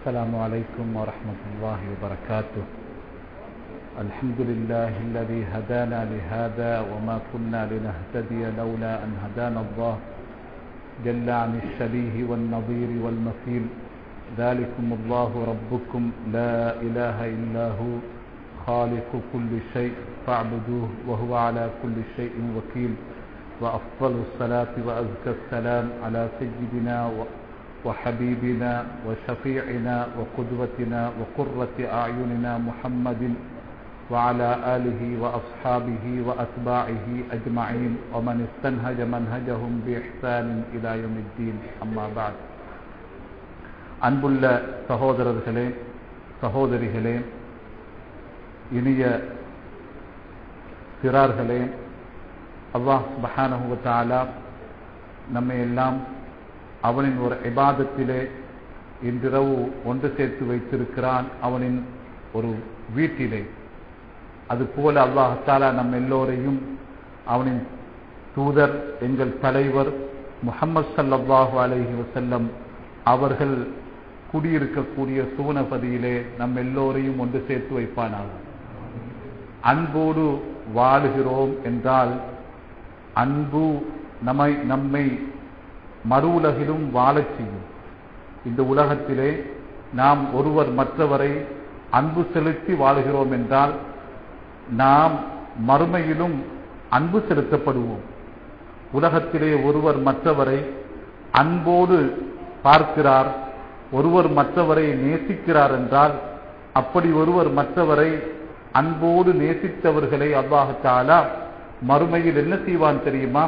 السلام عليكم ورحمة الله وبركاته الحمد لله الذي هدانا لهذا وما كنا لنهتدي لولا أن هدانا الله جل عن الشبيه والنظير والمثيل ذلكم الله ربكم لا إله إلا هو خالق كل شيء فاعبدوه وهو على كل شيء وكيل وأفضل الصلاة وأزكى السلام على سيدنا وحبيبنا وشفيعنا وقدوتنا وقرة أعيننا محمد وعلى آله وأصحابه وأتباعه أجمعين ومن استنهج منهجهم بإحسان إلى يوم الدين أما بعد அன்புள்ள சகோதரர்களே சகோதரிகளே இனிய சிறார்களே அல்லாஹ் சுபஹானஹுவத்தாலா நம்மை எல்லாம் அவனின் ஒரு இபாதத்திலே இன்றிரவு ஒன்று சேர்த்து வைத்திருக்கிறான் அவனின் ஒரு வீட்டிலே அதுபோல அல்லாஹாலா நம் எல்லோரையும் அவனின் தூதர் எங்கள் தலைவர் முகமது சல்லாஹு அலஹி வசல்லம் அவர்கள் குடியிருக்கக்கூடிய சூனபதியிலே நம் எல்லோரையும் ஒன்று சேர்த்து வைப்பானாக அன்போடு வாழுகிறோம் என்றால் அன்பு நம்மை நம்மை மறு உலகிலும் வாழச் செய்யும் இந்த உலகத்திலே நாம் ஒருவர் மற்றவரை அன்பு செலுத்தி வாழுகிறோம் என்றால் நாம் மறுமையிலும் அன்பு செலுத்தப்படுவோம் உலகத்திலே ஒருவர் மற்றவரை அன்போடு பார்க்கிறார் ஒருவர் மற்றவரை நேசிக்கிறார் என்றால் அப்படி ஒருவர் மற்றவரை அன்போடு நேசித்தவர்களை அல்லாஹாலா மறுமையில் என்ன செய்வான் தெரியுமா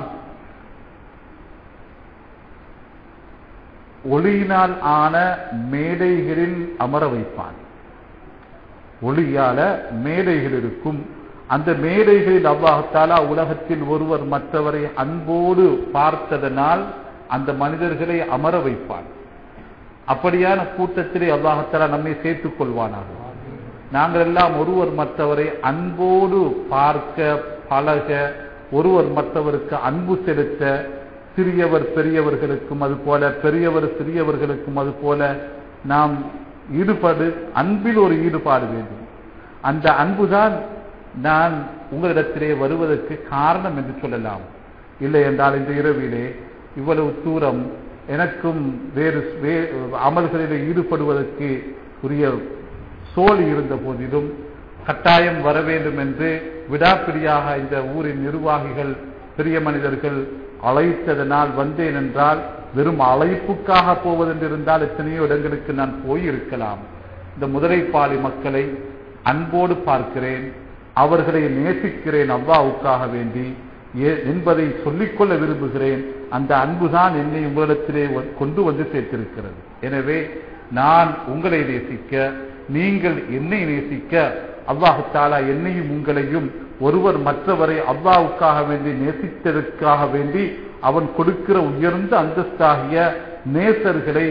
ஒளியினால் ஆன மேடைகளில் அமர வைப்பான் ஒளியால மேடைகள் இருக்கும் அந்த மேடைகளில் அவ்வாகத்தாலா உலகத்தில் ஒருவர் மற்றவரை அன்போடு பார்த்ததனால் அந்த மனிதர்களை அமர வைப்பான் அப்படியான கூட்டத்திலே அல்லாஹத்தாலா நம்மை சேர்த்துக் கொள்வானாக நாங்கள் எல்லாம் ஒருவர் மற்றவரை அன்போடு பார்க்க பழக ஒருவர் மற்றவருக்கு அன்பு செலுத்த சிறியவர் பெரியவர்களுக்கும் அது போல பெரியவர் சிறியவர்களுக்கும் அது போல நாம் ஈடுபாடு அன்பில் ஒரு ஈடுபாடு வேண்டும் அந்த அன்புதான் நான் உங்களிடத்திலே வருவதற்கு காரணம் என்று சொல்லலாம் இல்லை என்றால் இந்த இரவிலே இவ்வளவு தூரம் எனக்கும் வேறு அமல்களில் ஈடுபடுவதற்கு உரிய சோழி இருந்த போதிலும் கட்டாயம் வர வேண்டும் என்று விடாப்பிடியாக இந்த ஊரின் நிர்வாகிகள் பெரிய மனிதர்கள் அழைத்ததனால் வந்தேன் என்றால் வெறும் அழைப்புக்காக போவதென்றிருந்தால் எத்தனையோ இடங்களுக்கு நான் போயிருக்கலாம் இந்த முதலைப்பாளி மக்களை அன்போடு பார்க்கிறேன் அவர்களை நேசிக்கிறேன் அவ்வாவுக்காக வேண்டி என்பதை சொல்லிக்கொள்ள விரும்புகிறேன் அந்த அன்புதான் என்னை உங்களிடத்திலே கொண்டு வந்து சேர்த்திருக்கிறது எனவே நான் உங்களை நேசிக்க நீங்கள் என்னை நேசிக்க அல்லாஹாலா என்னையும் உங்களையும் ஒருவர் மற்றவரை அல்லாவுக்காக வேண்டி நேசித்ததற்காக வேண்டி அவன் கொடுக்கிற உயர்ந்த அந்தஸ்தாகிய நேசர்களை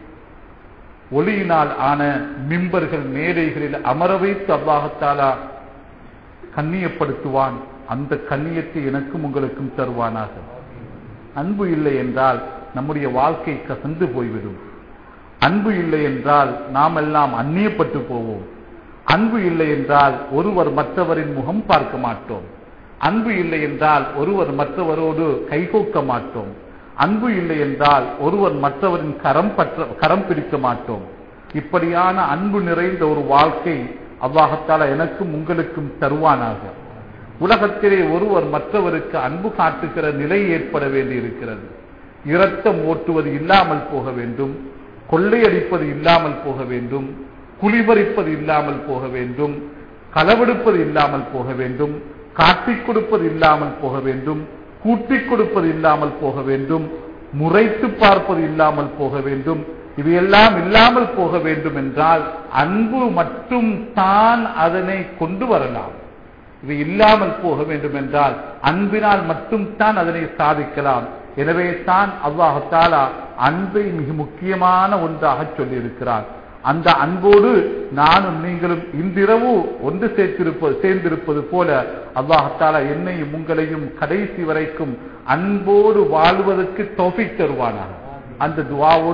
ஒளியினால் ஆன மிம்பர்கள் மேடைகளில் அமர வைத்து அல்லாஹத்தாலா கண்ணியப்படுத்துவான் அந்த கண்ணியத்தை எனக்கும் உங்களுக்கும் தருவானாக அன்பு இல்லை என்றால் நம்முடைய வாழ்க்கை கசந்து போய்விடும் அன்பு இல்லை என்றால் நாம் எல்லாம் அந்நியப்பட்டு போவோம் அன்பு இல்லை என்றால் ஒருவர் மற்றவரின் முகம் பார்க்க மாட்டோம் அன்பு இல்லை என்றால் ஒருவர் மற்றவரோடு கைகோக்க மாட்டோம் அன்பு இல்லை என்றால் ஒருவர் மற்றவரின் கரம் பற்ற கரம் பிடிக்க மாட்டோம் இப்படியான அன்பு நிறைந்த ஒரு வாழ்க்கை அவ்வாகத்தால எனக்கும் உங்களுக்கும் தருவானாக உலகத்திலே ஒருவர் மற்றவருக்கு அன்பு காட்டுகிற நிலை ஏற்பட வேண்டி இருக்கிறது இரத்தம் ஓட்டுவது இல்லாமல் போக வேண்டும் கொள்ளையடிப்பது இல்லாமல் போக வேண்டும் குளிபறிப்பது இல்லாமல் போக வேண்டும் களவெடுப்பது இல்லாமல் போக வேண்டும் காட்டிக் கொடுப்பது இல்லாமல் போக வேண்டும் கூட்டிக் கொடுப்பது இல்லாமல் போக வேண்டும் முறைத்து பார்ப்பது இல்லாமல் போக வேண்டும் இவையெல்லாம் இல்லாமல் போக வேண்டும் என்றால் அன்பு மட்டும் தான் அதனை கொண்டு வரலாம் இவை இல்லாமல் போக வேண்டும் என்றால் அன்பினால் மட்டும் தான் அதனை சாதிக்கலாம் எனவே தான் அல்லாஹாலா அன்பை மிக முக்கியமான ஒன்றாக சொல்லியிருக்கிறார் அந்த அன்போடு நானும் நீங்களும் இன்றிரவு ஒன்று சேர்த்திருப்பது சேர்ந்திருப்பது போல அல்லாஹாலா என்னையும் உங்களையும் கடைசி வரைக்கும் அன்போடு வாழ்வதற்கு தொகை தருவானாக அந்த துவாவோடு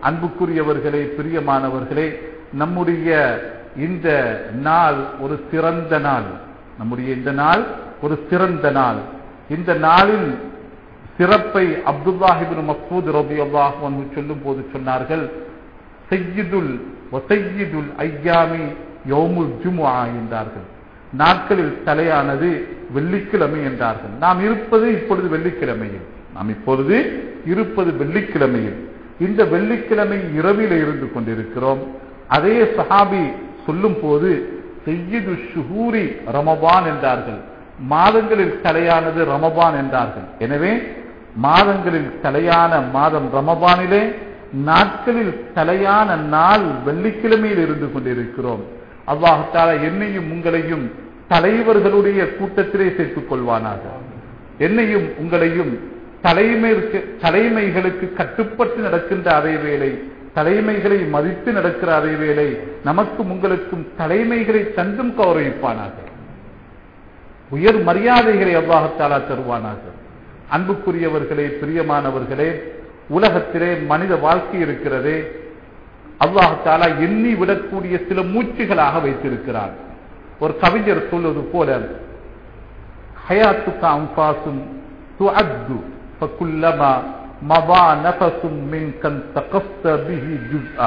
அன்புக்குரியவர்களே பிரியமானவர்களே நம்முடைய இந்த நாள் ஒரு சிறந்த நாள் நம்முடைய இந்த நாள் ஒரு சிறந்த நாள் இந்த நாளில் சிறப்பை அப்துல்லாஹிபின் மசூத் ரபி அல்லாஹ் சொல்லும் போது சொன்னார்கள் செய்யுதுல் ஒசையுதுல் ஐயாமி யோமுல் ஜுமுஆ என்றார்கள் நாட்களில் தலையானது வெள்ளிக்கிழமை என்றார்கள் நாம் இருப்பது இப்பொழுது வெள்ளிக்கிழமையில் நாம் இப்பொழுது இருப்பது வெள்ளிக்கிழமையில் இந்த வெள்ளிக்கிழமை இரவில் இருந்து கொண்டிருக்கிறோம் அதே சஹாபி சொல்லும் போது செய்யுது ஷுஹூரி ரமபான் என்றார்கள் மாதங்களில் தலையானது ரமபான் என்றார்கள் எனவே மாதங்களில் தலையான மாதம் ரமபானிலே நாட்களில் தலையான நாள் வெள்ளிக்கிழமையில் இருந்து கொண்டிருக்கிறோம் அல்லாஹால என்னையும் உங்களையும் தலைவர்களுடைய கூட்டத்திலே சேர்த்துக் கொள்வானாக என்னையும் உங்களையும் தலைமை தலைமைகளுக்கு கட்டுப்பட்டு நடக்கின்ற அதே வேளை தலைமைகளை மதித்து நடக்கிற அதே வேளை நமக்கும் உங்களுக்கும் தலைமைகளை தந்தும் கௌரவிப்பானாக உயர் மரியாதைகளை அவ்வாகத்தாலா தருவானாக அன்புக்குரியவர்களே பிரியமானவர்களே உலகத்திலே மனித வாழ்க்கை இருக்கிறதே அல்லாஹாலா எண்ணி விடக்கூடிய சில மூச்சுகளாக வைத்திருக்கிறார் ஒரு கவிஞர் சொல்வது போல ஹயாத்துக்கு அம்பாசும் துஅத்து ஃபகுல்லமா மவா நஃபசும் மின்கன் தகஸ்த பிஹி ஜுஸ்ஆ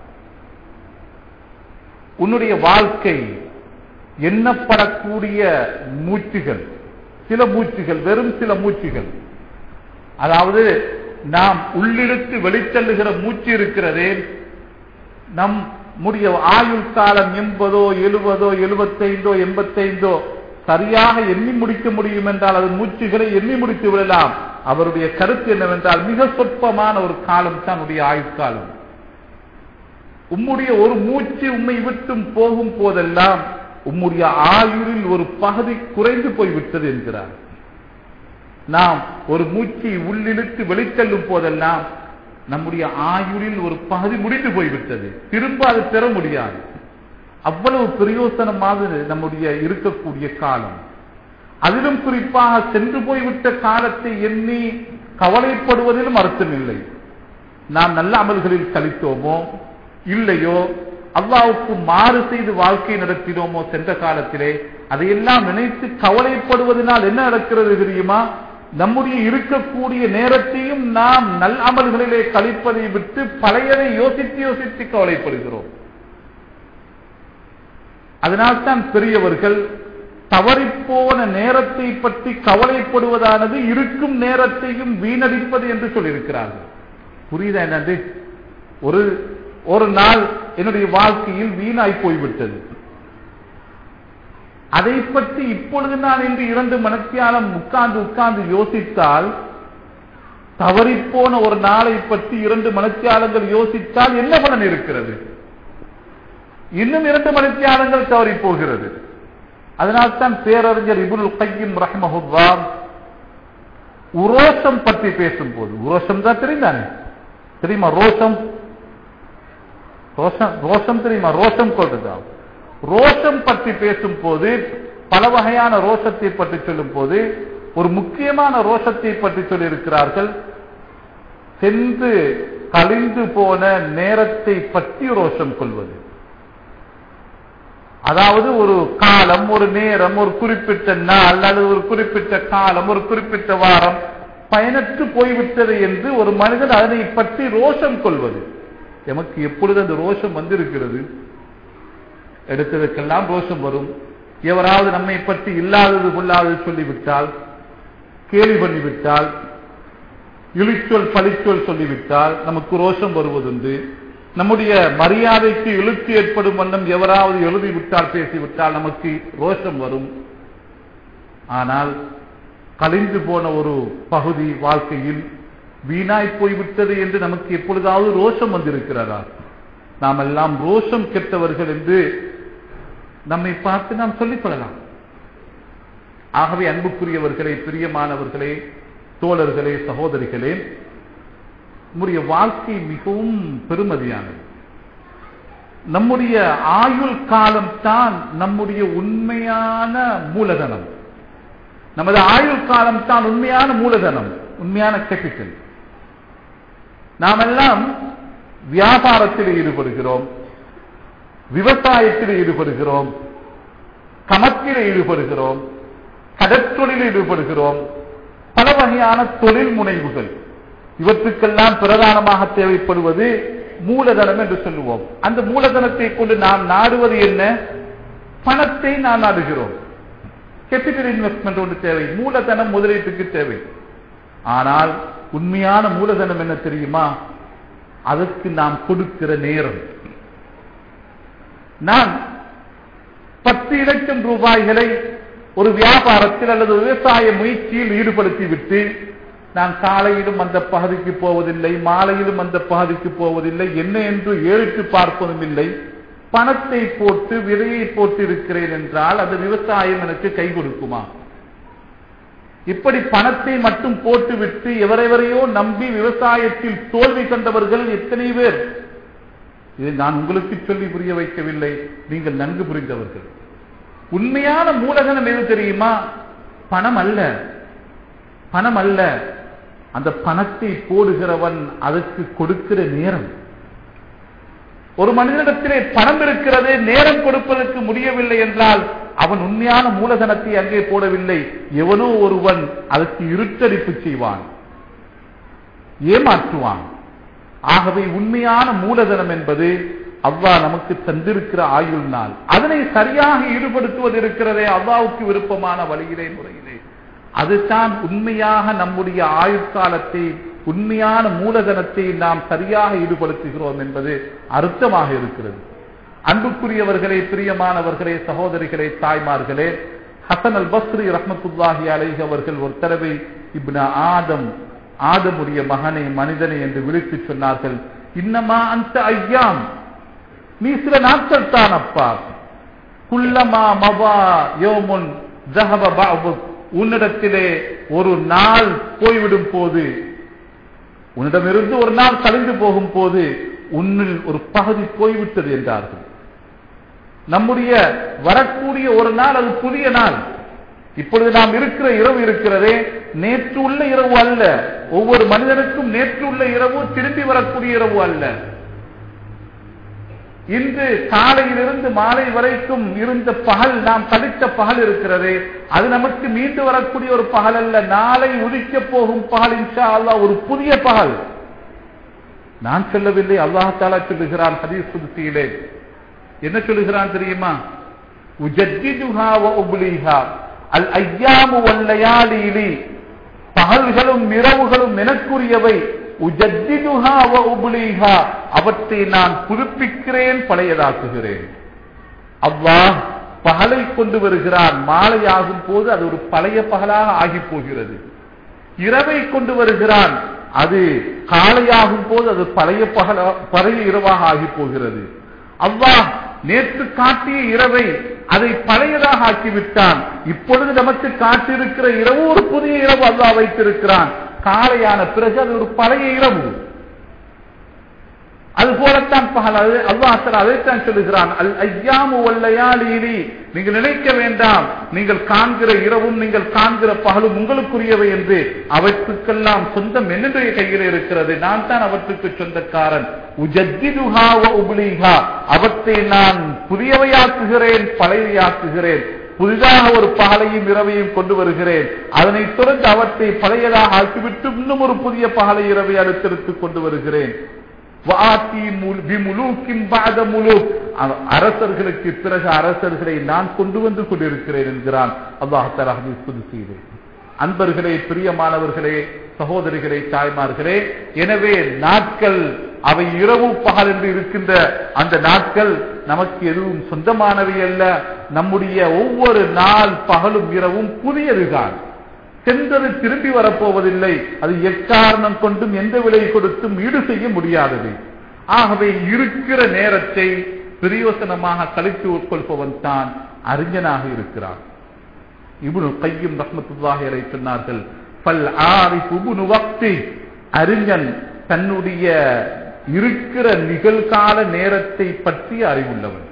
உன்னுடைய வாழ்க்கை எண்ணப்படக்கூடிய மூச்சுகள் சில மூச்சுகள் வெறும் சில மூச்சுகள் அதாவது நாம் உள்ளிழுத்து வெளித்தள்ளுகிற மூச்சு இருக்கிறதே நம் முடிய ஆயுள் காலம் எண்பதோ எழுபதோ எழுபத்தைந்தோ எண்பத்தைந்தோ சரியாக எண்ணி முடிக்க முடியும் என்றால் அது மூச்சுகளை எண்ணி முடித்து விடலாம் அவருடைய கருத்து என்னவென்றால் மிக சொற்பமான ஒரு காலம் தான் உடைய ஆயுட்காலம் உம்முடைய ஒரு மூச்சு உம்மை விட்டும் போகும் போதெல்லாம் உம்முடைய ஆயுளில் ஒரு பகுதி குறைந்து போய்விட்டது என்கிறார் நாம் ஒரு மூச்சை உள்ளிழுத்து வெளித்தள்ளும் போதெல்லாம் நம்முடைய ஆயுளில் ஒரு பகுதி முடிந்து போய்விட்டது திரும்ப அது பெற முடியாது அவ்வளவு பிரயோசனமாக நம்முடைய இருக்கக்கூடிய காலம் அதிலும் குறிப்பாக சென்று போய்விட்ட காலத்தை எண்ணி கவலைப்படுவதிலும் அர்த்தம் இல்லை நாம் நல்ல அமல்களில் கழித்தோமோ இல்லையோ அல்லாவுக்கு மாறு செய்து வாழ்க்கை நடத்தினோமோ சென்ற காலத்திலே அதையெல்லாம் நினைத்து கவலைப்படுவதனால் என்ன நடக்கிறது தெரியுமா நம்முடைய இருக்கக்கூடிய நேரத்தையும் நாம் நல் அமல்களிலே கழிப்பதை விட்டு பழையதை யோசித்து யோசித்து கவலைப்படுகிறோம் அதனால்தான் பெரியவர்கள் தவறிப்போன நேரத்தை பற்றி கவலைப்படுவதானது இருக்கும் நேரத்தையும் வீணடிப்பது என்று சொல்லியிருக்கிறார்கள் புரியுதா என்னது ஒரு ஒரு நாள் என்னுடைய வாழ்க்கையில் வீணாய் போய்விட்டது அதை பற்றி இப்பொழுது நான் இன்று இரண்டு மனத்தியாலம் உட்கார்ந்து உட்கார்ந்து யோசித்தால் தவறிப்போன ஒரு நாளை பற்றி இரண்டு மனத்தியாலங்கள் யோசித்தால் என்ன பலன் இருக்கிறது இன்னும் இரண்டு மனத்தியாலங்கள் தவறி போகிறது அதனால்தான் பேரறிஞர் இபுல் கையும் ரஹ்மஹுல்லா உரோஷம் பற்றி பேசும்போது உரோஷம் தான் தெரியுந்தானே தெரியுமா ரோஷம் ரோஷம் ரோஷம் தெரியுமா ரோஷம் கொள்றதுதான் ரோஷம் பற்றி பேசும் போது பல வகையான ரோஷத்தை பற்றி சொல்லும் போது ஒரு முக்கியமான ரோஷத்தை பற்றி சொல்லி இருக்கிறார்கள் சென்று கழிந்து போன நேரத்தை பற்றி ரோஷம் கொள்வது அதாவது ஒரு காலம் ஒரு நேரம் ஒரு குறிப்பிட்ட நாள் அல்லது ஒரு குறிப்பிட்ட காலம் ஒரு குறிப்பிட்ட வாரம் பயனற்று போய்விட்டது என்று ஒரு மனிதன் அதனை பற்றி ரோஷம் கொள்வது எமக்கு எப்பொழுது அந்த ரோஷம் வந்திருக்கிறது எடுத்ததற்கெல்லாம் ரோஷம் வரும் எவராவது நம்மை பற்றி இல்லாதது கொள்ளாதது சொல்லிவிட்டால் கேலி பண்ணிவிட்டால் இழிச்சொல் பழிச்சொல் சொல்லிவிட்டால் நமக்கு ரோஷம் வருவதுண்டு நம்முடைய மரியாதைக்கு இழுத்து ஏற்படும் வண்ணம் எவராவது எழுதிவிட்டால் பேசிவிட்டால் நமக்கு ரோஷம் வரும் ஆனால் கழிந்து போன ஒரு பகுதி வாழ்க்கையில் வீணாய் போய்விட்டது என்று நமக்கு எப்பொழுதாவது ரோஷம் வந்திருக்கிறதா நாம் எல்லாம் ரோஷம் கெட்டவர்கள் என்று நம்மை பார்த்து நாம் சொல்லிக்கொள்ளலாம் ஆகவே அன்புக்குரியவர்களே பிரியமானவர்களே தோழர்களே சகோதரிகளே நம்முடைய வாழ்க்கை மிகவும் பெருமதியானது நம்முடைய ஆயுள் காலம் தான் நம்முடைய உண்மையான மூலதனம் நமது ஆயுள் காலம் தான் உண்மையான மூலதனம் உண்மையான கேபிட்டல் நாமெல்லாம் வியாபாரத்தில் ஈடுபடுகிறோம் விவசாயத்தில் ஈடுபடுகிறோம் கமத்தில் ஈடுபடுகிறோம் கடற்தொழில் ஈடுபடுகிறோம் பல வகையான தொழில் முனைவுகள் இவற்றுக்கெல்லாம் பிரதானமாக தேவைப்படுவது மூலதனம் என்று சொல்லுவோம் அந்த மூலதனத்தை கொண்டு நாம் நாடுவது என்ன பணத்தை நாம் நாடுகிறோம் கேபிட்டல் இன்வெஸ்ட்மெண்ட் ஒன்று தேவை மூலதனம் முதலீட்டுக்கு தேவை ஆனால் உண்மையான மூலதனம் என்ன தெரியுமா அதற்கு நாம் கொடுக்கிற நேரம் நான் பத்து லட்சம் ரூபாய்களை ஒரு வியாபாரத்தில் அல்லது விவசாய முயற்சியில் ஈடுபடுத்திவிட்டு நான் காலையிலும் அந்த பகுதிக்கு போவதில்லை மாலையிலும் அந்த பகுதிக்கு போவதில்லை என்ன என்று ஏறிட்டு பார்ப்பதும் இல்லை பணத்தை போட்டு விதையை போட்டு இருக்கிறேன் என்றால் அந்த விவசாயம் எனக்கு கை கொடுக்குமா இப்படி பணத்தை மட்டும் போட்டுவிட்டு எவரெவரையோ நம்பி விவசாயத்தில் தோல்வி கண்டவர்கள் எத்தனை பேர் இதை நான் உங்களுக்கு சொல்லி புரிய வைக்கவில்லை நீங்கள் நன்கு புரிந்தவர்கள் உண்மையான மூலதனம் எது தெரியுமா பணம் அல்ல பணம் அல்ல அந்த பணத்தை போடுகிறவன் அதற்கு கொடுக்கிற நேரம் ஒரு மனிதனிடத்திலே பணம் இருக்கிறது நேரம் கொடுப்பதற்கு முடியவில்லை என்றால் அவன் உண்மையான மூலதனத்தை அங்கே போடவில்லை எவனோ ஒருவன் அதற்கு இருட்டடிப்பு செய்வான் ஏமாற்றுவான் ஆகவே உண்மையான மூலதனம் என்பது அவ்வா நமக்கு தந்திருக்கிற ஆயுள் நாள் அதனை சரியாக ஈடுபடுத்துவது இருக்கிறதே அவ்வாவுக்கு விருப்பமான வழியிலே முறையிலே அதுதான் உண்மையாக நம்முடைய ஆயுட்காலத்தை உண்மையான மூலதனத்தை நாம் சரியாக ஈடுபடுத்துகிறோம் என்பது அர்த்தமாக இருக்கிறது அன்புக்குரியவர்களே பிரியமானவர்களே சகோதரிகளே தாய்மார்களே ஹசன் அல் பஸ்ரி ரஹமத்துல்லாஹி அலைஹி அவர்கள் ஒரு தடவை இப்ன ஆதம் ஆதமுடைய மகனை மனிதனை என்று விழித்து சொன்னார்கள் இன்னமா அந்த ஐயாம் நீ சில நாட்கள் தான் அப்பா குல்லமா மவா யோமுன் ஜஹப பாபுக் உன்னிடத்திலே ஒரு நாள் போய்விடும் போது உன்னிடமிருந்து ஒரு நாள் கழிந்து போகும் போது உன்னில் ஒரு பகுதி போய்விட்டது என்றார்கள் நம்முடைய வரக்கூடிய ஒரு நாள் அது புதிய நாள் இப்பொழுது நாம் இருக்கிற இரவு இருக்கிறதே நேற்று உள்ள இரவு அல்ல ஒவ்வொரு மனிதனுக்கும் நேற்று உள்ள இரவு திரும்பி வரக்கூடிய இரவு அல்ல இன்று காலையிலிருந்து மாலை வரைக்கும் இருந்த பகல் நாம் கழித்த பகல் இருக்கிறதே அது நமக்கு மீண்டு வரக்கூடிய ஒரு பகல் அல்ல நாளை உதிக்க போகும் பகல் இன்ஷா அல்லா ஒரு புதிய பகல் நான் சொல்லவில்லை அல்லாஹாலா சொல்லுகிறான் ஹதீஸ் புதுசியிலே என்ன சொல்லுகிறான் தெரியுமா உஜத்திதுஹா வ உப்லீஹா அல் ஐயாமு வல்லையாலிலி பகல்களும் இரவுகளும் எனக்குரியவை உஜத்திதுஹா வ உப்லீஹா அவற்றை நான் புதுப்பிக்கிறேன் பழையதாக்குகிறேன் அல்லாஹ் பகலை கொண்டு வருகிறான் மாலை ஆகும் போது அது ஒரு பழைய பகலாக ஆகி போகிறது இரவை கொண்டு வருகிறான் அது காலையாகும் போது அது பழைய பகல பழைய இரவாக ஆகி போகிறது அல்லாஹ் நேற்று காட்டிய இரவை அதை பழையதாக ஆக்கிவிட்டான் இப்பொழுது நமக்கு காட்டிருக்கிற இரவு ஒரு புதிய இரவு அல்லாஹ் வைத்திருக்கிறான் காலையான பிறகு அது ஒரு பழைய இரவு அது போலத்தான் பகல் அது அல்லாஹ் அதைத்தான் சொல்லுகிறான் அல் ஐயாமு வல்லையாலிலி நீங்கள் நினைக்க வேண்டாம் நீங்கள் காண்கிற இரவும் நீங்கள் காண்கிற பகலும் உங்களுக்குரியவை என்று அவற்றுக்கெல்லாம் சொந்தம் என்னுடைய கையில் இருக்கிறது நான் தான் அவற்றுக்கு சொந்தக்காரன் உஜத்திதுஹா வ உப்லீஹா அவற்றை நான் புதியவையாக்குகிறேன் பழையவையாக்குகிறேன் புதிதாக ஒரு பகலையும் இரவையும் கொண்டு வருகிறேன் அதனைத் தொடர்ந்து அவற்றை பழையதாக ஆக்கிவிட்டு இன்னும் ஒரு புதிய பகலை இரவை அடுத்தெடுத்து கொண்டு வருகிறேன் அரசர்களுக்கு பிறகு அரசர்களை நான் கொண்டு வந்து கொண்டிருக்கிறேன் என்கிறான் அல்லாஹ் அன்பர்களே பிரியமானவர்களே சகோதரிகளே தாய்மார்களே எனவே நாட்கள் அவை இரவு பகல் என்று இருக்கின்ற அந்த நாட்கள் நமக்கு எதுவும் சொந்தமானவை அல்ல நம்முடைய ஒவ்வொரு நாள் பகலும் இரவும் புதியதுதான் சென்றது திரும்பி வரப்போவதில்லை அது எக்காரணம் கொண்டும் எந்த விலை கொடுத்தும் ஈடு செய்ய முடியாதது ஆகவே இருக்கிற நேரத்தை பிரயோசனமாக கழித்து உட்கொள்பவன் தான் அறிஞனாக இருக்கிறான் இபுனு கையும் ரஹமத்துல்லாஹரை சொன்னார்கள் பல் ஆரிஃபு வக்தி அறிஞன் தன்னுடைய இருக்கிற நிகழ்கால நேரத்தை பற்றி அறிவுள்ளவன்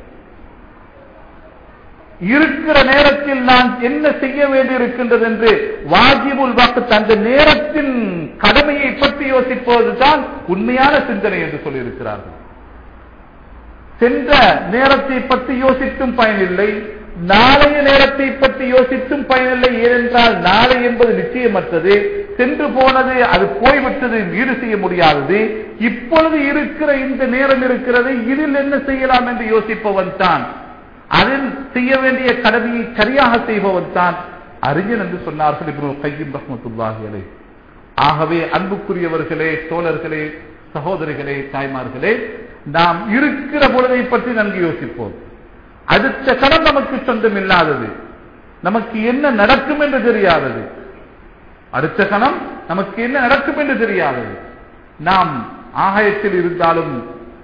இருக்கிற நேரத்தில் நான் என்ன செய்ய வேண்டியிருக்கின்றது என்று வாஜிபுல் வாக்கு அந்த நேரத்தின் கடமையை பற்றி யோசிப்பதுதான் உண்மையான சிந்தனை என்று சொல்லியிருக்கிறார்கள் சென்ற நேரத்தை பற்றி யோசித்தும் பயனில்லை நாளைய நேரத்தை பற்றி யோசித்தும் பயனில்லை ஏனென்றால் நாளை என்பது நிச்சயமற்றது சென்று போனது அது போய்விட்டது ஈடு செய்ய முடியாதது இப்பொழுது இருக்கிற இந்த நேரம் இருக்கிறது இதில் என்ன செய்யலாம் என்று யோசிப்பவன் தான் அதில் செய்ய வேண்டிய கடமையை சரியாக செய்பவன் தான் அறிஞன் என்று சொன்னார்கள் இப்ரு கையும் ரஹமத்துல்லாஹி அலை ஆகவே அன்புக்குரியவர்களே தோழர்களே சகோதரிகளே தாய்மார்களே நாம் இருக்கிற பொழுதை பற்றி நன்கு யோசிப்போம் அடுத்த கணம் நமக்கு சொந்தம் இல்லாதது நமக்கு என்ன நடக்கும் என்று தெரியாதது அடுத்த கணம் நமக்கு என்ன நடக்கும் என்று தெரியாதது நாம் ஆகாயத்தில் இருந்தாலும்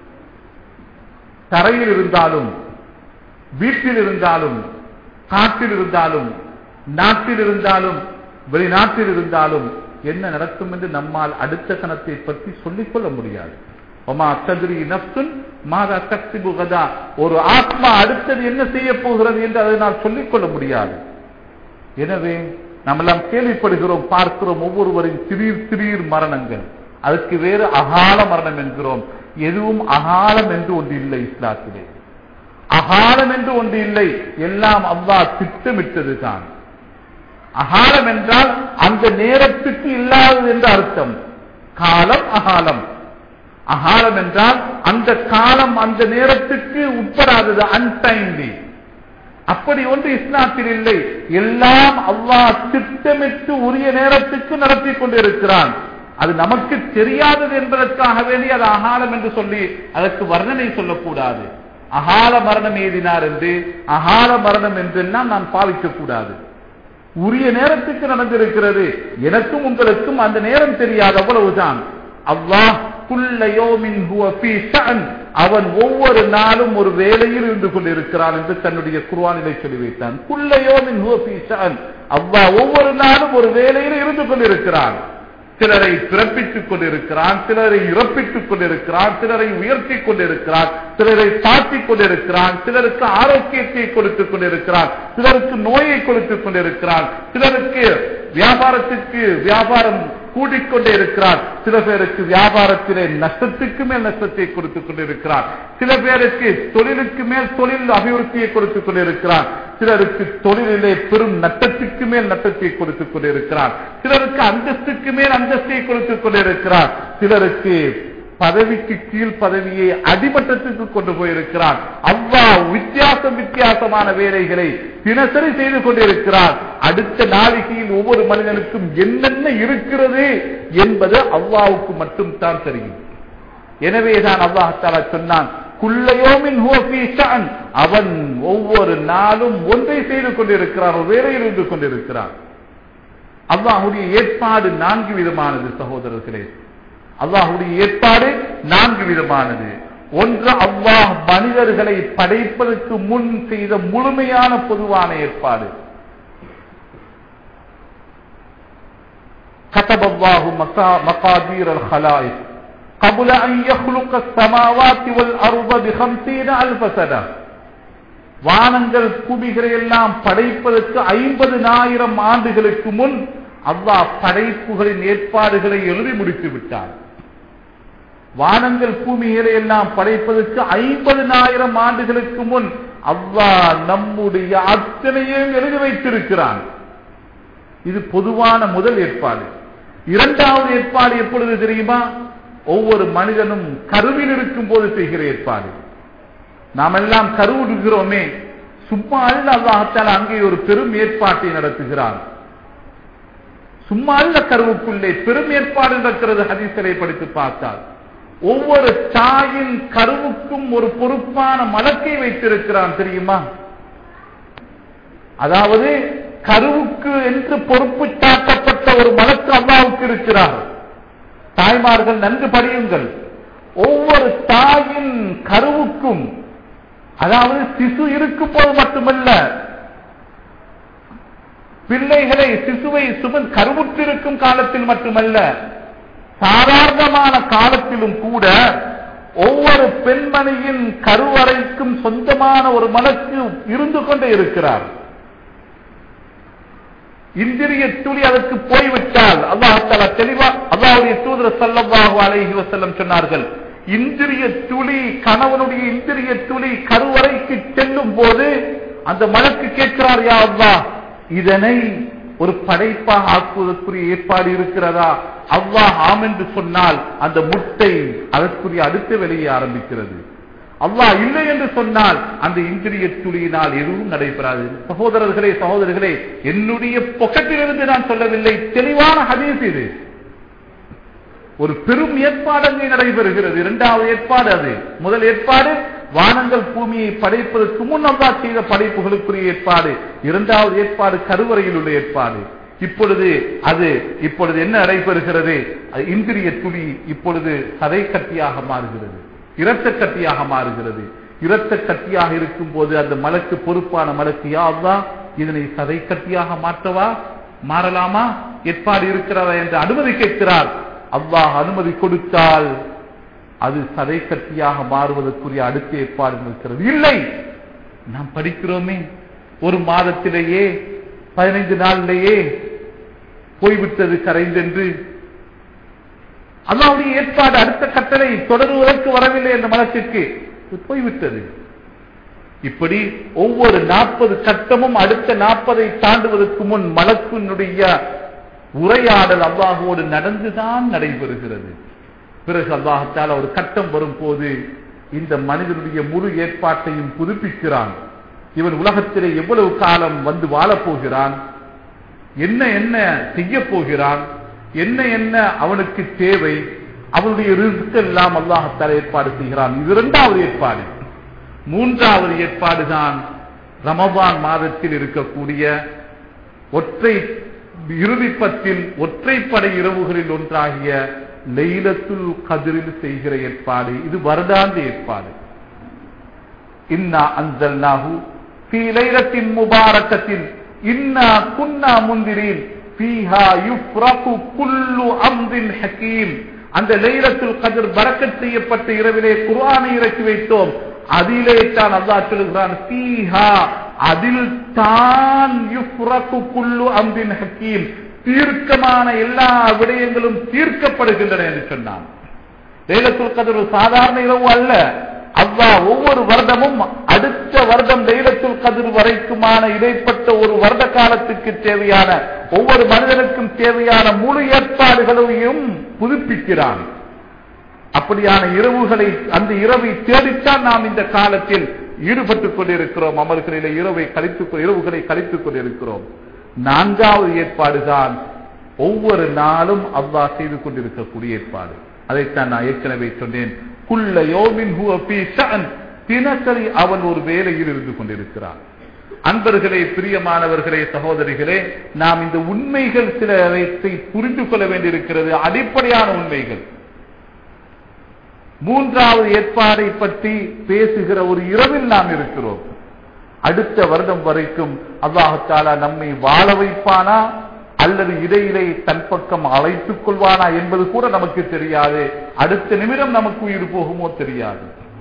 தரையில் இருந்தாலும் வீட்டில் இருந்தாலும் காட்டில் இருந்தாலும் நாட்டில் இருந்தாலும் வெளிநாட்டில் இருந்தாலும் என்ன நடக்கும் என்று நம்மால் அடுத்த கணத்தை பற்றி சொல்லிக் கொள்ள முடியாது ஒமா சதுரி நப்சுன் மாதா சக்தி புகதா ஒரு ஆத்மா அடுத்தது என்ன செய்ய போகிறது என்று அதை நான் சொல்லிக் கொள்ள முடியாது எனவே நம்மெல்லாம் கேள்விப்படுகிறோம் பார்க்கிறோம் ஒவ்வொருவரின் திடீர் திடீர் மரணங்கள் அதுக்கு வேறு அகால மரணம் என்கிறோம் எதுவும் அகாலம் என்று ஒன்று இல்லை இஸ்லாத்திலே அகாலம் என்று ஒன்று இல்லை எல்லாம் அவ்வா திட்டமிட்டது தான் அகாலம் என்றால் அந்த நேரத்துக்கு இல்லாதது என்று அர்த்தம் காலம் அகாலம் அகாலம் என்றால் அந்த காலம் அந்த நேரத்துக்கு உட்படாதது அன்டைம்லி அப்படி ஒன்று இஸ்லாத்தில் இல்லை எல்லாம் அல்லாஹ் திட்டமிட்டு உரிய நேரத்துக்கு நடத்தி கொண்டிருக்கிறான் அது நமக்கு தெரியாதது என்பதற்காக வேண்டி அது அகாலம் என்று சொல்லி அதற்கு வர்ணனை சொல்லக்கூடாது அகால மரணம் எழுதினார் என்று அகால மரணம் என்றெல்லாம் நான் பாவிக்க கூடாது உரிய நேரத்துக்கு நடந்திருக்கிறது எனக்கும் உங்களுக்கும் அந்த நேரம் தெரியாது அவ்வளவுதான் அல்லாஹ் குல்லையோமின் அவன் ஒவ்வொரு நாளும் ஒரு வேலையில் இருந்து கொண்டிருக்கிறான் என்று தன்னுடைய குர்வானிலை சொல்லி வைத்தான் குல்லையோமின் அவ்வா ஒவ்வொரு நாளும் ஒரு வேலையில் இருந்து கொண்டிருக்கிறான் சிலரை பிறப்பித்துக் கொண்டிருக்கிறான் சிலரை இறப்பித்துக் கொண்டிருக்கிறான் சிலரை உயர்த்திக் கொண்டிருக்கிறான் சிலரை தாழ்த்திக் கொண்டிருக்கிறான் சிலருக்கு ஆரோக்கியத்தை கொடுத்துக் கொண்டிருக்கிறான் சிலருக்கு நோயை கொடுத்துக் கொண்டிருக்கிறான் சிலருக்கு வியாபாரத்திற்கு வியாபாரம் கூட்டிக்கொண்டே இருக்கிறார் சில பேருக்கு வியாபாரத்திலே நஷ்டத்துக்கு மேல் நஷ்டத்தை கொடுத்துக் கொண்டிருக்கிறார் சில பேருக்கு தொழிலுக்கு மேல் தொழில் அபிவிருத்தியை கொடுத்துக் கொண்டிருக்கிறார் சிலருக்கு தொழிலிலே பெரும் நட்டத்துக்கு மேல் நட்டத்தை கொடுத்துக் கொண்டிருக்கிறார் சிலருக்கு அந்தஸ்துக்கு மேல் அந்தஸ்தை கொடுத்துக் கொண்டிருக்கிறார் சிலருக்கு பதவிக்கு கீழ் பதவியை அடிமட்டத்துக்கு கொண்டு போயிருக்கிறார் அவ்வா வித்தியாசம் வித்தியாசமான வேலைகளை தினசரி செய்து கொண்டிருக்கிறார் அடுத்த நாளிகையில் ஒவ்வொரு மனிதனுக்கும் என்னென்ன இருக்கிறது என்பது அல்லாவுக்கு மட்டும் தான் தெரியும் எனவேதான் அல்லாஹால சொன்னான் குள்ளையோமின் அவன் ஒவ்வொரு நாளும் ஒன்றை செய்து கொண்டிருக்கிறான் ஒரு வேலையில் இருந்து கொண்டிருக்கிறான் அல்லாஹுடைய ஏற்பாடு நான்கு விதமானது சகோதரர்களே அல்லாஹுடைய ஏற்பாடு நான்கு விதமானது ஒன்று அல்லாஹ் மனிதர்களை படைப்பதற்கு முன் செய்த முழுமையான பொதுவான ஏற்பாடு كتب الله مقادير الخلائق قبل أن يخلق السماوات والأرض بخمسين ألف سنة வானங்கள் பூமிகளை எல்லாம் படைப்பதற்கு ஐம்பதுனாயிரம் ஆண்டுகளுக்கு முன் அல்லாஹ் படைப்புகளின் ஏற்பாடுகளை எழுதி முடித்து விட்டார் வானங்கள் பூமிகளை எல்லாம் படைப்பதற்கு ஐம்பதுனாயிரம் ஆண்டுகளுக்கு முன் அல்லாஹ் நம்முடைய அத்தனையும் எழுதி வைத்திருக்கிறான் இது பொதுவான முதல் ஏற்பாடு இரண்டாவது ஏற்பாடு எப்பொழுது தெரியுமா ஒவ்வொரு மனிதனும் கருவில் இருக்கும் போது செய்கிற ஏற்பாடு நாம் எல்லாம் கருவுடுகிறோமே சும்மா அல்ல அல்லாஹத்தால் அங்கே ஒரு பெரும் ஏற்பாட்டை நடத்துகிறான் சும்மா அல்ல கருவுக்குள்ளே பெரும் ஏற்பாடு நடக்கிறது ஹதீசரை படித்து பார்த்தால் ஒவ்வொரு தாயின் கருவுக்கும் ஒரு பொறுப்பான மலக்கை வைத்திருக்கிறான் தெரியுமா அதாவது கருவுக்கு என்று பொறுப்பு சாட்டப்பட்ட ஒரு மலக்கு அல்லாவுக்கு இருக்கிறார் தாய்மார்கள் நன்கு படியுங்கள் ஒவ்வொரு தாயின் கருவுக்கும் அதாவது சிசு இருக்கும் போது மட்டுமல்ல பிள்ளைகளை சிசுவை சுமன் கருவுற்றிருக்கும் காலத்தில் மட்டுமல்ல சாதாரணமான காலத்திலும் கூட ஒவ்வொரு பெண்மணியின் கருவறைக்கும் சொந்தமான ஒரு மலக்கு இருந்து கொண்டே இருக்கிறார் இந்திரிய துளி அதற்கு போய்விட்டால் அல்லாஹால தெளிவா அல்லாஹுடைய தூதர் சல்லல்லாஹு அலைஹி வஸல்லம் சொன்னார்கள் இந்திரிய துளி கணவனுடைய இந்திரிய துளி கருவறைக்கு செல்லும் போது அந்த மலக்கு கேட்கிறார் யா அல்லாஹ் இதனை ஒரு படைப்பாக ஆக்குவதற்குரிய ஏற்பாடு இருக்கிறதா அல்லாஹ் ஆம் என்று சொன்னால் அந்த முட்டை அதற்குரிய அடுத்த வேலையை ஆரம்பிக்கிறது அல்லாஹ் இல்லை என்று சொன்னால் அந்த இந்திரிய துளியினால் எதுவும் நடைபெறாது சகோதரர்களே சகோதரர்களே என்னுடைய பொக்கத்திலிருந்து நான் சொல்லவில்லை தெளிவான ஹதீஸ் இது ஒரு பெரும் ஏற்பாடு அங்கே நடைபெறுகிறது இரண்டாவது ஏற்பாடு அது முதல் ஏற்பாடு வானங்கள் பூமியை படைப்பதற்கு முன் அல்லா செய்த படைப்புகளுக்குரிய ஏற்பாடு இரண்டாவது ஏற்பாடு கருவறையில் உள்ள ஏற்பாடு இப்பொழுது அது இப்பொழுது என்ன நடைபெறுகிறது அது இந்திரிய துளி இப்பொழுது சதை கட்டியாக மாறுகிறது இரத்த கட்டியாக மாறுகிறது இரத்த கட்டியாக இருக்கும் போது அந்த மலக்கு பொறுப்பான மலக்கு யாவ்தான் இதனை சதை கட்டியாக மாற்றவா மாறலாமா ஏற்பாடு இருக்கிறதா என்று அனுமதி கேட்கிறார் அல்லாஹ் அனுமதி கொடுத்தால் அது சதை கட்டியாக மாறுவதற்குரிய அடுத்த ஏற்பாடு இருக்கிறது இல்லை நாம் படிக்கிறோமே ஒரு மாதத்திலேயே பதினைந்து நாளிலேயே போய்விட்டது கரைந்தென்று அல்லாவுடைய ஏற்பாடு அடுத்த கட்டளை தொடருவதற்கு வரவில்லை என்ற மனத்திற்கு போய்விட்டது இப்படி ஒவ்வொரு நாற்பது கட்டமும் அடுத்த நாற்பதை தாண்டுவதற்கு முன் மலக்குனுடைய உரையாடல் அல்லாஹோடு நடந்துதான் நடைபெறுகிறது பிறகு அல்லாஹத்தால் ஒரு கட்டம் வரும் போது இந்த மனிதனுடைய முழு ஏற்பாட்டையும் புதுப்பிக்கிறான் இவன் உலகத்திலே எவ்வளவு காலம் வந்து வாழப் போகிறான் என்ன என்ன செய்ய போகிறான் என்ன என்ன அவனுக்கு தேவை அவனுடைய ரிஸ்க் எல்லாம் அல்லாஹத்தால் ஏற்பாடு செய்கிறான் இது இரண்டாவது ஏற்பாடு மூன்றாவது ஏற்பாடு தான் ரமபான் மாதத்தில் இருக்கக்கூடிய ஒற்றை இறுதிப்பத்தில் ஒற்றைப்படை இரவுகளில் ஒன்றாகிய லெய்லத்துல் கதிரில் செய்கிற ஏற்பாடு இது வருடாந்த ஏற்பாடு இன்னா அஞ்சல் நாகு ஃபீ லைலத்தின் முபாரக்கத்தில் இன்னா குன்னா முந்திரீன் ஃபீஹா யுஃப்ரகு குல்லு அம்ரின் ஹக்கீம் அந்த லைலத்துல் கதிர் பரக்கத் செய்யப்பட்ட இரவிலே குர்ஆனை இறக்கி வைத்தோம் அதிலே தான் அல்லாஹ் சொல்கிறான் ஃபீஹா அதில் தான் யுஃப்ரகு குல்லு அம்ரின் ஹக்கீம் தீர்க்கமான எல்லா விடயங்களும் தீர்க்கப்படுகின்றன என்று சொன்னான் லைலத்துல் கதிர் ஒரு சாதாரண இரவு அல்ல அல்லாஹ் ஒவ்வொரு வருடமும் அடுத்த வருடம் லைலத்துல் கதிர் வரைக்குமான இடைப்பட்ட ஒரு வருட காலத்துக்கு தேவையான ஒவ்வொரு மனிதனுக்கும் தேவையான முழு ஏற்பாடுகளையும் புதுப்பிக்கிறான் அப்படியான இரவுகளை அந்த இரவை தேடித்தான் நாம் இந்த காலத்தில் ஈடுபட்டுக் கொண்டிருக்கிறோம் அமர்களிலே இரவை கழித்துக் இரவுகளை கழித்துக் கொண்டிருக்கிறோம் நான்காவது ஏற்பாடுதான் ஒவ்வொரு நாளும் அல்லாஹ் செய்து கொண்டிருக்கக்கூடிய ஏற்பாடு அதைத்தான் நான் ஏற்கனவே சொன்னேன் குள்ள யோமின் தினசரி அவன் ஒரு வேலையில் இருந்து கொண்டிருக்கிறான் அன்பர்களே பிரியமானவர்களே சகோதரிகளே நாம் இந்த உண்மைகள் சிலவற்றை புரிந்து கொள்ள வேண்டியிருக்கிறது அடிப்படையான உண்மைகள் மூன்றாவது ஏற்பாடை பற்றி பேசுகிற ஒரு இரவில் நாம் இருக்கிறோம் அடுத்த வருடம் வரைக்கும் அல்லாஹாலா நம்மை வாழ வைப்பானா அல்லது இடையிலே தன் பக்கம் அழைத்துக் கொள்வானா என்பது கூட நமக்கு தெரியாது அடுத்த நிமிடம் நமக்கு உயிர் போகுமோ தெரியாது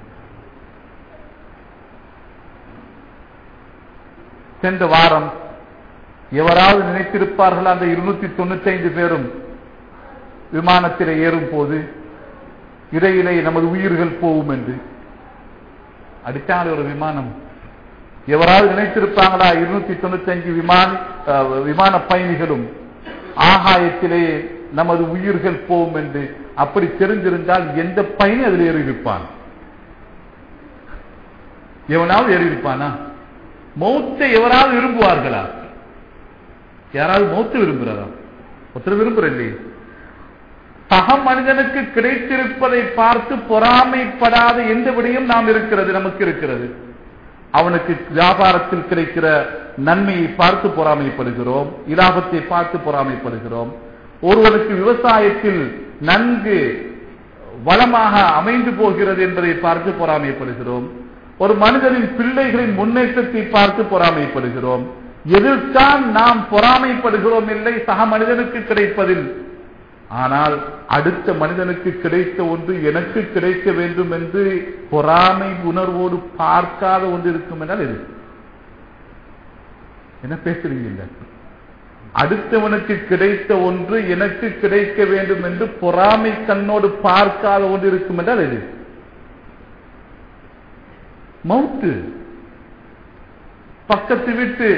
சென்ற வாரம் எவராவது நினைத்திருப்பார்கள் அந்த இருநூத்தி தொண்ணூத்தி ஐந்து பேரும் விமானத்திலே ஏறும் போது இடையிலே நமது உயிர்கள் போகும் என்று அடித்தால் ஒரு விமானம் எவராவது நினைத்திருப்பாங்களா இருநூத்தி தொண்ணூத்தி அஞ்சு விமான விமான பயணிகளும் ஆகாயத்திலே நமது உயிர்கள் போகும் என்று அப்படி தெரிஞ்சிருந்தால் எந்த பயணி அதில் ஏறியிருப்பான் எவனாவது ஏறியிருப்பானா மௌத்தை எவராவது விரும்புவார்களா யாராவது மௌத்து விரும்புகிறதா ஒருத்தர் விரும்புற இல்லையே சக மனிதனுக்கு கிடைத்திருப்பதை பார்த்து பொறாமைப்படாத எந்த விடையும் நாம் இருக்கிறது நமக்கு இருக்கிறது அவனுக்கு வியாபாரத்தில் கிடைக்கிற நன்மையை பார்த்து பொறாமைப்படுகிறோம் இலாபத்தை பார்த்து பொறாமைப்படுகிறோம் ஒருவனுக்கு விவசாயத்தில் நன்கு வளமாக அமைந்து போகிறது என்பதை பார்த்து பொறாமைப்படுகிறோம் ஒரு மனிதனின் பிள்ளைகளின் முன்னேற்றத்தை பார்த்து பொறாமைப்படுகிறோம் எதிர்த்தான் நாம் பொறாமைப்படுகிறோம் இல்லை சக மனிதனுக்கு கிடைப்பதில் ஆனால் அடுத்த மனிதனுக்கு கிடைத்த ஒன்று எனக்கு கிடைக்க வேண்டும் என்று பொறாமை உணர்வோடு பார்க்காத ஒன்று இருக்கும் என்றால் இது என்ன பேசுறீங்க இல்ல அடுத்தவனுக்கு கிடைத்த ஒன்று எனக்கு கிடைக்க வேண்டும் என்று பொறாமை கண்ணோடு பார்க்காத ஒன்று இருக்கும் என்றால் எது மவுத்து பக்கத்து வீட்டு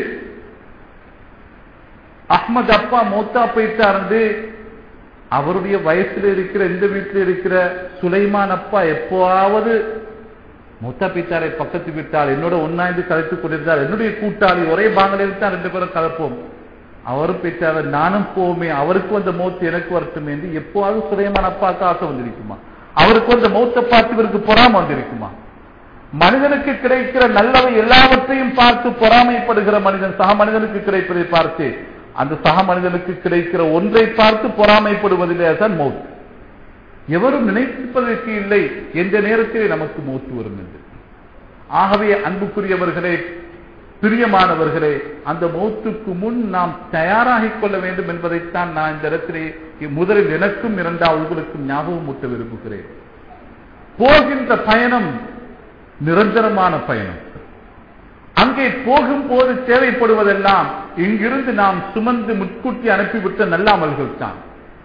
அஹ்மத் அப்பா மௌத்தா போயிட்டாரு அவருடைய வயசுல இருக்கிற இந்த வீட்டில் இருக்கிற சுலைமான் அப்பா எப்போவாவது மூத்தா பித்தாரை பக்கத்து விட்டால் என்னோட ஒன்னாய்ந்து கலைத்துக் கொண்டிருந்தார் என்னுடைய கூட்டாளி ஒரே பாங்கலில் தான் ரெண்டு பேரும் கலப்போம் அவரும் பித்தார் நானும் போமே அவருக்கு வந்த மௌத்து எனக்கு வரட்டும் என்று எப்போவாவது சுலைமான் அப்பாவுக்கு ஆசை வந்திருக்குமா அவருக்கு வந்த மௌத்தை பார்த்து இவருக்கு பொறாம வந்திருக்குமா மனிதனுக்கு கிடைக்கிற நல்லவை எல்லாவற்றையும் பார்த்து பொறாமைப்படுகிற மனிதன் சக மனிதனுக்கு கிடைப்பதை பார்த்து அந்த சக மனிதனுக்கு கிடைக்கிற ஒன்றை பார்த்து பொறாமைப்படுவதிலே தான் மௌத் எவரும் நினைப்பதற்கு இல்லை எந்த நேரத்திலே நமக்கு மௌத்து வரும் என்று ஆகவே அன்புக்குரியவர்களே பிரியமானவர்களே அந்த மௌத்துக்கு முன் நாம் தயாராகிக் கொள்ள வேண்டும் என்பதைத்தான் நான் இந்த இடத்திலே முதலில் எனக்கும் இரண்டாவது உங்களுக்கும் ஞாபகம் ஊட்ட விரும்புகிறேன் போகின்ற பயணம் நிரந்தரமான பயணம் அங்கே போகும்போது தேவைப்படுவதெல்லாம் இங்கிருந்து நாம் சுமந்து முட்கூட்டி அனுப்பிவிட்ட நல்லாமல்கள் தான்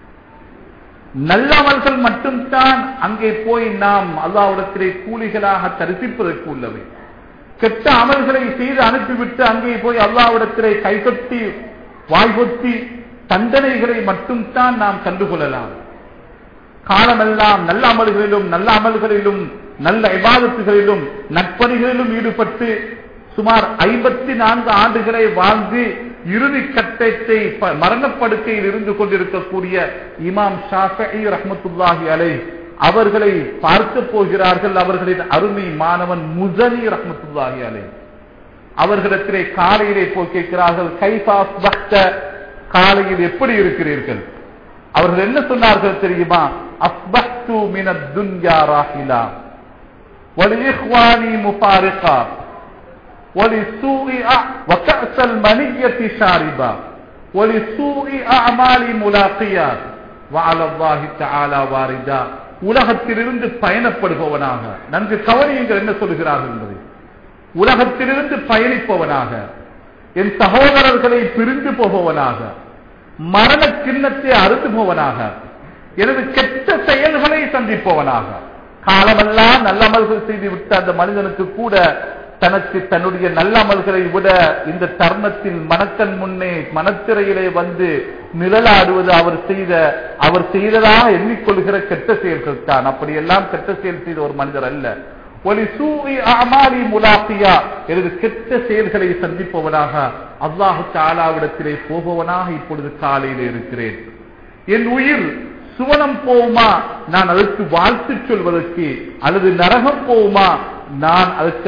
நல்லவர்கள் மட்டும்தான் அங்கே போய் நாம் அல்லாவிடத்திலே கூலிகளாக தரிசிப்பதற்கு உள்ளவை கெட்ட அமல்களை செய்து அனுப்பிவிட்டு அங்கே போய் அல்லாவிடத்திலே கைகொட்டி வாய்கொத்தி தண்டனைகளை மட்டும்தான் நாம் கண்டுகொள்ளலாம் காலமெல்லாம் நல்ல அமல்களிலும் நல்ல அமல்களிலும் நல்ல விவாதத்துகளிலும் நட்பணிகளிலும் ஈடுபட்டு சுமார் ஐம்பத்தி நான்கு ஆண்டுகளை வாழ்ந்து இறுதி கட்டத்தை மரணப்படுக்கையில் இருந்து கொண்டிருக்கக்கூடிய இமாம் ஷாஃபி ரஹமத்துல்லாஹி அலை அவர்களை பார்க்க போகிறார்கள் அவர்களின் அருமை மாணவன் முசனி ரஹமத்துல்லாஹி அலை அவர்களிடத்திலே காலையிலே போய் கேட்கிறார்கள் கைபாஸ் பக்த காலையில் எப்படி இருக்கிறீர்கள் அவர்கள் என்ன சொன்னார்கள் தெரியுமா அஸ்பக்து மினத் துன்யா ராஹிலா ولإخواني مفارقا ولسوء وكأس المنية شاربا ولسوء أعمال ملاقيا وعلى الله تعالى واردا உலகத்திலிருந்து பயணப்படுபவனாக நன்கு கவனியுங்கள் என்ன சொல்லுகிறார்கள் என்பதை உலகத்திலிருந்து பயணிப்பவனாக என் சகோதரர்களை பிரிந்து போபவனாக மரண கிண்ணத்தை அருந்துபவனாக எனது கெட்ட செயல்களை சந்திப்பவனாக காலமெல்லாம் நல்லமல்கள் செய்து விட்ட அந்த மனிதனுக்கு கூட தனக்கு தன்னுடைய நல்லமல்களை விட இந்த தர்மத்தில் மனக்கண் முன்னே மனத்திரையிலே வந்து நிழலாடுவது அவர் செய்த அவர் செய்ததாக எண்ணிக்கொள்கிற கெட்ட செயல்கள் தான் அப்படியெல்லாம் கெட்ட செயல் செய்த ஒரு மனிதர் அல்ல ஒலி சூரி அமாலி முலாசியா எனது கெட்ட செயல்களை சந்திப்பவனாக அல்லாஹு தாலாவிடத்திலே போபவனாக இப்பொழுது காலையில் இருக்கிறேன் என் உயிர் சுவனம் போவுமா நான் அதற்கு வாழ்த்து சொல்வதற்கு அல்லது நரகம் போவுமா நான் அதற்கு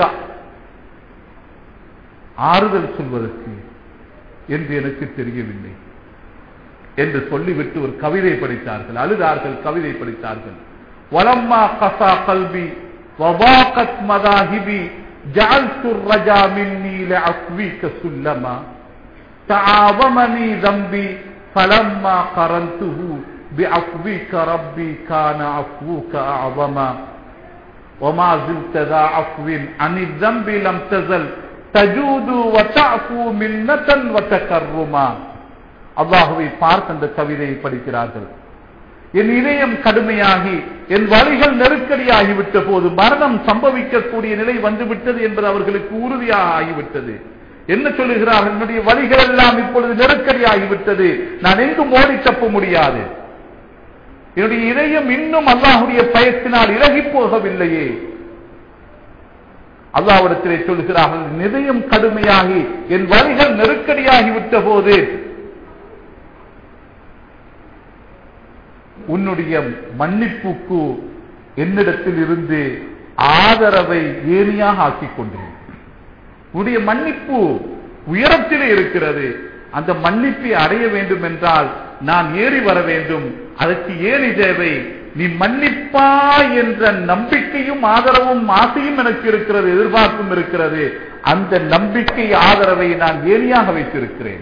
ஆறுதல் சொல்வதற்கு என்று எனக்கு தெரியவில்லை என்று சொல்லிவிட்டு ஒரு கவிதை படித்தார்கள் அழுதார்கள் கவிதை படித்தார்கள் வலம்மா கசா கல்வி வபாகத் மதாஹிபி جعلت الرجا مني لعفوك سلما تعاظمني ذنبي فلما قرنته بعفوك ربي كان عفوك أعظما وما زلت ذا عفو عن الذنب لم تزل تجود وتعفو منة وتكرما அல்லாஹுவை பார்த்து அந்த கவிதையை படிக்கிறார்கள் என் இதயம் கடுமையாகி என் வழிகள் நெருக்கடியாகிவிட்ட போது மரணம் சம்பவிக்கக்கூடிய நிலை வந்துவிட்டது என்பது அவர்களுக்கு உறுதியாக ஆகிவிட்டது என்ன சொல்லுகிறார்கள் என்னுடைய வழிகள் எல்லாம் இப்பொழுது நெருக்கடியாகிவிட்டது நான் எங்கும் ஓடி தப்ப முடியாது என்னுடைய இதயம் இன்னும் அல்லாஹுடைய பயத்தினால் இறகி போகவில்லையே அல்லாவிடத்திலே சொல்கிறார்கள் நிதயம் கடுமையாகி என் வழிகள் நெருக்கடியாகி விட்ட போது உன்னுடைய மன்னிப்புக்கு என்னிடத்தில் இருந்து ஆதரவை ஏனியாக ஆக்கிக் கொண்டேன் உன்னுடைய மன்னிப்பு உயரத்திலே இருக்கிறது அந்த மன்னிப்பை அடைய வேண்டும் என்றால் நான் ஏறி வர வேண்டும் அதற்கு ஏறி தேவை நீ மன்னிப்பா என்ற நம்பிக்கையும் ஆதரவும் ஆசையும் எனக்கு இருக்கிறது எதிர்பார்ப்பும் இருக்கிறது அந்த நம்பிக்கை ஆதரவை நான் ஏனியாக வைத்திருக்கிறேன்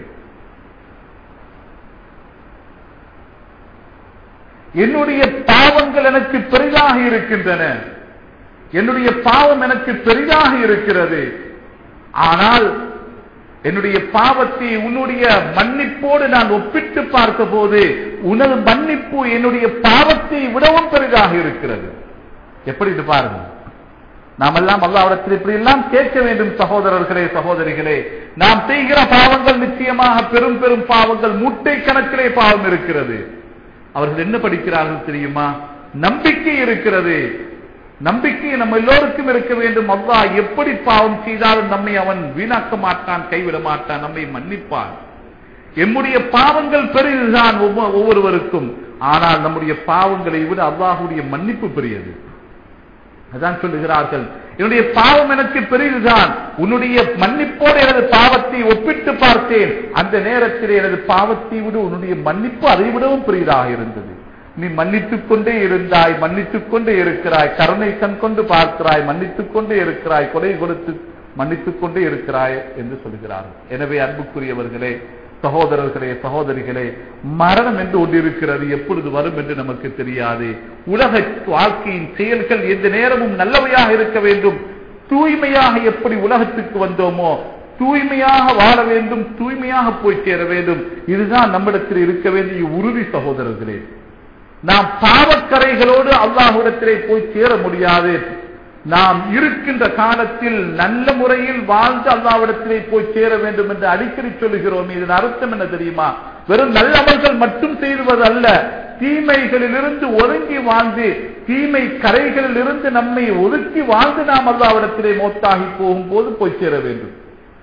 என்னுடைய பாவங்கள் எனக்கு பெரிதாக இருக்கின்றன என்னுடைய பாவம் எனக்கு பெரிதாக இருக்கிறது ஆனால் என்னுடைய பாவத்தை உன்னுடைய மன்னிப்போடு நான் ஒப்பிட்டு பார்த்த போது உனது மன்னிப்பு என்னுடைய பாவத்தை விடவும் பெரிதாக இருக்கிறது எப்படி இது பாருங்க நாம் எல்லாம் அல்லாவிடத்தில் இப்படி எல்லாம் கேட்க வேண்டும் சகோதரர்களே சகோதரிகளே நாம் செய்கிற பாவங்கள் நிச்சயமாக பெரும் பெரும் பாவங்கள் மூட்டை கணக்கிலே பாவம் இருக்கிறது அவர்கள் என்ன படிக்கிறார்கள் தெரியுமா நம்பிக்கை இருக்கிறது நம்பிக்கை நம்ம எல்லோருக்கும் இருக்க வேண்டும் அல்லா எப்படி பாவம் செய்தாலும் நம்மை அவன் வீணாக்க மாட்டான் கைவிட மாட்டான் நம்மை மன்னிப்பான் எம்முடைய பாவங்கள் பெரிதுதான் ஒவ்வொருவருக்கும் ஆனால் நம்முடைய பாவங்களை விட அல்லாஹுடைய மன்னிப்பு பெரியது அதான் சொல்லுகிறார்கள் என்னுடைய பாவம் எனக்கு பெரிதுதான் உன்னுடைய மன்னிப்போடு எனது பாவத்தை ஒப்பிட்டு பார்த்தேன் அந்த நேரத்தில் எனது பாவத்தை விட உன்னுடைய மன்னிப்பு அதை விடவும் பெரிதாக இருந்தது நீ மன்னித்துக் கொண்டே இருந்தாய் மன்னித்துக் கொண்டே இருக்கிறாய் கருணை கண் கொண்டு பார்க்கிறாய் மன்னித்துக் கொண்டே இருக்கிறாய் கொடை கொடுத்து மன்னித்துக் கொண்டே இருக்கிறாய் என்று சொல்கிறார்கள் எனவே அன்புக்குரியவர்களே சகோதரர்களே சகோதரிகளே மரணம் என்று ஒன்று இருக்கிறது எப்பொழுது வரும் என்று நமக்கு தெரியாது உலக வாழ்க்கையின் செயல்கள் எந்த நேரமும் நல்லவையாக இருக்க வேண்டும் தூய்மையாக எப்படி உலகத்துக்கு வந்தோமோ தூய்மையாக வாழ வேண்டும் தூய்மையாக போய் சேர வேண்டும் இதுதான் நம்மிடத்தில் இருக்க வேண்டிய உறுதி சகோதரர்களே நாம் பாவக்கரைகளோடு அல்லாஹுடத்திலே போய் சேர முடியாது நாம் இருக்கின்ற காலத்தில் நல்ல முறையில் வாழ்ந்து அல்லாவிடத்திலே போய் சேர வேண்டும் என்று அடிக்கடி சொல்லுகிறோம் இதன் அர்த்தம் என்ன தெரியுமா வெறும் நல்ல அமல்கள் மட்டும் செய்வது அல்ல தீமைகளிலிருந்து ஒதுங்கி வாழ்ந்து தீமை கரைகளில் இருந்து நம்மை ஒதுக்கி வாழ்ந்து நாம் அல்லாவிடத்திலே மோத்தாகி போகும்போது போய் சேர வேண்டும்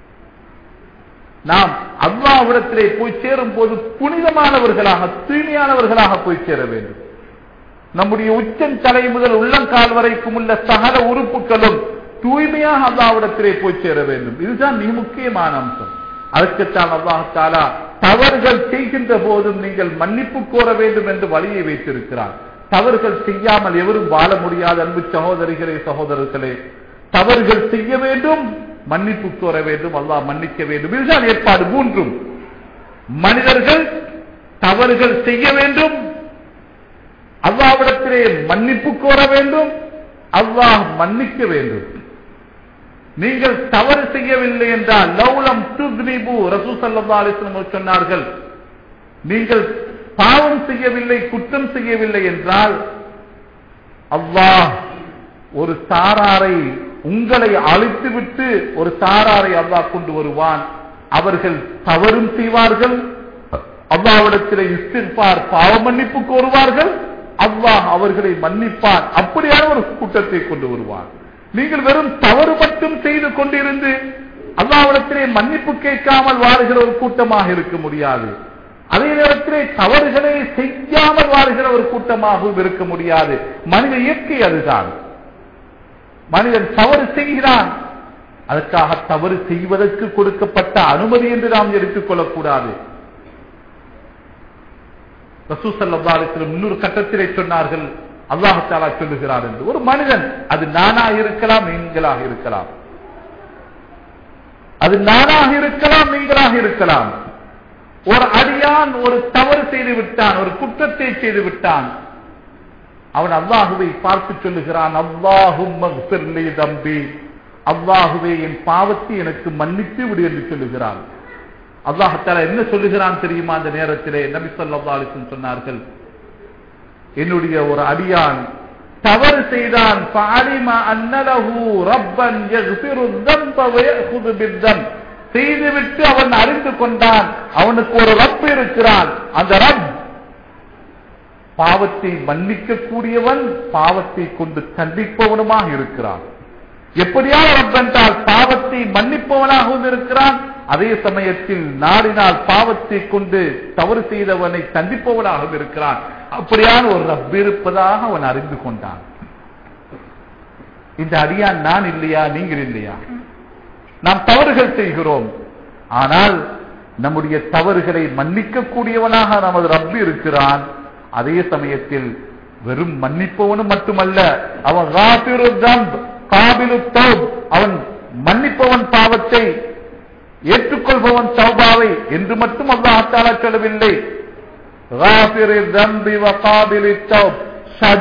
நாம் அல்லாவிடத்திலே போய் சேரும் போது புனிதமானவர்களாக தூய்மையானவர்களாக போய் சேர வேண்டும் நம்முடைய உச்சம் தலை முதல் உள்ளங்கால் வரைக்கும் உள்ள சகல உறுப்புகளும் தூய்மையாக அல்லாவிடத்திலே போய் சேர வேண்டும் இதுதான் மிக முக்கியமான அம்சம் அதற்குத்தான் அல்லாஹாலா தவறுகள் செய்கின்ற போதும் நீங்கள் மன்னிப்பு கோர வேண்டும் என்று வழியை வைத்திருக்கிறார் தவறுகள் செய்யாமல் எவரும் வாழ முடியாத அன்பு சகோதரிகளே சகோதரர்களே தவறுகள் செய்ய வேண்டும் மன்னிப்பு கோர வேண்டும் அல்லாஹ் மன்னிக்க வேண்டும் இதுதான் ஏற்பாடு மூன்றும் மனிதர்கள் தவறுகள் செய்ய வேண்டும் அல்லாவிடத்திலே மன்னிப்பு கோர வேண்டும் அல்லாஹ் மன்னிக்க வேண்டும் நீங்கள் தவறு செய்யவில்லை என்றால் லௌலம் துத்னிபு ரசூ சல்லா அலிஸ்லம் சொன்னார்கள் நீங்கள் பாவம் செய்யவில்லை குற்றம் செய்யவில்லை என்றால் அல்லாஹ் ஒரு சாராரை உங்களை அழித்துவிட்டு ஒரு சாராரை அல்லாஹ் கொண்டு வருவான் அவர்கள் தவறும் செய்வார்கள் அல்லாவிடத்திலே இஸ்திர்பார் பாவ மன்னிப்பு கோருவார்கள் அல்லாஹ் அவர்களை மன்னிப்பான் அப்படியான ஒரு கூட்டத்தை கொண்டு வருவான் நீங்கள் வெறும் தவறு மட்டும் செய்து கொண்டிருந்து அல்லாவிடத்திலே மன்னிப்பு கேட்காமல் வாழ்கிற ஒரு கூட்டமாக இருக்க முடியாது அதே நேரத்திலே தவறுகளை செய்யாமல் வாழ்கிற ஒரு கூட்டமாகவும் இருக்க முடியாது மனித இயற்கை அதுதான் மனிதன் தவறு செய்கிறான் அதற்காக தவறு செய்வதற்கு கொடுக்கப்பட்ட அனுமதி என்று நாம் எடுத்துக் கொள்ளக்கூடாது ரசூசல்லாத்திலும் இன்னொரு கட்டத்திலே சொன்னார்கள் அல்லாஹாலா சொல்லுகிறார் என்று ஒரு மனிதன் அது நானாக இருக்கலாம் நீங்களாக இருக்கலாம் அது நானாக இருக்கலாம் நீங்களாக இருக்கலாம் ஒரு அடியான் ஒரு தவறு செய்து விட்டான் ஒரு குற்றத்தை செய்து விட்டான் அவன் அல்லாஹுவை பார்த்து சொல்லுகிறான் அல்லாஹும் தம்பி அல்லாஹுவே என் பாவத்தை எனக்கு மன்னித்து விடு என்று சொல்லுகிறான் அல்லாஹால என்ன சொல்லுகிறான் தெரியுமா அந்த நேரத்திலே நபி சொல்லா அலிசன் சொன்னார்கள் என்னுடைய ஒரு அடியான் தவறு செய்தான் செய்துவிட்டு அவன் அறிந்து கொண்டான் அவனுக்கு ஒரு ரப் இருக்கிறான் அந்த ரப் பாவத்தை மன்னிக்க கூடியவன் பாவத்தை கொண்டு தண்டிப்பவனுமாக இருக்கிறான் எப்படியான ரப் என்றால் பாவத்தை மன்னிப்பவனாகவும் இருக்கிறான் அதே சமயத்தில் நாடினால் பாவத்தை கொண்டு தவறு செய்தவனை தண்டிப்பவனாகவும் இருக்கிறான் அப்படியான ஒரு ரப் இருப்பதாக அவன் அறிந்து கொண்டான் இந்த அடியான் நான் இல்லையா நீங்கள் இல்லையா நாம் தவறுகள் செய்கிறோம் ஆனால் நம்முடைய தவறுகளை மன்னிக்க கூடியவனாக நமது ரப்பு இருக்கிறான் அதே சமயத்தில் வெறும் மன்னிப்பவனும் மட்டுமல்ல அவன் அவன் மன்னிப்பவன் பாவத்தை ஏற்றுக்கொள்பவன் சௌபாவை என்று மட்டும் அல்லாஹாலா சொல்லவில்லை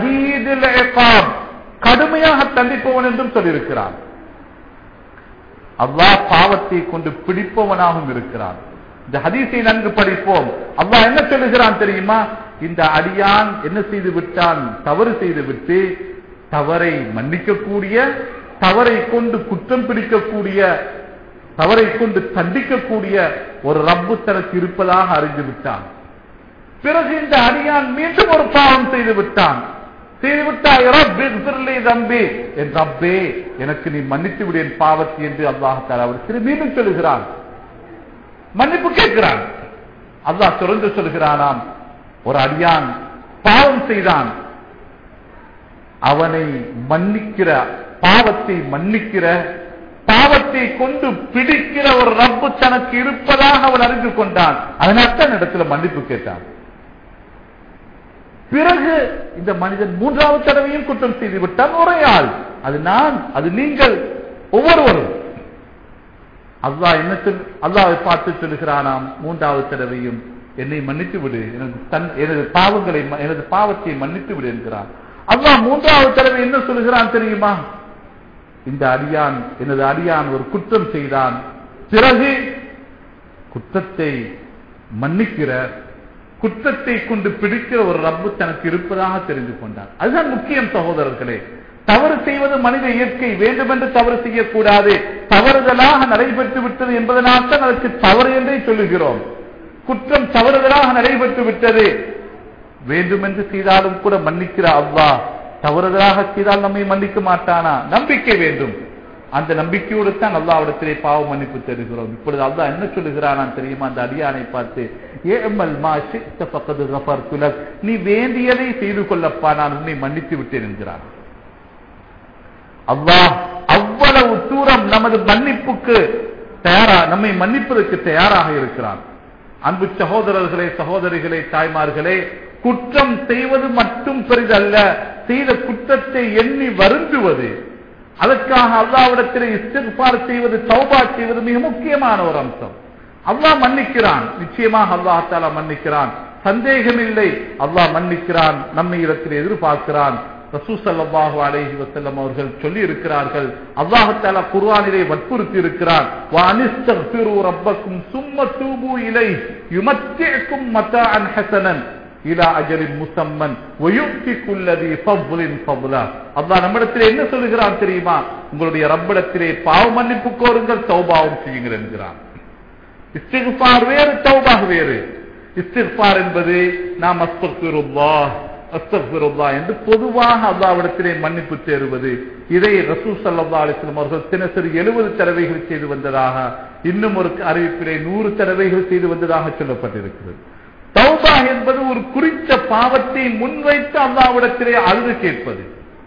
கடுமையாக தண்டிப்பவன் என்றும் சொல்லியிருக்கிறான் அல்லாஹ் பாவத்தை கொண்டு பிடிப்பவனாகவும் இருக்கிறான் இந்த ஹதீஸை நன்கு படிப்போம் அல்லாஹ் என்ன சொல்லுகிறான் தெரியுமா இந்த அடியான் என்ன செய்து விட்டான் தவறு செய்து விட்டு தவறை மன்னிக்கக்கூடிய தவறை கொண்டு குற்றம் பிடிக்கக்கூடிய தவறை கொண்டு தண்டிக்கக்கூடிய ஒரு ரப்பு தனக்கு இருப்பதாக அறிந்து விட்டான் பிறகு இந்த அடியான் மீண்டும் ஒரு பாவம் செய்து விட்டான் செய்து விட்டாய் ரப்பி இக்ஃபிர்லி தம்பி என் ரப்பே எனக்கு நீ மன்னித்து விடு என் பாவத்தை என்று அல்லாஹால அவர் திரு மீண்டும் சொல்லுகிறான் மன்னிப்பு கேட்கிறான் அல்லாஹ் தொடர்ந்து சொல்கிறானாம் ஒரு அடியான் பாவம் செய்தான் அவனை மன்னிக்கிற பாவத்தை மன்னிக்கிற பாவத்தை கொண்டு பிடிக்கிற ஒரு ரப்பு தனக்கு இருப்பதாக அவன் அறிந்து கொண்டான் அதனால் தான் இடத்துல மன்னிப்பு கேட்டான் பிறகு இந்த மனிதன் மூன்றாவது தடவையும் குற்றம் செய்து விட்டான் ஒரே ஆள் அது நான் அது நீங்கள் ஒவ்வொருவரும் அல்லாஹ் என்ன சொல் அல்லாவை பார்த்து சொல்லுகிறானாம் மூன்றாவது தடவையும் என்னை மன்னித்து விடு எனது தன் எனது பாவங்களை ம- எனது பாவத்தை மன்னித்து விடு என்கிறான் அல்லாஹ் மூன்றாவது தடவை என்ன சொல்லுகிறான் தெரியுமா இந்த அடியான் எனது அடியான் ஒரு குற்றம் செய்தான் பிறகு குற்றத்தை மன்னிக்கிற குற்றத்தை கொண்டு பிடிக்கிற ஒரு ரப்பு தனக்கு இருப்பதாக தெரிந்து கொண்டான் அதுதான் முக்கியம் சகோதரர்களே தவறு செய்வது மனித இயற்கை வேண்டுமென்று தவறு செய்யக்கூடாது தவறுதலாக நடைபெற்று விட்டது என்பதனால் தான் அதற்கு தவறு என்றே சொல்லுகிறோம் குற்றம் தவறுதலாக நடைபெற்று விட்டது வேண்டுமென்று செய்தாலும் கூட மன்னிக்கிற அல்லாஹ் தவறுதலாக செய்தால் நம்மை மன்னிக்க மாட்டானா நம்பிக்கை வேண்டும் அந்த நம்பிக்கையோடு தான் அல்லாவிடத்திலே பாவ மன்னிப்பு தருகிறோம் இப்பொழுது அல்லாஹ் என்ன சொல்லுகிறானா தெரியுமா அந்த அடியானை பார்த்து ஏமல் மா ஷி'த ஃபக்கது கஃபர்து லக். நீ வேண்டியதை செய்து கொள்ளப்பா நான் உன்னை மன்னித்து விட்டேன் என்கிறான் அல்லாஹ் அவ்வளவு தூரம் நமது மன்னிப்புக்கு தயாரா நம்மை மன்னிப்பதற்கு தயாராக இருக்கிறான் அன்பு சகோதரர்களே சகோதரிகளே தாய்மார்களே குற்றம் செய்வது மட்டும் பெரிதல்ல செய்த குற்றத்தை எண்ணி வருந்துவது அதற்காக அல்லாவிடத்திலே இஸ்திஃபார் செய்வது தௌபா செய்வது மிக முக்கியமான ஒரு அம்சம் அல்லாஹ் மன்னிக்கிறான் நிச்சயமாக அல்லாஹ் தாலா மன்னிக்கிறான் சந்தேகமில்லை அல்லாஹ் மன்னிக்கிறான் நம்மை இடத்தில் எதிர்பார்க்கிறான் ரசூசல்லாஹு அலைஹி வஸல்லம் அவர்கள் சொல்லி இருக்கிறார்கள் அல்லாஹ் தஆலா குர்ஆனிலே வற்புறுத்தி இருக்கிறான் வா அனிஸ்தக்ஃபிரு ரப்பக்கும் சும்ம தூபு இலை யுமத்திக்கும் மத்தாஅன் ஹஸனன் இலா அஜரின் முசம்மன் வயுக்தி குல்லதி ஃபض்லின் ஃபض்லா அல்லாஹ் நம்மிடத்திலே என்ன சொல்லுகிறான் தெரியுமா உங்களுடைய ரப்பிடத்திலே பாவ மன்னிப்பு கோருங்கள் தௌபாவும் செய்யுங்கள் என்கிறான் இஸ்திக்பார் வேறு தௌபாக வேறு இஸ்திக்பார் என்பது நாம் அஸ்தக்ஃபிருல்லாஹ் அஸ்தக்ஃபிருல்லாஹ் என்று பொதுவாக அல்லாஹ்விடத்திலே மன்னிப்பு தேடுவது இதை ரசூல் ஸல்லல்லாஹு அலைஹி வஸல்லம் அவர்கள் தினசரி 70 தடவைகள் செய்து வந்ததாக இன்னும் ஒரு அறிவிப்பிலே 100 தடவைகள் செய்து வந்ததாக சொல்லப்பட்டிருக்கிறது தௌபா என்பது ஒரு குறித்த பாவத்தை முன்வைத்து அல்லாஹ்விடத்திலே அழுது கேட்பது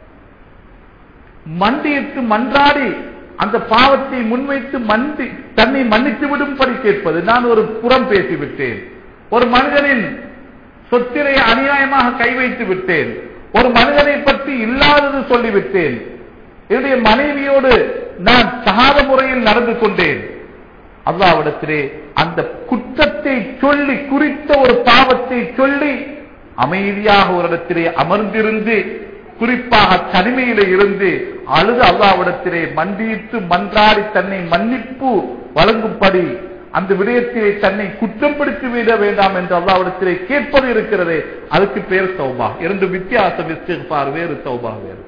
மண்டியிட்டு மன்றாடி அந்த பாவத்தை முன்வைத்து மண்டி தன்னை மன்னித்து விடும்படி கேட்பது நான் ஒரு புறம் பேசிவிட்டேன் ஒரு மனிதனின் சொத்திரை அநியாயமாக கை வைத்து விட்டேன் ஒரு மனிதனை பற்றி இல்லாதது சொல்லிவிட்டேன் என்னுடைய மனைவியோடு நான் தகாத முறையில் நடந்து கொண்டேன் அல்லாவிடத்திலே அந்த குற்றத்தை சொல்லி குறித்த ஒரு பாவத்தை சொல்லி அமைதியாக ஒரு இடத்திலே அமர்ந்திருந்து குறிப்பாக தனிமையிலே இருந்து அழுது அல்லாவிடத்திலே மண்டியிட்டு மன்றாடி தன்னை மன்னிப்பு வழங்கும்படி அந்த விடயத்திலே தன்னை குற்றப்படுத்தி விட வேண்டாம் என்று அல்லாவிடத்திலே கேட்பது இருக்கிறதே அதுக்கு பேர் சௌபா இரண்டு வித்தியாசம் இஸ்திக்பார் வேறு சௌபா வேறு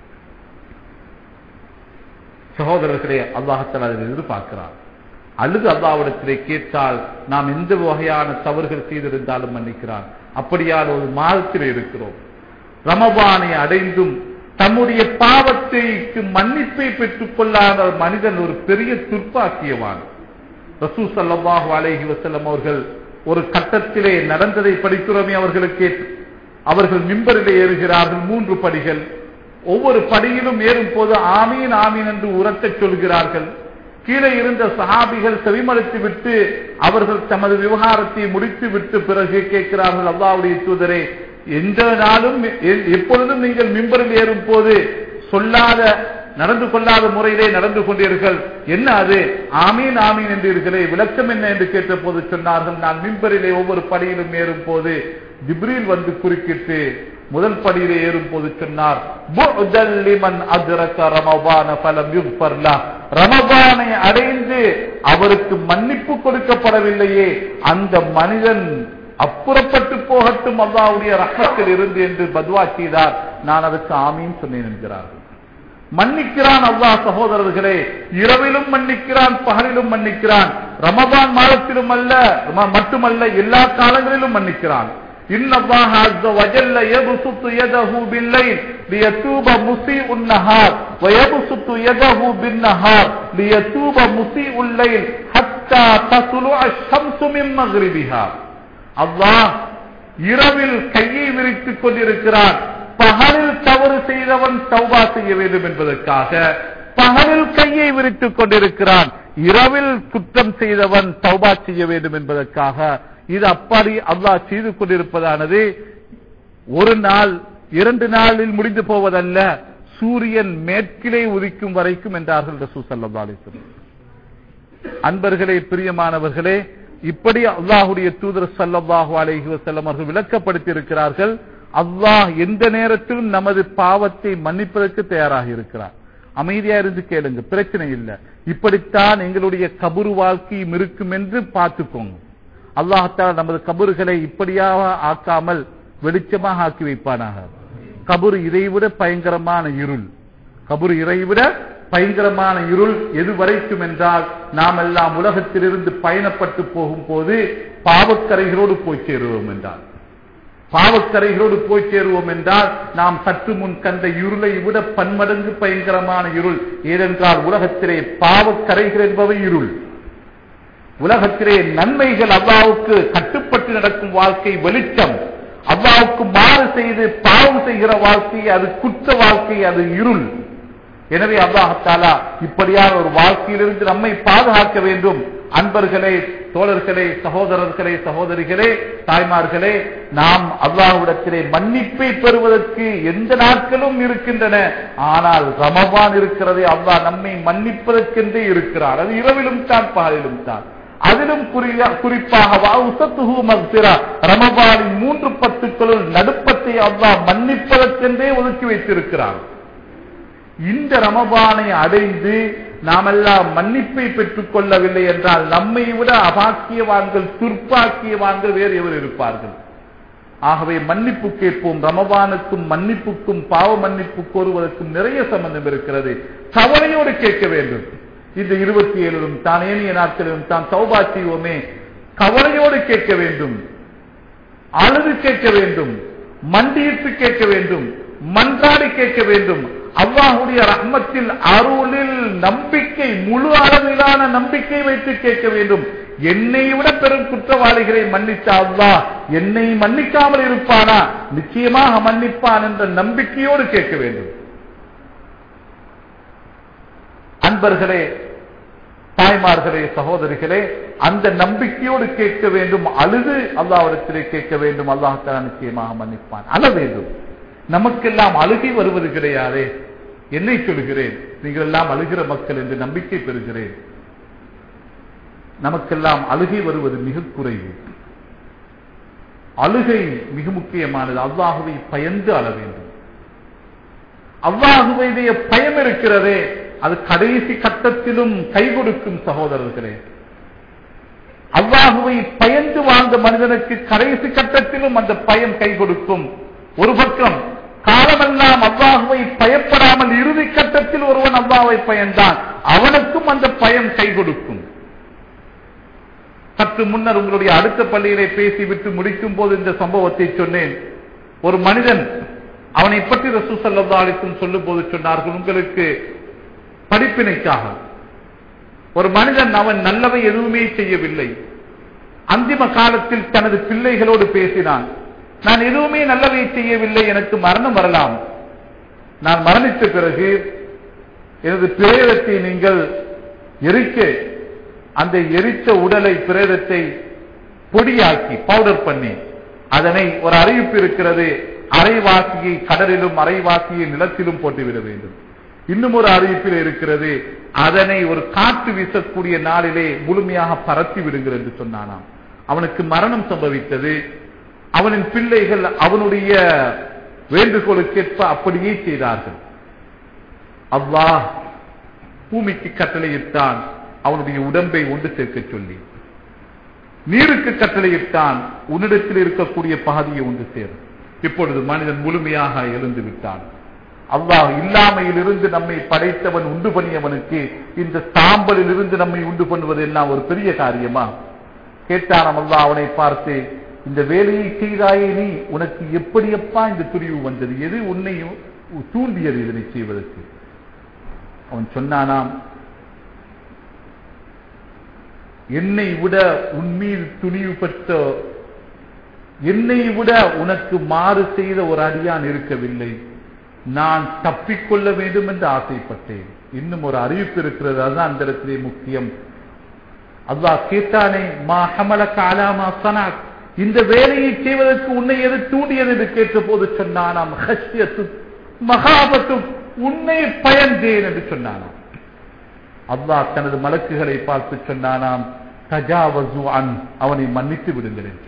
சகோதரர்களே அல்லாஹத்தால் அதில் எதிர்பார்க்கிறார் அழுது அல்லாவிடத்திலே கேட்டால் நாம் எந்த வகையான தவறுகள் செய்திருந்தாலும் மன்னிக்கிறான் அப்படியான ஒரு மாதத்தில் இருக்கிறோம் ரமபானை அடைந்தும் தம்முடைய பாவத்தைக்கு மன்னிப்பை பெற்றுக் கொள்ளாத மனிதன் ஒரு பெரிய துர்ப்பாக்கியவான் ரசூ சல்லாஹூ அலைஹி வசல்லம் அவர்கள் ஒரு கட்டத்திலே நடந்ததை படிக்கிறோமே அவர்களுக்கு அவர்கள் மிம்பரிலே ஏறுகிறார்கள் மூன்று படிகள் ஒவ்வொரு படியிலும் ஏறும் போது ஆமீன் ஆமீன் என்று உரக்கச் சொல்கிறார்கள் கீழே இருந்த சஹாபிகள் செவிமடுத்து விட்டு அவர்கள் தமது விவகாரத்தை முடித்து விட்டு பிறகு கேட்கிறார்கள் அல்லாவுடைய தூதரே எந்த நாளும் எ- எப்பொழுதும் நீங்கள் மிம்பரில் ஏறும் போது சொல்லாத நடந்து கொள்ளாத முறையிலே நடந்து கொண்டீர்கள் என்ன அது ஆமீன் ஆமீன் என்றீர்களே விளக்கம் என்ன என்று கேட்ட போது சொன்னார்கள் நான் மிம்பரிலே ஒவ்வொரு படியிலும் ஏறும் போது ஜிப்ரீல் வந்து குறுக்கிட்டு முதல் படியிலே ஏறும் போது சொன்னார் "புஅதல் லிமன் அத்ரக ரமபான ஃபலம் யுக்ஃபர் லஹ்." ரமபானை அடைந்து அவருக்கு மன்னிப்பு கொடுக்கப்படவில்லையே அந்த மனிதன் அப்புறப்பட்டு போகட்டும் அல்லாஹ்வுடைய ரஹ்மத்தில் இருந்து என்று பத்வா செய்தார் நான் அதுக்கு ஆமீன் சொன்னேன் என்கிறார் மன்னிக்கிறான் அல்லாஹ் சகோதரர்களே இரவிலும் மன்னிக்கிறான் பகலிலும் மன்னிக்கிறான் ரமபான் மாதத்திலும் அல்ல ம- மட்டுமல்ல எல்லா காலங்களிலும் மன்னிக்கிறான் إن الله عز وجل يبسط يده بالليل ليتوب مسيء النهار ويبسط يده بالنهار ليتوب مسيء الليل حتى تطلع الشمس من مغربها அல்லாஹ் இரவில் கையை விரித்துக் கொண்டிருக்கிறான் பகலில் தவறு செய்தவன் தௌபா செய்ய வேண்டும் என்பதற்காக பகலில் கையை விரித்துக் கொண்டிருக்கிறான் இரவில் குற்றம் செய்தவன் தௌபா செய்ய வேண்டும் என்பதற்காக இது அப்படி அல்லாஹ் செய்து கொண்டிருப்பதானது ஒரு நாள் இரண்டு நாளில் முடிந்து போவதல்ல சூரியன் மேற்கிலே உதிக்கும் வரைக்கும் என்றார்கள் ரசூ சல்லா அலிஸ்லம் அன்பர்களே பிரியமானவர்களே இப்படி அல்லாஹுடைய தூதர் ஸல்லல்லாஹு அலைஹி வஸல்லம் அவர்கள் விளக்கப்படுத்தி இருக்கிறார்கள் அல்லாஹ் எந்த நேரத்திலும் நமது பாவத்தை மன்னிப்பதற்கு தயாராக இருக்கிறார் அமைதியா இருந்து கேளுங்க பிரச்சனை இல்லை இப்படித்தான் எங்களுடைய கபுரு வாழ்க்கையும் இருக்கும் என்று பார்த்துக்கோங்க அல்லாஹால நமது கபறுகளை இப்படியாக ஆக்காமல் வெளிச்சமாக ஆக்கி வைப்பானாக கபுரு இதைவிட பயங்கரமான இருள் கபுரு இதைவிட பயங்கரமான இருள் எது வரைக்கும் என்றால் நாம் எல்லாம் உலகத்திலிருந்து பயணப்பட்டு போகும்போது பாவக்கரைகளோடு போய் சேருவோம் என்றால் பாவக்கரைகளோடு போய் சேருவோம் என்றால் நாம் சற்று முன் கண்ட இருளை விட பன்மடங்கு பயங்கரமான இருள் ஏனென்றால் உலகத்திலே பாவக்கரைகள் என்பவை இருள் உலகத்திலே நன்மைகள் அல்லாவுக்கு கட்டுப்பட்டு நடக்கும் வாழ்க்கை வெளிச்சம் அல்லாவுக்கு மாறு செய்து பாவம் செய்கிற வாழ்க்கை அது குற்ற வாழ்க்கை அது இருள் எனவே அல்லாஹாலா இப்படியான ஒரு வாழ்க்கையிலிருந்து நம்மை பாதுகாக்க வேண்டும் அன்பர்களே தோழர்களே சகோதரர்களே சகோதரிகளே தாய்மார்களே நாம் அல்லாஹ்விடத்திலே மன்னிப்பை பெறுவதற்கு எந்த நாட்களும் இருக்கின்றன ஆனால் ரமபான் இருக்கிறதே அல்லாஹ் நம்மை மன்னிப்பதற்கென்றே இருக்கிறார் அது இரவிலும் தான் பகலிலும் தான் அதிலும் குறியா- குறிப்பாக வஅவுசத்துஹு மக்ஃபிரா. ரமபானின் மூன்று பத்துக்களுள் நடுப்பத்தை அல்லாஹ் மன்னிப்பதற்கென்றே ஒதுக்கி வைத்திருக்கிறார் இந்த ரமபானை அடைந்து நாமெல்லாம் மன்னிப்பை பெற்றுக் கொள்ளவில்லை என்றால் நம்மை விட அபாக்கியவான்கள் துர்ப்பாக்கியவான்கள் வேறு எவர் இருப்பார்கள் ஆகவே மன்னிப்பு கேட்போம் ரமபானுக்கும் மன்னிப்புக்கும் பாவ மன்னிப்பு கோருவதற்கும் நிறைய சம்பந்தம் இருக்கிறது கவலையோடு கேட்க வேண்டும் இந்த இருபத்தி ஏழிலும் தான் ஏனைய நாட்களிலும் தான் சௌபா செய்வோமே கவலையோடு கேட்க வேண்டும் அழுது கேட்க வேண்டும் மண்டியிட்டு கேட்க வேண்டும் மன்றாடி கேட்க வேண்டும் அல்லாஹுடைய ரஹ்மத்தில் அருளில் நம்பிக்கை முழு அளவிலான நம்பிக்கை வைத்து கேட்க வேண்டும் என்னை விட பெரும் குற்றவாளிகளை மன்னித்த அல்லாஹ் என்னை மன்னிக்காமல் இருப்பானா நிச்சயமாக மன்னிப்பான் என்ற நம்பிக்கையோடு கேட்க வேண்டும் அன்பர்களே தாய்மார்களே சகோதரிகளே அந்த நம்பிக்கையோடு கேட்க வேண்டும் அழுது அல்லாவிடத்திலே கேட்க வேண்டும் அல்லாஹால நிச்சயமாக மன்னிப்பான் அழ வேண்டும் நமக்கெல்லாம் அழுகை வருவது கிடையாதே என்னை சொல்கிறேன் நீங்கள் எல்லாம் அழுகிற மக்கள் என்று நம்பிக்கை பெறுகிறேன் நமக்கெல்லாம் அழுகை வருவது மிக குறைவு அழுகை மிக முக்கியமானது அல்லாஹுவை பயந்து அழ வேண்டும் அல்லாஹுவையுடைய பயம் இருக்கிறதே அது கடைசி கட்டத்திலும் கை கொடுக்கும் சகோதரர்களே அல்லாஹுவை பயந்து வாழ்ந்த மனிதனுக்கு கடைசி கட்டத்திலும் அந்த பயம் கை கொடுக்கும் ஒரு பக்கம் காலமெல்லாம் அல்லாஹுவை பயப்படாமல் இறுதி கட்டத்தில் ஒருவன் அல்லாஹ்வை பயந்தான் அவனுக்கும் அந்த பயம் கை கொடுக்கும் சற்று முன்னர் உங்களுடைய அடுத்த பள்ளியிலே பேசிவிட்டு முடிக்கும் போது இந்த சம்பவத்தை சொன்னேன் ஒரு மனிதன் அவனை பற்றி ரசூ சல்லா அலிக்கும் சொல்லும் போது சொன்னார்கள் உங்களுக்கு படிப்பினைக்காக ஒரு மனிதன் அவன் நல்லவை எதுவுமே செய்யவில்லை அந்திம காலத்தில் தனது பிள்ளைகளோடு பேசினான் நான் எதுவுமே நல்லவை செய்யவில்லை எனக்கு மரணம் வரலாம் நான் மரணித்த பிறகு எனது பிரேதத்தை நீங்கள் எரிக்க அந்த எரித்த உடலை பிரேதத்தை பொடியாக்கி பவுடர் பண்ணி அதனை ஒரு அறிவிப்பு இருக்கிறது அரைவாசியை கடலிலும் அரைவாசியை நிலத்திலும் போட்டுவிட வேண்டும் இன்னும் ஒரு அறிவிப்பில் இருக்கிறது அதனை ஒரு காற்று வீசக்கூடிய நாளிலே முழுமையாக பரத்தி விடுங்கள் என்று சொன்னானாம் அவனுக்கு மரணம் சம்பவித்தது அவனின் பிள்ளைகள் அவனுடைய வேண்டுகோளுக்கேற்ப அப்படியே செய்தார்கள் அல்லாஹ் பூமிக்கு கட்டளையிட்டான் அவனுடைய உடம்பை ஒன்று சேர்க்க சொல்லி நீருக்கு கட்டளையிட்டான் உன்னிடத்தில் இருக்கக்கூடிய பகுதியை ஒன்று சேரும் இப்பொழுது மனிதன் முழுமையாக எழுந்து விட்டான் அல்லாஹ் இல்லாமையில் இருந்து நம்மை படைத்தவன் உண்டு பண்ணியவனுக்கு இந்த சாம்பலில் இருந்து நம்மை உண்டு பண்ணுவது எல்லாம் ஒரு பெரிய காரியமா கேட்டாராம் அல்லாஹ் அவனை பார்த்து இந்த வேலையை செய்தாயே நீ உனக்கு எப்படியப்பா இந்த துணிவு வந்தது எது உன்னை தூண்டியது இதனை செய்வதற்கு அவன் சொன்னானாம் என்னை விட உன்மீது துணிவு பெற்ற என்னை விட உனக்கு மாறு செய்த ஒரு அடியான் இருக்கவில்லை நான் தப்பிக்கொள்ள வேண்டும் என்று ஆசைப்பட்டேன் இன்னும் ஒரு அறிவிப்பு இருக்கிறது அதுதான் அந்த இடத்திலே முக்கியம் அல்லாஹ் கேட்டானே மா ஹமலக அலாமா சனாக் இந்த வேலையை செய்வதற்கு உன்னை எது தூண்டியது என்று கேட்ட போது சொன்னானாம் ஹஷ்யத்து மகாபத்து உன்னை பயந்தேன் என்று சொன்னானாம் அல்லாஹ் தனது மலக்குகளை பார்த்து சொன்னானாம் தஜாவசு அன் அவனை மன்னித்து விடுங்கள் என்று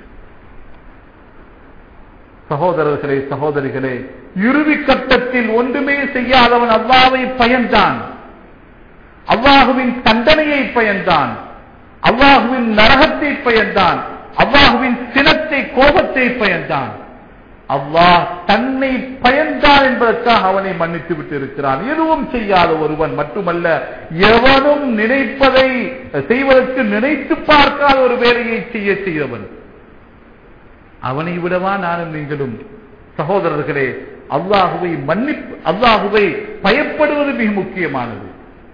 சகோதரர்களே சகோதரிகளே இறுதி கட்டத்தில் ஒன்றுமே செய்யாதவன் அல்லாவை பயந்தான் அல்லாஹுவின் தண்டனையை பயந்தான் அல்லாஹுவின் நரகத்தை பயந்தான் அல்லாஹுவின் சினத்தை கோபத்தை பயந்தான் அல்லாஹ் தன்னை பயந்தான் என்பதற்காக அவனை மன்னித்து விட்டு இருக்கிறான் எதுவும் செய்யாத ஒருவன் மட்டுமல்ல எவனும் நினைப்பதை செய்வதற்கு நினைத்து பார்க்காத ஒரு வேலையை செய்ய செய்தவன் அவனை விடவா நானும் நீங்களும் சகோதரர்களே அல்லாஹுவை மன்னிப்பு அல்லாஹுவை பயப்படுவது மிக முக்கியமானது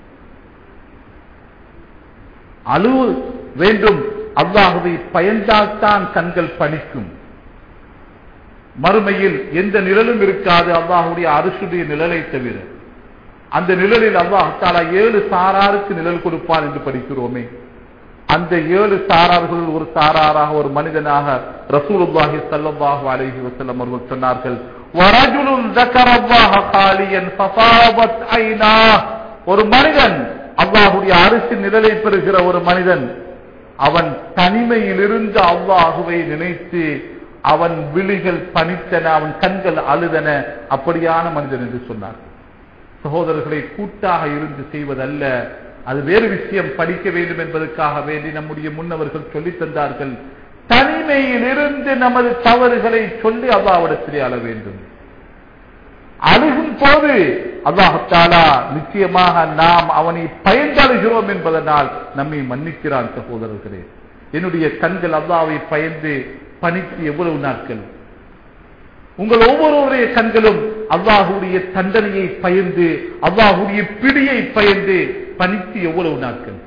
அழுவு வேண்டும் அல்லாஹுவை பயந்தால்தான் கண்கள் பணிக்கும் மறுமையில் எந்த நிழலும் இருக்காது அல்லாஹுடைய அரசுடைய நிழலை தவிர அந்த நிழலில் அல்லாஹ் தாலா ஏழு சாராருக்கு நிழல் கொடுப்பான் என்று படிக்கிறோமே அந்த ஏழு சாரார்கள் ஒரு சாராராக ஒரு மனிதனாக ரசூலுல்லாஹி ஸல்லல்லாஹு அலைஹி வஸல்லம் அவர்கள் சொன்னார்கள் வரஜுலுன் ذكرல்லாஹ காலியன் ஃபசாபத் ஐனா ஒரு மனிதன் அல்லாஹ்வுடைய அரிசி நிழலை பெறுகிற ஒரு மனிதன் அவன் தனிமையில் இருந்து அல்லாஹுவை நினைத்து அவன் விழிகள் பனித்தன அவன் கண்கள் அழுதன அப்படியான மனிதன் என்று சொன்னார் சகோதரர்களை கூட்டாக இருந்து செய்வதல்ல அது வேறு விஷயம் படிக்க வேண்டும் என்பதற்காக வேண்டி நம்முடைய முன்னவர்கள் சொல்லித் தந்தார்கள் தனிமையில் இருந்து நமது தவறுகளை சொல்லி அல்லாவிடத்திலே அழ வேண்டும் அழுகும் போது அல்லாஹாலா நிச்சயமாக நாம் அவனை பயந்தழுகிறோம் என்பதனால் நம்மை மன்னிக்கிறான் சகோதரர்களே என்னுடைய கண்கள் அல்லாவை பயந்து பணிக்கு எவ்வளவு நாட்கள் உங்கள் ஒவ்வொருவருடைய கண்களும் அல்லாஹுடைய தண்டனையை பயந்து அல்லாஹுடைய பிடியை பயந்து பணிக்கு எவ்வளவு நாட்கள்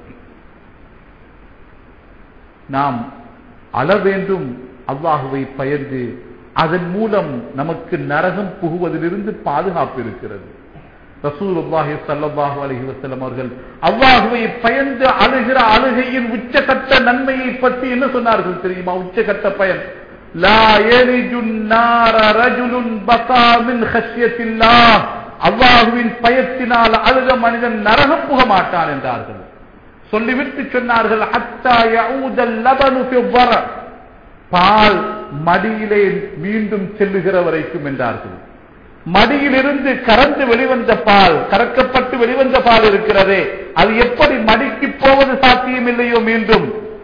நாம் அழ வேண்டும் அல்லாஹுவை பயந்து அதன் மூலம் நமக்கு நரகம் புகுவதிலிருந்து பாதுகாப்பு இருக்கிறது ரசூலுல்லாஹி ஸல்லல்லாஹு அலைஹி வஸல்லம் அவர்கள் அல்லாஹ்வை பயந்து அழுகிற அழுகையின் உச்சகட்ட நன்மையை பற்றி என்ன சொன்னார்கள் தெரியுமா உச்சகட்ட பயன் லா யலிஜுன் நார ரஜுலுன் பகா மின் ஹஷ்யத்தில்லாஹ் அல்லாஹுவின் பயத்தினால் அழுத மனிதன் நரகம் புக மாட்டான் என்றார்கள் சொல்லிவிட்டு சொன்னார்கள் ஹத்தா யஊதல் லபனு ஃபி வர பால் மடியிலே மீண்டும் செல்லுகிற வரைக்கும் என்றார்கள் மடியிலிருந்து கறந்து வெளிவந்த பால் கறக்கப்பட்டு வெளிவந்த பால் இருக்கிறதே அது எப்படி மடிக்கு போவது சாத்தியம் இல்லையோ மீண்டும்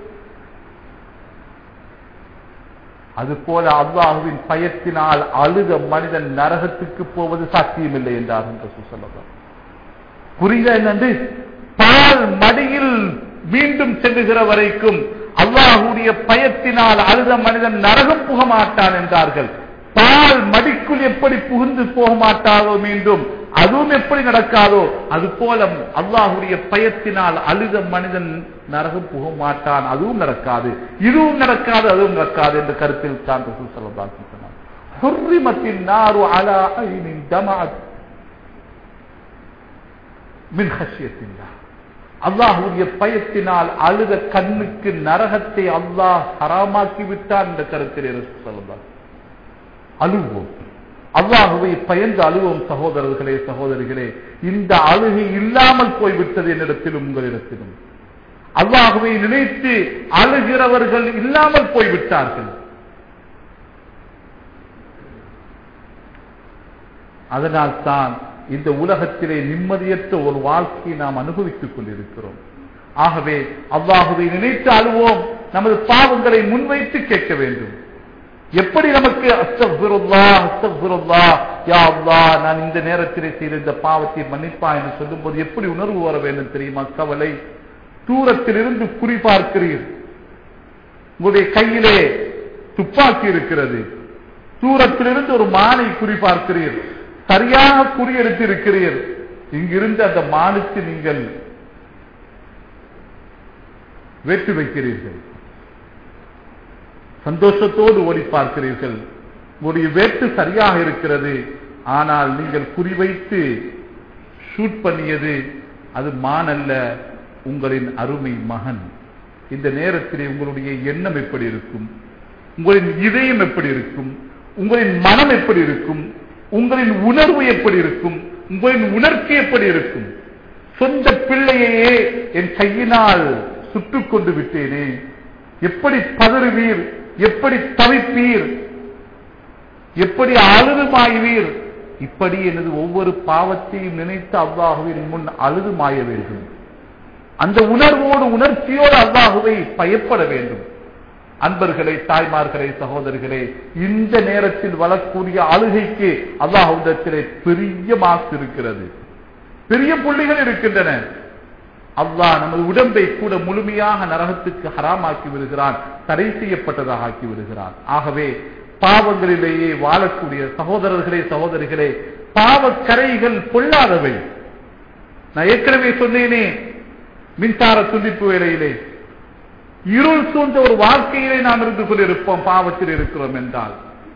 அது போல அல்லாஹுவின் பயத்தினால் அழுத மனிதன் நரகத்துக்கு போவது சாத்தியமில்லை என்றார்கள் சொல்லலாம் புரியுதா என்னண்டு பால் மடியில் மீண்டும் செல்லுகிற வரைக்கும் அல்லாஹுடைய பயத்தினால் அழுத மனிதன் நரகம் புக மாட்டான் என்றார்கள் பால் மடிக்குள் எப்படி புகுந்து போக மாட்டாதோ மீண்டும் அதுவும் எப்படி நடக்காதோ அது போல அல்லாஹுடைய பயத்தினால் அழுத மனிதன் நரகம் புக மாட்டான் அதுவும் நடக்காது இதுவும் நடக்காது அதுவும் நடக்காது என்ற கருத்தில் தான் ரசூல் ஸல்லல்லாஹு அலைஹி வஸல்லம் ஹுர்ரிமத்தின் நாரு அலா ஐனின் ஜமஅத் மின் ஹஷ்யத்தில்லாஹ் அல்லாஹுடைய பயத்தினால் அழுத கண்ணுக்கு நரகத்தை அல்லாஹ் ஹராமாக்கி விட்டான் என்ற கருத்தில் ரசூல் ஸல்லல்லாஹு அழுவோம் அல்லாஹுவை பயந்து அழுவோம் சகோதரர்களே சகோதரிகளே இந்த அழுகை இல்லாமல் போய்விட்டது என்னிடத்திலும் உங்களிடத்திலும் அல்லாஹுவை நினைத்து அழுகிறவர்கள் இல்லாமல் போய்விட்டார்கள் அதனால் தான் இந்த உலகத்திலே நிம்மதியற்ற ஒரு வாழ்க்கையை நாம் அனுபவித்துக் கொண்டிருக்கிறோம் ஆகவே அல்லாஹுவை நினைத்து அழுவோம் நமது பாவங்களை முன்வைத்து கேட்க வேண்டும் எப்படி நமக்கு அஸ்தக்ஃபிருல்லா அஸ்தக்ஃபிருல்லா யா அல்லாஹ் நான் இந்த நேரத்திலே செய்த இந்த பாவத்தை மன்னிப்பா என்று சொல்லும்போது எப்படி உணர்வு வர வேண்டும் தெரியுமா கவலை தூரத்திலிருந்து குறி பார்க்கிறீர் உங்களுடைய கையிலே துப்பாக்கி இருக்கிறது தூரத்திலிருந்து ஒரு மானை குறி பார்க்கிறீர் சரியாக குறி எடுத்து இருக்கிறீர் இங்கிருந்து அந்த மானுக்கு நீங்கள் வெற்றி வைக்கிறீர்கள் சந்தோஷத்தோடு ஓடி பார்க்கிறீர்கள் உங்களுடைய வேட்டு சரியாக இருக்கிறது ஆனால் நீங்கள் குறிவைத்து ஷூட் பண்ணியது அது மான் அல்ல உங்களின் அருமை மகன் இந்த நேரத்திலே உங்களுடைய எண்ணம் எப்படி இருக்கும் உங்களின் இதயம் எப்படி இருக்கும் உங்களின் மனம் எப்படி இருக்கும் உங்களின் உணர்வு எப்படி இருக்கும் உங்களின் உணர்ச்சி எப்படி இருக்கும் சொந்த பிள்ளையையே என் கையினால் சுட்டுக் கொண்டு விட்டேனே எப்படி பதறுவீர் எப்படி தவிப்பீர் எப்படி அழுதுமாய்வீர் இப்படி எனது ஒவ்வொரு பாவத்தையும் நினைத்து அல்லாஹுவின் முன் அழுதுமாய வேண்டும் அந்த உணர்வோடு உணர்ச்சியோடு அல்லாஹுவை பயப்பட வேண்டும் அன்பர்களே தாய்மார்களே சகோதரர்களே இந்த நேரத்தில் வரக்கூடிய அழுகைக்கு அல்லாஹுடத்திலே பெரிய மாசு இருக்கிறது பெரிய புள்ளிகள் இருக்கின்றன அல்லாஹ் நமது உடம்பை கூட முழுமையாக நரகத்துக்கு ஹராமாக்கி விடுகிறான் தடை செய்யப்பட்டதாக ஆக்கி விடுகிறான் ஆகவே பாவங்களிலேயே வாழக்கூடிய சகோதரர்களே சகோதரிகளே பாவக்கரைகள் பொல்லாதவை நான் ஏற்கனவே சொன்னேனே மின்சார துண்டிப்பு வேலையிலே இருள் சூழ்ந்த ஒரு வாழ்க்கையிலே நாம் இருந்து கொண்டிருப்போம் பாவத்தில் இருக்கிறோம் என்றால்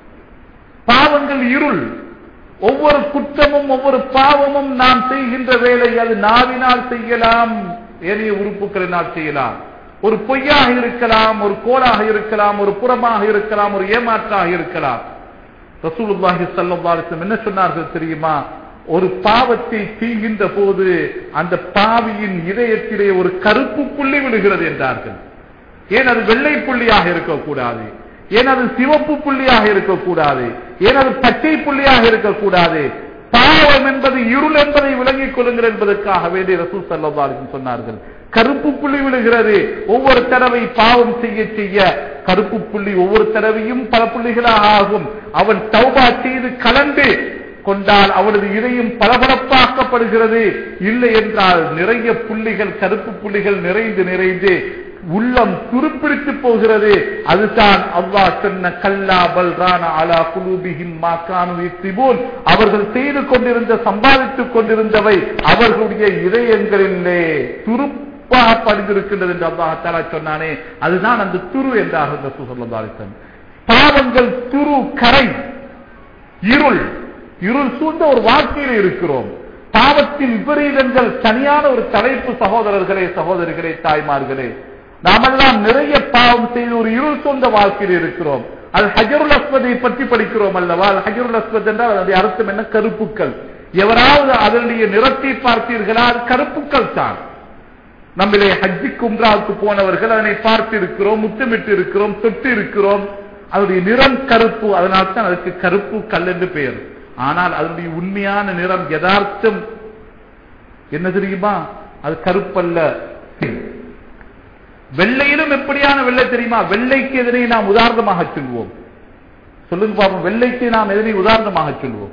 பாவங்கள் இருள் ஒவ்வொரு குற்றமும் ஒவ்வொரு பாவமும் நாம் செய்கின்ற வேலை அது நாவினால் செய்யலாம் ஏனைய உறுப்புகளினால் செய்யலாம் ஒரு பொய்யாக இருக்கலாம் ஒரு கோலாக இருக்கலாம் ஒரு புறமாக இருக்கலாம் ஒரு ஏமாற்றாக இருக்கலாம் ரசூலுல்லாஹி ஸல்லல்லாஹு அலைஹி வஸல்லம் என்ன சொன்னார்கள் தெரியுமா ஒரு பாவத்தை செய்கின்ற போது அந்த பாவியின் இதயத்திலே ஒரு கருப்பு புள்ளி விழுகிறது என்றார்கள் ஏன் அது வெள்ளை புள்ளியாக இருக்கக்கூடாது ஏன் அது சிவப்பு புள்ளியாக இருக்கக்கூடாது ஏன் அது பச்சை புள்ளியாக இருக்கக்கூடாது பாவம் என்பது இருள் என்பதை விளங்கிக் கொள்ளுங்கள் என்பதற்காக வேண்டிய ரசூல் சல்லாஹ் சொன்னார்கள் கருப்பு புள்ளி விழுகிறது ஒவ்வொரு தடவை பாவம் செய்ய செய்ய கருப்பு புள்ளி ஒவ்வொரு தடவையும் பல புள்ளிகளாக ஆகும் அவன் தௌபா செய்து கலந்து கொண்டால் அவனது இதயம் பளபளப்பாக்கப்படுகிறது இல்லை என்றால் நிறைய புள்ளிகள் கருப்பு புள்ளிகள் நிறைந்து நிறைந்து உள்ளம் துருப்பிடித்து போகிறது அதுதான் அவ்வா சொன்ன கல்லா பல்ரான அலா குலூபிஹிம் மாக்கானு யுக்திபூன் அவர்கள் செய்து கொண்டிருந்த சம்பாதித்துக் கொண்டிருந்தவை அவர்களுடைய இதயங்களிலே துருப்பாக படிந்திருக்கின்றது என்று அல்லாஹாலா சொன்னானே அதுதான் அந்த துரு என்றாக சொல்லதாலிசன் பாவங்கள் துரு கரை இருள் இருள் சூழ்ந்த ஒரு வாழ்க்கையில் இருக்கிறோம் பாவத்தின் விபரீதங்கள் தனியான ஒரு தலைப்பு சகோதரர்களே சகோதரிகளே தாய்மார்களே நாமெல்லாம் நிறைய பாவம் செய்து ஒரு இருள் சொந்த வாழ்க்கையில் இருக்கிறோம் அது ஹஜருல் அஸ்வதை பற்றி படிக்கிறோம் அல்லவா ஹஜருல் அஸ்வத் என்றால் அதனுடைய அர்த்தம் என்ன கருப்புக்கள் எவராவது அதனுடைய நிறத்தை பார்த்தீர்களா அது கருப்புக்கள் தான் நம்மளே ஹஜ்ஜிக்கு உம்ராவுக்கு போனவர்கள் அதனை பார்த்து இருக்கிறோம் முத்தமிட்டு இருக்கிறோம் தொட்டு இருக்கிறோம் அதனுடைய நிறம் கருப்பு அதனால் தான் அதுக்கு கருப்பு கல் என்று பெயர் ஆனால் அதனுடைய உண்மையான நிறம் யதார்த்தம் என்ன தெரியுமா அது கருப்பல்ல வெள்ளையிலும் எப்படியான வெள்ளை தெரியுமா வெள்ளைக்கு எதனை நாம் உதாரணமாக சொல்வோம் சொல்லுங்க பாப்போம் வெள்ளைக்கு நாம் எதனை உதாரணமாக சொல்வோம்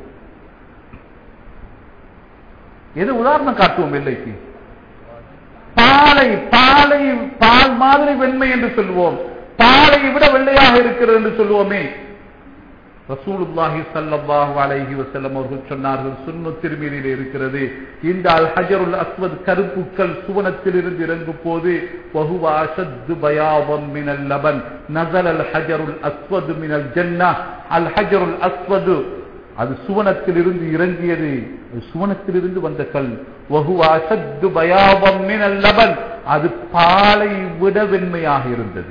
எது உதாரணம் காட்டுவோம் வெள்ளைக்கு பாலை பாலை பால் மாதிரி வெண்மை என்று சொல்வோம் பாலை விட வெள்ளையாக இருக்கிறது என்று சொல்லுவோமே ரசூலுல்லாஹி ஸல்லல்லாஹு அலைஹி வஸல்லம் அவர்கள் சொன்னார்கள் சுன்னு திருமீனில் இருக்கிறது இந்த அல் ஹஜருல் அஸ்வத் கருப்புக்கள் சுவனத்தில் இருந்து இறங்கும் போது வஹுவ அஷத்து பயாவம் மினல் லபன் நஸல அல் ஹஜருல் அஸ்வத் மினல் ஜன்னah அல் ஹஜருல் அஸ்வத் அது சுவனத்தில் இருந்து இறங்கியது சுவனத்தில் இருந்து வந்த கல் வஹுவ அஷத்து பயாவம் மினல் லபன் அது பாலை விட வெண்மையாக இருந்தது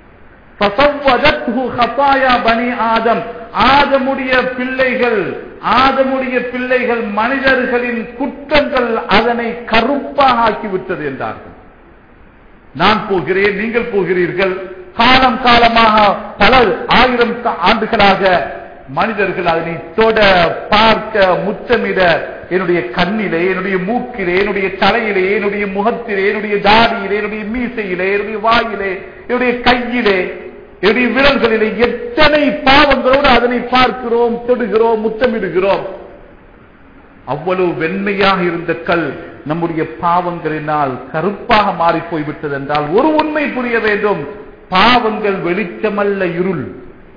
பனி ஆதம் ஆதமுடைய பிள்ளைகள் ஆதமுடைய பிள்ளைகள் மனிதர்களின் குற்றங்கள் அதனை கருப்பாக ஆக்கிவிட்டது என்றார்கள் நான் போகிறேன் நீங்கள் போகிறீர்கள் காலம் காலமாக பல ஆயிரம் ஆண்டுகளாக மனிதர்கள் அதனை தொட பார்க்க முத்தமிட என்னுடைய கண்ணிலே என்னுடைய மூக்கிலே என்னுடைய தலையிலே என்னுடைய முகத்திலே என்னுடைய தாடியிலே என்னுடைய மீசையிலே என்னுடைய வாயிலே என்னுடைய கையிலே என்னுடைய விரல்களிலே எத்தனை பாவங்களோடு அதனை பார்க்கிறோம் தொடுகிறோம் முத்தமிடுகிறோம் அவ்வளவு வெண்மையாக இருந்த கல் நம்முடைய பாவங்களினால் கருப்பாக மாறி போய்விட்டது என்றால் ஒரு உண்மை புரிய வேண்டும் பாவங்கள் வெளிச்சமல்ல இருள்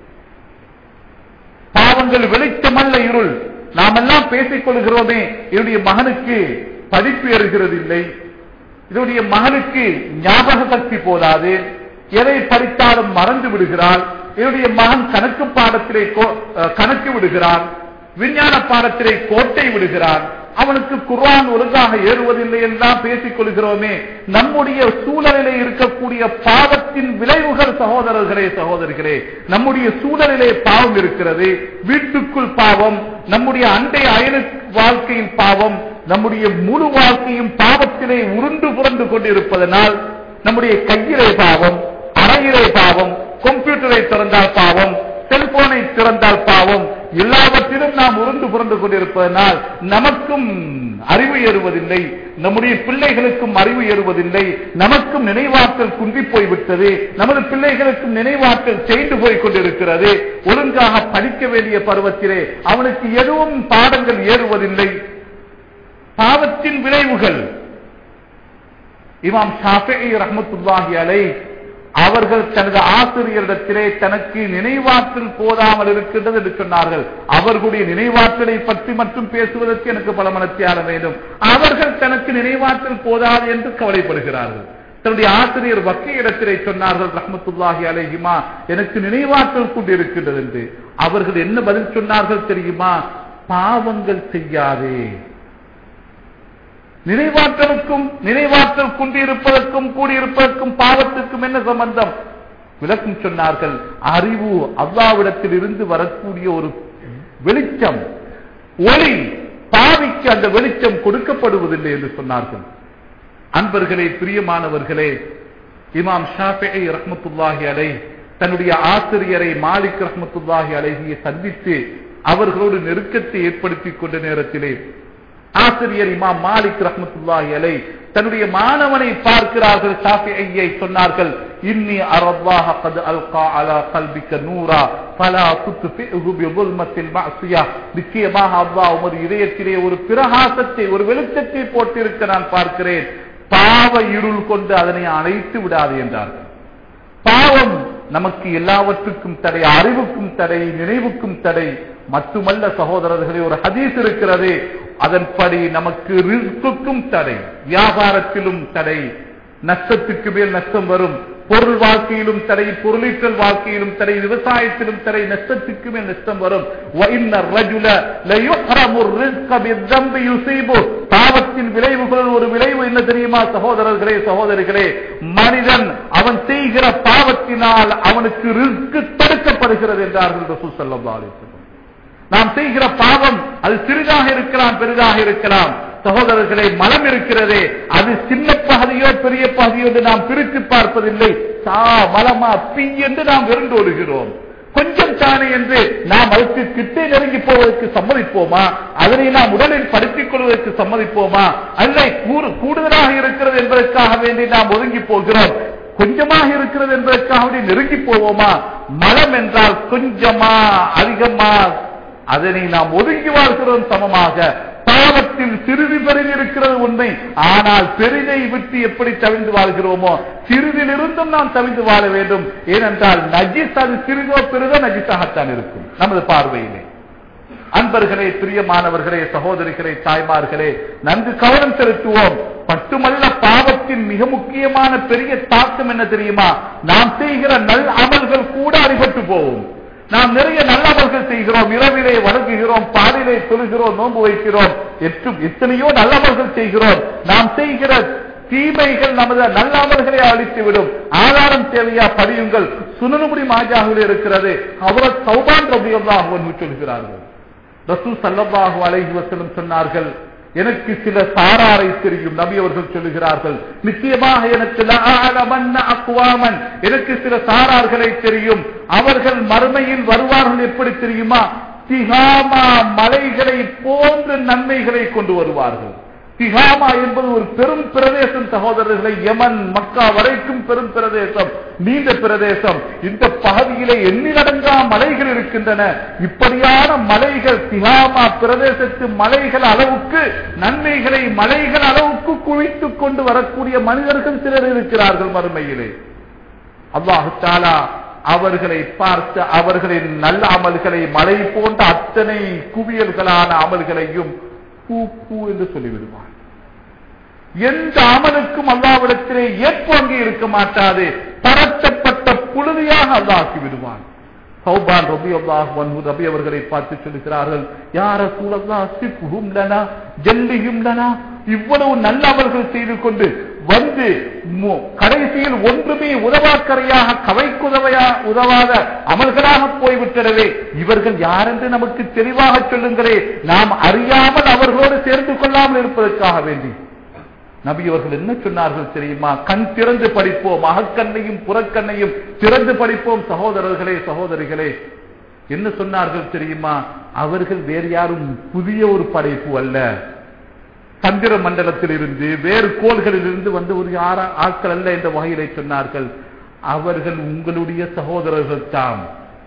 பாவங்கள் வெளிச்சமல்ல இருள் நாம் எல்லாம் பேசிக் கொள்கிறோமே என்னுடைய மகனுக்கு படிப்பு ஏறுகிறது இல்லை இதனுடைய மகனுக்கு ஞாபக சக்தி போதாது எதை படித்தாலும் மறந்து விடுகிறான் என்னுடைய மகன் கணக்கு பாடத்திலே கோ- அஹ், கணக்கு விடுகிறான் விஞ்ஞான பாடத்திலே கோட்டை விடுகிறான் அவனுக்கு குர்ஆன் ஒழுங்காக ஏறுவதில்லை என்றால் பேசிக் கொள்கிறோமே நம்முடைய சூழலிலே இருக்கக்கூடிய பாவத்தின் விளைவுகள் சகோதரர்களே சகோதரிகளே நம்முடைய சூழலிலே பாவம் இருக்கிறது வீட்டுக்குள் பாவம் நம்முடைய அண்டை அயன வாழ்க்கையின் பாவம் நம்முடைய முழு வாழ்க்கையும் பாவத்திலே உருண்டு புரண்டு கொண்டிருப்பதனால் நம்முடைய கையிலே பாவம் அறையிலே பாவம் கம்ப்யூட்டரை திறந்தால் பாவம் செல்போனை திறந்தால் பாவம் எல்லாவற்றிலும் நாம் உருண்டு புரண்டு கொண்டிருப்பதனால் நமக்கும் அறிவு ஏறுவதில்லை நம்முடைய பிள்ளைகளுக்கும் அறிவு ஏறுவதில்லை நமக்கும் நினைவாற்றல் குன்றி போய்விட்டது நமது பிள்ளைகளுக்கும் நினைவாற்றல் செய்து போய் கொண்டிருக்கிறது ஒழுங்காக படிக்க வேண்டிய பருவத்திலே அவனுக்கு எதுவும் பாடங்கள் ஏறுவதில்லை பாவத்தின் விளைவுகள் இமாம் ஷாஃபிஈ ரஹ்மத்துல்லாஹி அலை அவர்கள் தனது ஆசிரியரிடத்திலே தனக்கு நினைவாற்றல் போதாமல் இருக்கின்றது என்று சொன்னார்கள் அவர்களுடைய நினைவாற்றலை பற்றி மட்டும் பேசுவதற்கு எனக்கு பல மனத்தியால வேண்டும் அவர்கள் தனக்கு நினைவாற்றல் போதாது என்று கவலைப்படுகிறார்கள் தன்னுடைய ஆசிரியர் வக்கிய இடத்திலே சொன்னார்கள் ரஹ்மத்துல்லாஹி அலைஹிமா எனக்கு நினைவாற்றல் கொண்டு இருக்கின்றது என்று அவர்கள் என்ன பதில் சொன்னார்கள் தெரியுமா பாவங்கள் செய்யாதே நினைவாற்றலுக்கும் நினைவாற்றல் கொண்டிருப்பதற்கும் கூடியிருப்பதற்கும் பாவத்திற்கும் என்ன சம்பந்தம் விளக்கம் சொன்னார்கள் அறிவு அல்லாவிடத்தில் இருந்து வரக்கூடிய ஒரு வெளிச்சம் ஒளி பாவிக்கு அந்த வெளிச்சம் கொடுக்கப்படுவதில்லை என்று சொன்னார்கள் அன்பர்களே பிரியமானவர்களே இமாம் ஷாஃபிஐ ரஹ்மத்துல்லாஹி அலை தன்னுடைய ஆசிரியரை மாலிக் ரஹ்மத்துல்லாஹி அலைஹியை சந்தித்து அவர்களோடு நெருக்கத்தை ஏற்படுத்திக் கொண்ட நேரத்திலே ஆசிரியர் இமாம் மாலிக் ரஹ்மத்துல்லாஹி அலை தன்னுடைய மாணவனை பார்க்கிறார்கள் ஷாஃபிஐயை சொன்னார்கள் இன்னி அரல்லாஹ قد القى على قلبك نورا فلا تطفئه بظلمة المعصية நிச்சயமாக அல்லாஹ் உமது இதயத்திலே ஒரு பிரகாசத்தை ஒரு வெளிச்சத்தை போட்டிருக்க நான் பார்க்கிறேன் பாவ இருள் கொண்டு அதனை அணைத்து விடாது என்றார்கள் பாவம் நமக்கு எல்லாவற்றுக்கும் தடை அறிவுக்கும் தடை நினைவுக்கும் தடை மட்டுமல்ல சகோதரர்களே ஒரு ஹதீஸ் இருக்கிறது அதன்படி நமக்கு ரிஸ்க்குக்கும் தடை வியாபாரத்திலும் தடை நஷ்டத்துக்கு மேல் நஷ்டம் வரும் பொருள் வாழ்க்கையிலும் தடை பொருளீட்டல் வாழ்க்கையிலும் தடை விவசாயத்திலும் தடை நஷ்டத்துக்கு மேல் நஷ்டம் வரும் وَإِنَّ الرَّجُلَ لَيُحْرَمُ الرِّزْقَ بِالذَّنبِ يُصِيبُهُ பாவத்தின் விளைவுகள் ஒரு விளைவு என்ன தெரியுமா சகோதரர்களே சகோதரிகளே மனிதன் அவன் செய்கிற பாவத்தினால் அவனுக்கு ரிஸ்க் தடுக்கப்படுகிறது என்றார்கள் ரசூல் ஸல்லல்லாஹு அலைஹி வஸல்லம் நாம் செய்கிற பாவம் அது சிறிதாக இருக்கலாம் பெரிதாக இருக்கலாம் சகோதரர்களே மலம் இருக்கிறதே அது சின்ன பகுதியோ பெரிய பகுதியோ என்று நாம் பிரித்து பார்ப்பதில்லை சா மலமா பி என்று நாம் விருண்டோடுகிறோம் கொஞ்சம் தானே என்று நாம் அதுக்கு கிட்டே நெருங்கி போவதற்கு சம்மதிப்போமா அதனை நாம் உடலில் படுத்திக் கொள்வதற்கு சம்மதிப்போமா அல்ல கூறு- கூடுதலாக இருக்கிறது என்பதற்காக வேண்டி நாம் ஒதுங்கி போகிறோம் கொஞ்சமாக இருக்கிறது என்பதற்காக வேண்டி நெருங்கி போவோமா மலம் என்றால் கொஞ்சமா அதிகமா அதனை நாம் ஒதுங்கி வாழ்கிறோம் சமமாக பாவத்தில் சிறிது பெரிது இருக்கிறது உண்மை ஆனால் பெரிதை விட்டு எப்படி தவிந்து வாழ்கிறோமோ சிறிதிலிருந்தும் நாம் தவிந்து வாழ வேண்டும் ஏனென்றால் நஜிஸ் அது சிறிதோ பெரிதோ நஜிஸாகத்தான் இருக்கும் நமது பார்வையிலே அன்பர்களே பிரியமானவர்களே சகோதரிகளே தாய்மார்களே நன்கு கவனம் செலுத்துவோம் மட்டுமல்ல பாவத்தின் மிக முக்கியமான பெரிய தாக்கம் என்ன தெரியுமா நாம் செய்கிற நல் அமல்கள் கூட அடிபட்டு போகும் நாம் நிறைய நல்லமல்கள் செய்கிறோம் இரவிலே வணங்குகிறோம் பாலிலே தொழுகிறோம் நோன்பு வைக்கிறோம் எற்றும் எத்தனையோ நல்லமல்கள் செய்கிறோம் நாம் செய்கிற தீமைகள் நமது நல்ல அமல்களை அழித்துவிடும் ஆதாரம் தேவையா படியுங்கள் சுனனுபடி மாஜாவில் இருக்கிறது அவர் சௌபான் ரபியல்லாஹ் சொல்கிறார்கள் ரசூல் சல்லல்லாஹு அலைஹி வஸல்லம் சொன்னார்கள் எனக்கு சில சாராரை தெரியும் நபி அவர்கள் சொல்லுகிறார்கள் நிச்சயமாக எனக்கு லஅலமன்ன அக்வாமன் எனக்கு சில சாரார்களை தெரியும் அவர்கள் மறுமையில் வருவார்கள் எப்படி தெரியுமா திகாமா மலைகளை போன்ற நன்மைகளை கொண்டு வருவார்கள் திகாமா என்பது ஒரு பெரும் பிரதேசம் சகோதரர்களை யமன் மக்கா வரைக்கும் பெரும் பிரதேசம் நீண்ட பிரதேசம் இந்த பகுதியிலே எண்ணிலடங்கா மலைகள் இருக்கின்றன இப்படியான மலைகள் திகாமா பிரதேசத்து மலைகள் அளவுக்கு நன்மைகளை மலைகள் அளவுக்கு குவித்துக் கொண்டு வரக்கூடிய மனிதர்கள் சிலர் இருக்கிறார்கள் மறுமையிலே அல்லாஹு தாலா அவர்களை பார்த்து அவர்களின் நல்ல அமல்களை மலை போன்ற அத்தனை குவியல்களான அமல்களையும் பூ பூ என்று சொல்லிவிடுவான் எந்த அமலுக்கும் அல்லாவிடத்திலே ஏற்பு அங்கே இருக்க மாட்டாது பரத்தப்பட்ட புழுதியாக அல்லாக்கி விடுவான் சௌபான் ரபி அல்லாஹ் வன்ஹு ரபி அவர்களை பார்த்து சொல்லுகிறார்கள் யார சூழல்லா சிப்புகும் லனா ஜல்லியும் லனா இவ்வளவு நல்ல அமல்கள் செய்து கொண்டு வந்து மு- கடைசியில் ஒன்றுமே உதவாக்கரையாக கவைக்குதவையா உதவாத அமல்களாக போய்விட்டனவே இவர்கள் யார் என்று நமக்கு தெளிவாக சொல்லுங்களே நாம் அறியாமல் அவர்களோடு சேர்ந்து கொள்ளாமல் இருப்பதற்காக வேண்டி நபி அவர்கள் என்ன சொன்னார்கள் தெரியுமா கண் திறந்து படிப்போம் அகக்கண்ணையும் புறக்கண்ணையும் திறந்து படிப்போம் சகோதரர்களே சகோதரிகளே என்ன சொன்னார்கள் தெரியுமா அவர்கள் வேறு யாரும் புதிய ஒரு படைப்பு அல்ல சந்திர மண்டலத்தில் இருந்து வேறு கோள்களில் இருந்து வந்து ஒரு யாரா ஆட்கள் அல்ல என்ற வகையிலே சொன்னார்கள் அவர்கள் உங்களுடைய சகோதரர்கள் தான்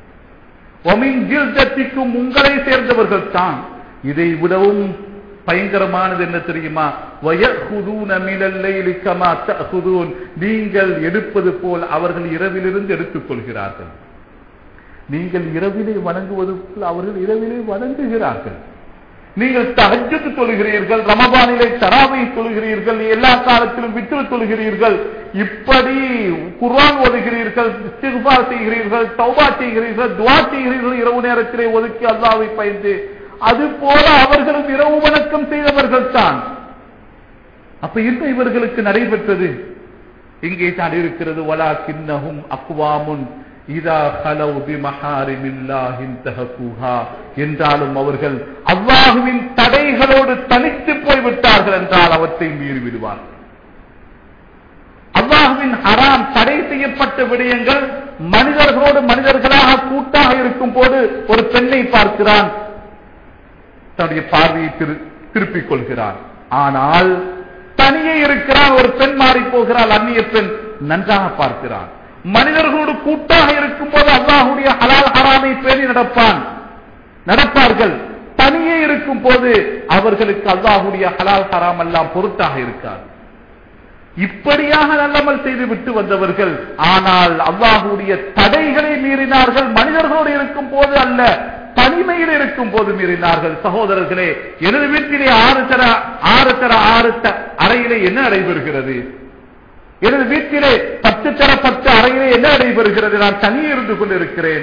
ஒமிங்கில்தத்திக்கும் உங்களை சேர்ந்தவர்கள் தான் இதை விடவும் பயங்கரமானது என்ன தெரியுமா வயஹுதூன மினல் லைலி கமா தஅஹுதூன் நீங்கள் எடுப்பது போல் அவர்கள் இரவிலிருந்து எடுத்துக் கொள்கிறார்கள் நீங்கள் இரவிலே வணங்குவது போல் அவர்கள் இரவிலே வணங்குகிறார்கள் நீங்கள் தஹஜ்ஜத் தொழுகிறீர்கள் ரமபானிலே தராவை தொழுகிறீர்கள் எல்லா காலத்திலும் விட்டு தொழுகிறீர்கள் இப்படி குர்ஆன் ஓதுகிறீர்கள் இஸ்திக்பார் செய்கிறீர்கள் தௌபா செய்கிறீர்கள் துஆ செய்கிறீர்கள் இரவு நேரத்திலே ஒதுக்கி அல்லாஹ்வை பயந்து அது போல அவர்களும் இரவு வணக்கம் செய்தவர்கள் தான் அப்ப என்ன இவர்களுக்கு நடைபெற்றது இங்கே தான் இருக்கிறது வலா கிண்ணஹும் அக்வாமுன் இதா ஹலவு பிமஹாரிமில்லாஹின் தஹகுஹா என்றாலும் அவர்கள் அல்லாஹுவின் தடைகளோடு தனித்து போய்விட்டார்கள் என்றால் அவற்றை மீறி விடுவார்கள் அல்லாஹுவின் ஹராம் தடை செய்யப்பட்ட விடயங்கள் மனிதர்களோடு மனிதர்களாக கூட்டாக இருக்கும் போது ஒரு பெண்ணை பார்க்கிறான் தன்னுடைய பார்வையை திரு- திருப்பிக் கொள்கிறான் ஆனால் தனியே இருக்கிறான் ஒரு பெண் மாறி போகிறாள் அந்நிய பெண் நன்றாக பார்க்கிறான் மனிதர்களோடு கூட்டாக இருக்கும் போது அல்லாஹுடைய ஹலால் ஹராமை பேணி நடப்பான் நடப்பார்கள் தனியே இருக்கும் போது அவர்களுக்கு அல்லாஹுடைய ஹலால் ஹராம் எல்லாம் பொருட்டாக இருக்காது இப்படியாக நல்லமல் செய்து விட்டு வந்தவர்கள் ஆனால் அல்லாஹுடைய தடைகளை மீறினார்கள் மனிதர்களோடு இருக்கும் போது அல்ல தனிமையில் இருக்கும் போது மீறினார்கள் சகோதரர்களே எனது வீட்டிலே ஆறு தர ஆறு தர ஆறு த- அறையிலே என்ன நடைபெறுகிறது எனது வீட்டிலே பத்து தர பத்து அறையிலே என்ன நடைபெறுகிறது நான் தனியே இருந்து கொண்டிருக்கிறேன்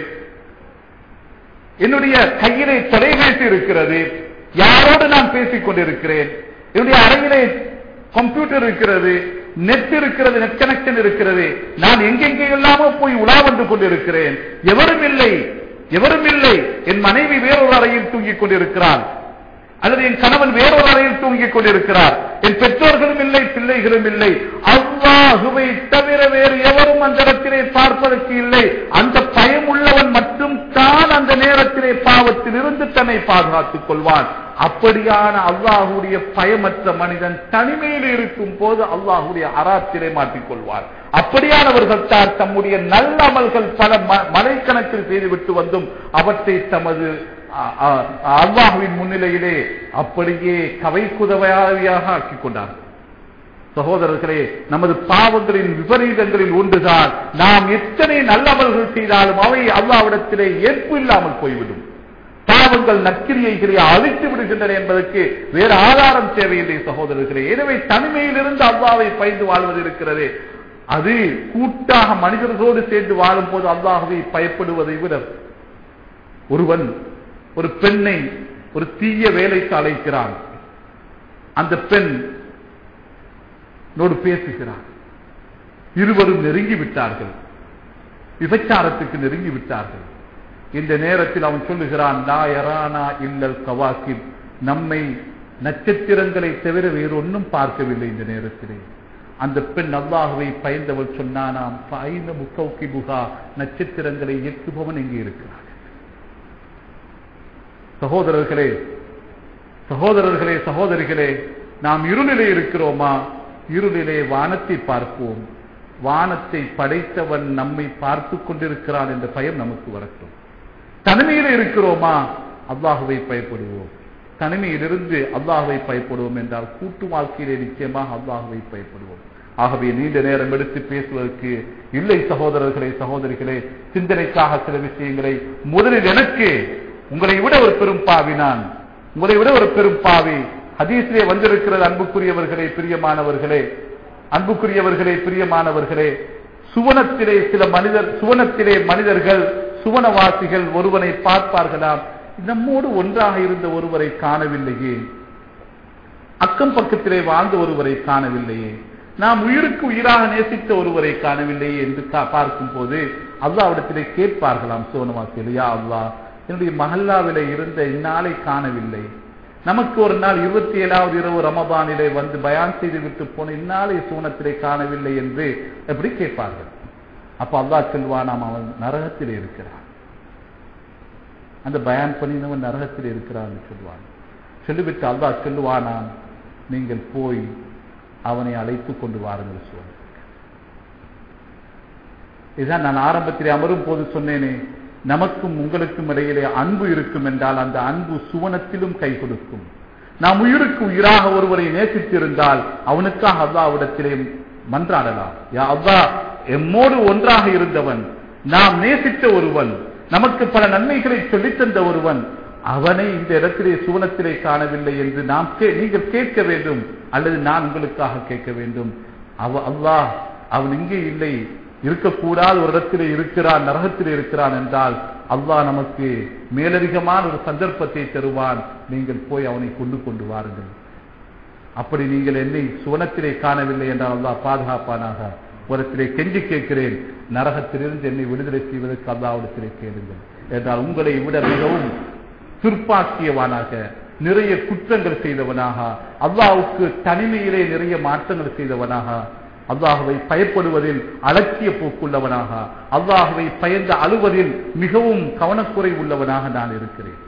என்னுடைய கையிலே தொலைபேசி இருக்கிறது யாரோடு நான் பேசிக் கொண்டிருக்கிறேன் என்னுடைய அறையிலே கம்ப்யூட்டர் இருக்கிறது நெட் இருக்கிறது நெட் கனெக்ஷன் இருக்கிறது நான் எங்கெங்கே எல்லாமோ போய் உலா வந்து கொண்டிருக்கிறேன் எவரும் இல்லை எவரும் இல்லை என் மனைவி வேறொரு அறையில் தூங்கிக் கொண்டிருக்கிறாள் அல்லது என் கணவன் வேறொரு அறையில் தூங்கிக் கொண்டிருக்கிறார் என் பெற்றோர்களும் இல்லை பிள்ளைகளும் இல்லை அல்லாஹுவை தவிர வேறு எவரும் அந்த இடத்திலே பார்ப்பதற்கு இல்லை அந்த பயம் உள்ளவன் மட்டும் தான் அந்த நேரத்திலே பாவத்தில் இருந்து தன்னை பாதுகாத்துக் கொள்வான் அப்படியான அல்லாஹுடைய பயமற்ற மனிதன் தனிமையில் இருக்கும் போது அல்லாஹுடைய அராத்திலே மாட்டிக்கொள்வார் அப்படியானவர்கள் தான் தம்முடைய நல்ல அமல்கள் பல ம- மலைக்கணக்கில் செய்துவிட்டு வந்தும் அவற்றை தமது அ- அ- அல்லாஹுவின் முன்னிலையிலே அப்படியே கவைக்குதவையாக ஆக்கிக் கொண்டார்கள் சகோதரர்களே நமது பாவங்களின் விபரீதங்களில் ஒன்றுதான் நாம் எத்தனை நல்லவர்கள் செய்தாலும் அவை அல்லாவிடத்திலே ஏற்பு இல்லாமல் போய்விடும் பாவங்கள் நக்கிரியைகளை அழித்து விடுகின்றன என்பதற்கு வேறு ஆதாரம் தேவையில்லை சகோதரர்களே எனவே தனிமையிலிருந்து அல்லாவை பயந்து வாழ்வது இருக்கிறது அது கூட்டாக மனிதர்களோடு சேர்ந்து வாழும் போது அல்லாஹவை பயப்படுவதை விட ஒருவன் ஒரு பெண்ணை ஒரு தீய வேலைக்கு அழைக்கிறான் அந்த பெண் நோடு பேசுகிறான் இருவரும் நெருங்கி விட்டார்கள் விபச்சாரத்துக்கு நெருங்கி விட்டார்கள் இந்த நேரத்தில் அவன் சொல்லுகிறான் லா யரானா இல்லல் கவாக்கிப் நம்மை நட்சத்திரங்களை தவிர வேறு ஒன்றும் பார்க்கவில்லை இந்த நேரத்திலே அந்த பெண் அல்லாஹுவை பயந்தவள் சொன்னானாம் பாய்ந்த முக்கௌக்கி புகா நட்சத்திரங்களை இயக்குபவன் எங்கே இருக்கிறான் சகோதரர்களே சகோதரர்களே சகோதரிகளே நாம் இருளிலே இருக்கிறோமா இருளிலே வானத்தை பார்ப்போம் வானத்தை படைத்தவன் நம்மை பார்த்து கொண்டிருக்கிறான் என்ற பயம் நமக்கு வரட்டும் தனிமையில் இருக்கிறோமா அல்லாஹுவை பயப்படுவோம் தனிமையிலிருந்து அல்லாஹுவை பயப்படுவோம் என்றால் கூட்டு வாழ்க்கையிலே நிச்சயமாக அல்லாஹுவை பயப்படுவோம் ஆகவே நீண்ட நேரம் எடுத்து பேசுவதற்கு இல்லை சகோதரர்களே சகோதரிகளே சிந்தனைக்காக சில விஷயங்களை முதலில் எனக்கு உங்களை விட ஒரு பெரும் பாவி நான் உங்களை விட ஒரு பெரும் பாவி ஹதீஸிலே வந்திருக்கிறது அன்புக்குரியவர்களே பிரியமானவர்களே அன்புக்குரியவர்களே பிரியமானவர்களே சுவனத்திலே சில மனிதர் சுவனத்திலே மனிதர்கள் சுவனவாசிகள் ஒருவனை பார்ப்பார்களாம் நம்மோடு ஒன்றாக இருந்த ஒருவரை காணவில்லையே அக்கம் பக்கத்திலே வாழ்ந்த ஒருவரை காணவில்லையே நாம் உயிருக்கு உயிராக நேசித்த ஒருவரை காணவில்லையே என்று பார்க்கும் போது அல்லாவிடத்திலே கேட்பார்களாம் சுவனவாசிகள் யா அல்லா என்னுடைய மஹல்லாவிலே இருந்த இந்நாளை காணவில்லை நமக்கு ஒரு நாள் இருபத்தி ஏழாவது இரவு ரமபானிலே வந்து பயான் செய்து விட்டு போன இந்நாளை சூனத்திலே காணவில்லை என்று எப்படி கேட்பார்கள் அப்ப அல்லா சொல்வானாம் அவன் நரகத்திலே இருக்கிறான் அந்த பயான் பண்ணினவன் நரகத்தில் இருக்கிறான் சொல்வான் சொல்லிவிட்டு அல்லா சொல்லுவானாம் நீங்கள் போய் அவனை அழைத்து கொண்டு வாருங்கள் சொல்ல இதுதான் நான் ஆரம்பத்திலே அமரும் போது சொன்னேனே நமக்கும் உங்களுக்கும் இடையிலே அன்பு இருக்கும் என்றால் அந்த அன்பு சுவனத்திலும் கை கொடுக்கும் நாம் உயிருக்கு உயிராக ஒருவரை நேசித்திருந்தால் அவனுக்காக அல்லாவிடத்திலே மன்றாடலாம் யா அல்லா எம்மோடு ஒன்றாக இருந்தவன் நாம் நேசித்த ஒருவன் நமக்கு பல நன்மைகளை சொல்லித் தந்த ஒருவன் அவனை இந்த இடத்திலே சுவனத்திலே காணவில்லை என்று நாம் நீங்கள் கேட்க வேண்டும் அல்லது நான் உங்களுக்காக கேட்க வேண்டும் அவ அல்லாஹ் அவன் இங்கே இல்லை இருக்கக்கூடாத ஒரு இடத்திலே இருக்கிறான் நரகத்திலே இருக்கிறான் என்றால் அல்லாஹ் நமக்கு மேலதிகமான ஒரு சந்தர்ப்பத்தை தருவான் நீங்கள் போய் அவனை கொண்டு கொண்டு வாருங்கள் அப்படி நீங்கள் என்னை சுவனத்திலே காணவில்லை என்றால் அல்லாஹ் பாதுகாப்பானாக உரத்திலே கெஞ்சி கேட்கிறேன் நரகத்திலிருந்து என்னை விடுதலை செய்வதற்கு அல்லாவிடத்திலே கேளுங்கள் என்றால் உங்களை விட மிகவும் துர்ப்பாக்கியவானாக நிறைய குற்றங்கள் செய்தவனாக அல்லாவுக்கு தனிமையிலே நிறைய மாற்றங்கள் செய்தவனாக அல்லாஹுவை பயப்படுவதில் அலட்சிய போக்குள்ளவனாக அல்லாஹுவை பயந்து அழுவதில் மிகவும் கவனக்குறை உள்ளவனாக நான் இருக்கிறேன்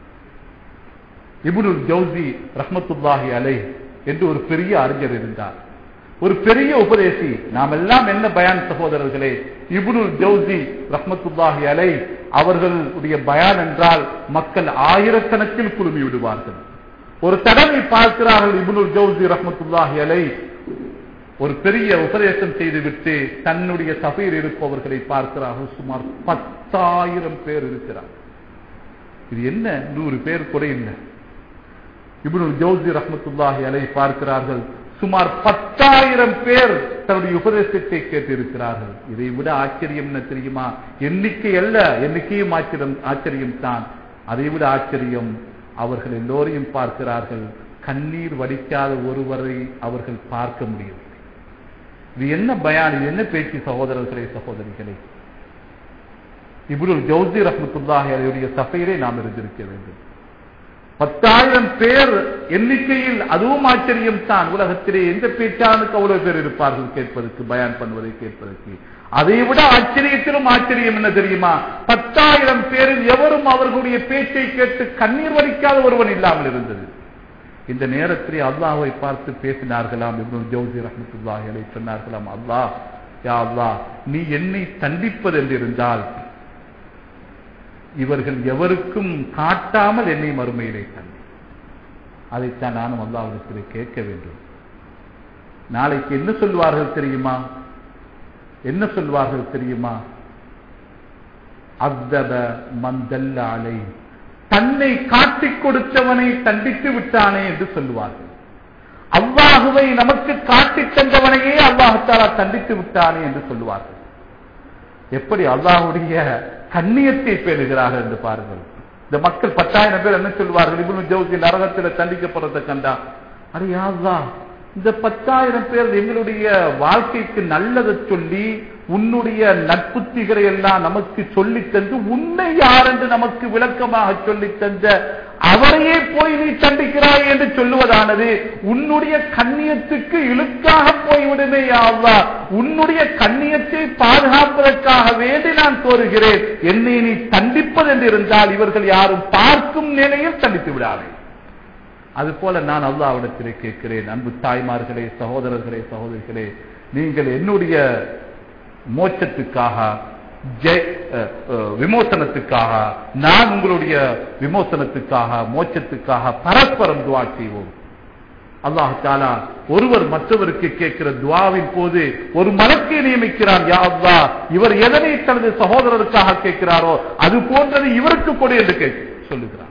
இபுனுல் ஜவுசி ரஹமத்துல்லாஹி அலை என்று ஒரு பெரிய அறிஞர் இருந்தார் ஒரு பெரிய உபதேசி நாம் எல்லாம் என்ன பயான் சகோதரர்களே இபுனுல் ஜவுசி ரஹமத்துல்லாஹி அலை அவர்களுடைய பயான் என்றால் மக்கள் ஆயிரக்கணக்கில் குழுமி விடுவார்கள் ஒரு தடவை பார்க்கிறார்கள் இபுனுல் ஜவுசி ரஹமத்துல்லாஹி அலை ஒரு பெரிய உபதேசம் செய்துவிட்டு தன்னுடைய சபையில் இருப்பவர்களை பார்க்கிறார்கள் சுமார் பத்தாயிரம் பேர் இருக்கிறார் இது என்ன நூறு பேர் கூட இல்லை இப்னு ஜோசி ரஹமத்துல்லாஹி அலை பார்க்கிறார்கள் சுமார் பத்தாயிரம் பேர் தன்னுடைய உபதேசத்தை கேட்டிருக்கிறார்கள் இதை விட ஆச்சரியம் என்ன தெரியுமா எண்ணிக்கை அல்ல எண்ணிக்கையும் ஆச்சரியம் ஆச்சரியம் தான் அதை விட ஆச்சரியம் அவர்கள் எல்லோரையும் பார்க்கிறார்கள் கண்ணீர் வடிக்காத ஒருவரை அவர்கள் பார்க்க முடியும் இது என்ன பயான் இது என்ன பேச்சு சகோதரர்களே சகோதரிகளே இப்னுல் ஜவுசி ரஹமத்துல்லாஹி அலையுடைய சபையிலே நாம் இருந்திருக்க வேண்டும் பத்தாயிரம் பேர் எண்ணிக்கையில் அதுவும் ஆச்சரியம் தான் உலகத்திலே எந்த பேச்சானுக்கு அவ்வளவு பேர் இருப்பார்கள் கேட்பதற்கு பயான் பண்ணுவதை கேட்பதற்கு அதை விட ஆச்சரியத்திலும் ஆச்சரியம் என்ன தெரியுமா பத்தாயிரம் பேரில் எவரும் அவர்களுடைய பேச்சை கேட்டு கண்ணீர் வடிக்காத ஒருவன் இல்லாமல் இருந்தது இந்த நேரத்திலே அல்லாஹை பார்த்து பேசினார்களாம் இப்னு ஜவுசி ரஹமத்துல்லாஹி அலை சொன்னார்களாம் அல்லாஹ் யா அல்லாஹ் நீ என்னை தண்டிப்பது என்று இருந்தால் இவர்கள் எவருக்கும் காட்டாமல் என்னை மறுமையிலே தந்தி அதைத்தான் நானும் அல்லாவிடத்திலே கேட்க வேண்டும் நாளைக்கு என்ன சொல்வார்கள் தெரியுமா என்ன சொல்வார்கள் தெரியுமா அத்தப மந்தல்ல அலை தன்னை காட்டிக் கொடுத்தவனை தண்டித்து விட்டானே என்று சொல்லுவார்கள் அல்லாஹுவை நமக்கு காட்டித் தந்தவனையே அல்லாஹாலா தண்டித்து விட்டானே என்று சொல்லுவார்கள் எப்படி அல்லாஹுடைய கண்ணியத்தை பேணுகிறார்கள் என்று பாருங்கள் இந்த மக்கள் பத்தாயிரம் பேர் என்ன சொல்வார்கள் இவனு ஜவுசி நரகத்தில் தண்டிக்கப்படுறதை கண்டா அடே யாருதா இந்த பத்தாயிரம் பேர் எங்களுடைய வாழ்க்கைக்கு நல்லதை சொல்லி உன்னுடைய நட்புத்திகளை எல்லாம் நமக்கு சொல்லி தந்து உன்னை யார் என்று நமக்கு விளக்கமாக சொல்லி தந்த அவரையே போய் நீ தண்டிக்கிறாய் என்று சொல்லுவதானது உன்னுடைய கண்ணியத்துக்கு இழுக்காக போய்விடுமே யாவா உன்னுடைய கண்ணியத்தை பாதுகாப்பதற்காக வேண்டி நான் கோருகிறேன் என்னை நீ தண்டிப்பது என்று இருந்தால் இவர்கள் யாரும் பார்க்கும் நிலையில் தண்டித்து விடாதே அதுபோல நான் அல்லாவிடத்திலே கேட்கிறேன் அன்பு தாய்மார்களே சகோதரர்களே சகோதரிகளே நீங்கள் என்னுடைய மோட்சத்துக்காக ஜெய் அஹ், அஹ், விமோசனத்துக்காக நான் உங்களுடைய விமோசனத்துக்காக மோட்சத்துக்காக பரஸ்பரம் துவா செய்வோம் அல்லாஹ் தாலா ஒருவர் மற்றவருக்கு கேட்கிற துவாவின் போது ஒரு மலக்கை நியமிக்கிறார் யா அல்லாஹ் இவர் எதனை தனது சகோதரருக்காக கேட்கிறாரோ அது போன்றது இவருக்கு கொடு என்று கேட்க சொல்லுகிறார்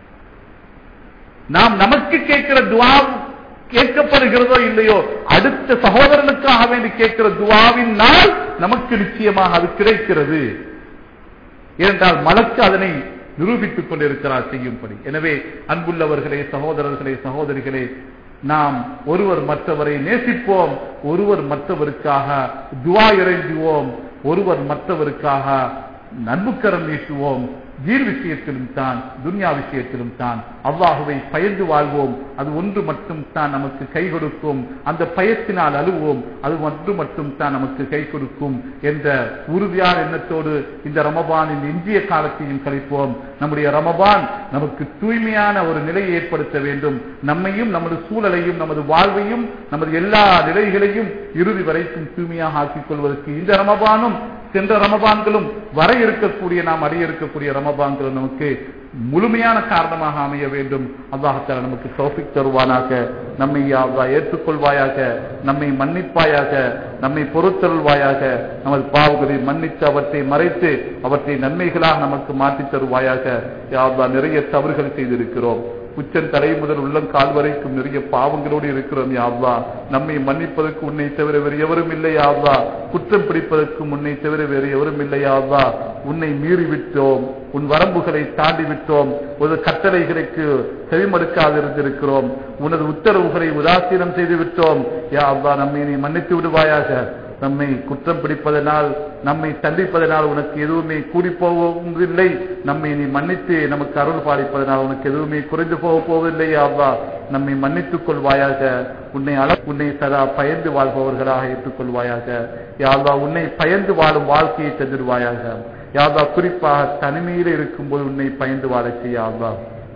நாம் நமக்கு கேட்கிற துவா கேட்கப்படுகிறதோ இல்லையோ அடுத்த சகோதரனுக்காக வேண்டி கேட்கிற துவாவின் நாள் நமக்கு நிச்சயமாக அது கிடைக்கிறது ஏனென்றால் மலக்கு அதனை நிரூபித்துக் கொண்டிருக்கிறார் செய்யும்படி எனவே அன்புள்ளவர்களே சகோதரர்களே சகோதரிகளே நாம் ஒருவர் மற்றவரை நேசிப்போம் ஒருவர் மற்றவருக்காக துவா இறைஞ்சுவோம் ஒருவர் மற்றவருக்காக நன்புக்கரம் நீட்டுவோம் தீர் விஷயத்திலும் தான் துன்யா விஷயத்திலும் தான் அல்லாஹுவை பயந்து வாழ்வோம் அது ஒன்று மட்டும் தான் நமக்கு கை கொடுக்கும் அந்த பயத்தினால் அழுவோம் அது ஒன்று மட்டும் தான் நமக்கு கை கொடுக்கும் என்ற உறுதியான எண்ணத்தோடு இந்த ரமபானின் எஞ்சிய காலத்தையும் கழிப்போம் நம்முடைய ரமபான் நமக்கு தூய்மையான ஒரு நிலையை ஏற்படுத்த வேண்டும் நம்மையும் நமது சூழலையும் நமது வாழ்வையும் நமது எல்லா நிலைகளையும் இறுதி வரைக்கும் தூய்மையாக ஆக்கிக் கொள்வதற்கு இந்த ரமபானும் சென்ற ரமபான்களும் வர இருக்கக்கூடிய நாம் அடைய இருக்கக்கூடிய ரமபான்களும் நமக்கு முழுமையான காரணமாக அமைய வேண்டும் அல்லாஹால நமக்கு தௌஃபிக் தருவானாக நம்மை அல்லாஹ் ஏற்றுக்கொள்வாயாக நம்மை மன்னிப்பாயாக நம்மை பொறுத்தருள்வாயாக நமது பாவங்களை மன்னித்து அவற்றை மறைத்து அவற்றை நன்மைகளாக நமக்கு மாற்றித் தருவாயாக யா அல்லாஹ் நிறைய தவறுகள் செய்திருக்கிறோம் உச்சன் தலை முதல் உள்ளம் கால் வரைக்கும் நிறைய பாவங்களோடு இருக்கிறோம் யாவ்லா நம்மை மன்னிப்பதற்கு உன்னை தவிர வேறு எவரும் இல்லை யாவ்லா குற்றம் பிடிப்பதற்கு உன்னை தவிர வேறு எவரும் இல்லை யாவ்லா உன்னை மீறி விட்டோம் உன் வரம்புகளை தாண்டி விட்டோம் ஒரு கட்டளைகளுக்கு செவிமடுக்காது இருந்திருக்கிறோம் உனது உத்தரவுகளை உதாசீனம் செய்து விட்டோம் யா அவ்வா நம்மை நீ மன்னித்து விடுவாயாக நம்மை குற்றம் பிடிப்பதனால் நம்மை தண்டிப்பதனால் உனக்கு எதுவுமே கூடி போவதில்லை நம்மை நீ மன்னித்து நமக்கு அருள் பாலிப்பதனால் உனக்கு எதுவுமே குறைந்து போக போவதில்லை அவ்வா நம்மை மன்னித்துக் கொள்வாயாக உன்னை அள உன்னை சதா பயந்து வாழ்பவர்களாக ஏற்றுக்கொள்வாயாக யாவா உன்னை பயந்து வாழும் வாழ்க்கையை தந்துடுவாயாக யாவா குறிப்பாக தனிமையில் இருக்கும்போது உன்னை பயந்து வாழச் செய்யாவா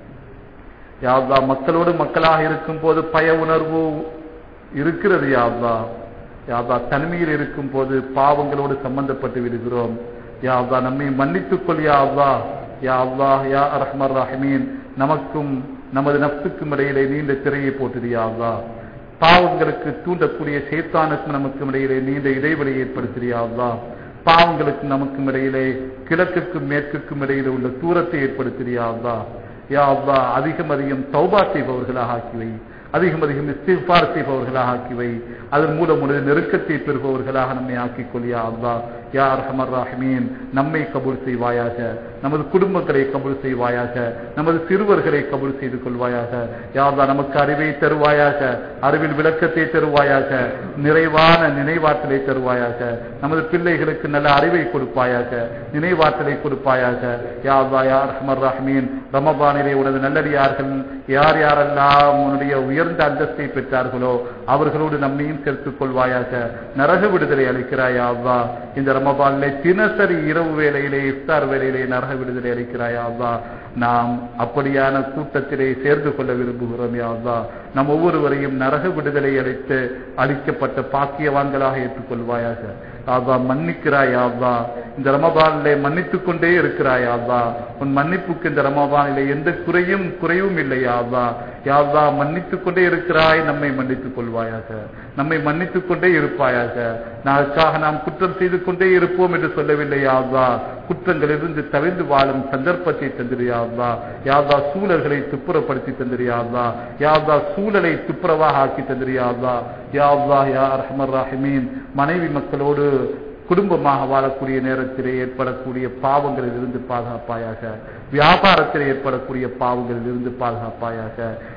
யாவா மக்களோடு மக்களாக இருக்கும் போது பய உணர்வு இருக்கிறது யாவா யாவா தனிமையில் இருக்கும் போது பாவங்களோடு சம்பந்தப்பட்டு விடுகிறோம் யாவா நம்மை மன்னித்துக் கொள் யாவா யாவா யா ரஹ்மர் ரஹ்மீன் நமக்கும் நமது நப்சுக்கும் இடையிலே நீண்ட திரையை போட்டுது யாவா பாவங்களுக்கு தூண்டக்கூடிய சேத்தானுக்கும் நமக்கும் இடையிலே நீண்ட இடைவெளியை ஏற்படுத்துறியாவா பாவங்களுக்கு நமக்கும் இடையிலே கிழக்குக்கும் மேற்குக்கும் இடையிலே உள்ள தூரத்தை ஏற்படுத்துறியாவா யா அவ்வா அதிகம் அதிகம் தௌபா செய்பவர்களாக ஆக்கிவை அதிகம் அதிகம் இஸ்திஃபார் செய்பவர்களாக ஆக்கிவை அதன் மூலம் உனது நெருக்கத்தை பெறுபவர்களாக நம்மை ஆக்கிக் கொள்ளியா அவ்வா யா ரஹமர் ராஹ்மீன் நம்மை கபூல் செய்வாயாக நமது குடும்பங்களை கபூல் செய்வாயாக நமது சிறுவர்களை கபூல் செய்து கொள்வாயாக யாவா நமக்கு அறிவை தருவாயாக அறிவில் விளக்கத்தை தருவாயாக நிறைவான நினைவாற்றலை தருவாயாக நமது பிள்ளைகளுக்கு நல்ல அறிவை கொடுப்பாயாக நினைவாற்றலை கொடுப்பாயாக யாவா யா ரஹமர் ராஹ்மீன் ரமபானிலே உனது நல்லடியார்கள் யார் யாரெல்லாம் உன்னுடைய உயர்ந்த அந்தஸ்தை பெற்றார்களோ அவர்களோடு நம்மையும் சேர்த்துக் கொள்வாயாக நரக விடுதலை அளிக்கிறாயா அவ்வா இந்த ரமபானிலே தினசரி இரவு வேளையிலே இஃப்தார் வேளையிலே நரக விடுதலை அளிக்கிறாயா அவ்வா நாம் அப்படியான கூட்டத்திலே சேர்ந்து கொள்ள விரும்புகிறோம் யா அவ்வா நம் ஒவ்வொருவரையும் நரக விடுதலை அளித்து அளிக்கப்பட்ட பாக்கியவான்களாக ஏற்றுக்கொள்வாயாக ஆவா மன்னிக்கிறாய் ஆவா இந்த ரமபானிலே மன்னித்துக் கொண்டே இருக்கிறாய் ஆவா உன் மன்னிப்புக்கு இந்த ரமபானிலே எந்த குறையும் குறைவும் இல்லை ஆவா யாவா மன்னித்துக் கொண்டே இருக்கிறாய் நம்மை மன்னித்துக் கொள்வாயாக நம்மை மன்னித்துக் கொண்டே இருப்பாயாக நாளுக்காக நாம் குற்றம் செய்து கொண்டே இருப்போம் என்று சொல்லவில்லை யாவா குற்றங்களிலிருந்து தவிர்ந்து வாழும் சந்தர்ப்பத்தை தந்திரியாவா யாவா சூழல்களை துப்புரப்படுத்தி தந்திரியாவா யாவா சூழலை துப்புரவாக ஆக்கி தந்திரியாவா யாவா யா ரஹமர் ராஹிமீன் மனைவி மக்களோடு குடும்பமாக வாழக்கூடிய நேரத்திலே ஏற்படக்கூடிய பாவங்களில் இருந்து பாதுகாப்பாயாக வியாபாரத்தில் ஏற்படக்கூடிய பாவங்களில் இருந்து பாதுகாப்பாயாக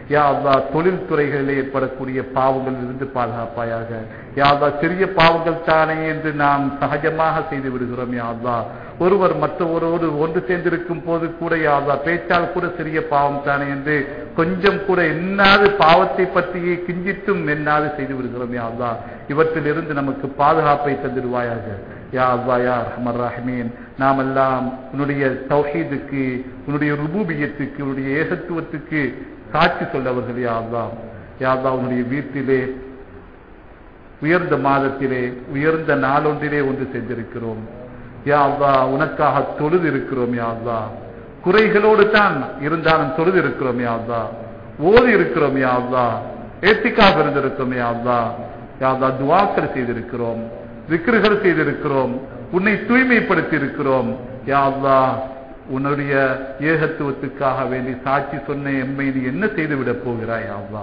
யா அல்லா தொழில் துறைகளில் ஏற்படக்கூடிய பாவங்கள் இருந்து பாதுகாப்பாயாக யா அல்லா சிறிய பாவங்கள் தானே என்று நாம் சகஜமாக செய்து விடுகிறோம் யா அல்லா ஒருவர் மற்றவரோடு ஒன்று சேர்ந்திருக்கும் போது கூட யா அல்லா பேச்சால் கூட சிறிய பாவம் தானே என்று கொஞ்சம் கூட என்னாது பாவத்தை பற்றியே கிஞ்சித்தும் என்னாது செய்து விடுகிறோம் யா அல்லா இவற்றிலிருந்து நமக்கு பாதுகாப்பை தந்திடுவாயாக யா அல்லா யா ரஹமர் ரஹமீன் நாம் எல்லாம் உன்னுடைய தௌஹீதுக்கு உன்னுடைய ருபூபியத்துக்கு உன்னுடைய ஏகத்துவத்துக்கு சாட்சி சொல்லவர்கள் யா அல்லா யா அல்லா உன்னுடைய வீட்டிலே உயர்ந்த மாதத்திலே உயர்ந்த நாளொன்றிலே ஒன்று செஞ்சிருக்கிறோம் யா அல்லா உனக்காக தொழுது இருக்கிறோம் யா அல்லா குறைகளோடு தான் இருந்தாலும் தொழுது இருக்கிறோம் யா அல்லா ஓதி இருக்கிறோம் யா அல்லா ஏத்திக்காக இருந்திருக்கிறோம் யா அல்லா யா அல்லா துவாக்கர் செய்திருக்கிறோம் விக்கிர்கள் செய்திருக்கிறோம் உன்னை தூய்மைப்படுத்தி இருக்கிறோம் யா அல்லா உன்னுடைய ஏகத்துவத்துக்காக வேண்டி சாட்சி சொன்ன எம்மை நீ என்ன செய்து விட போகிறாய் அல்லா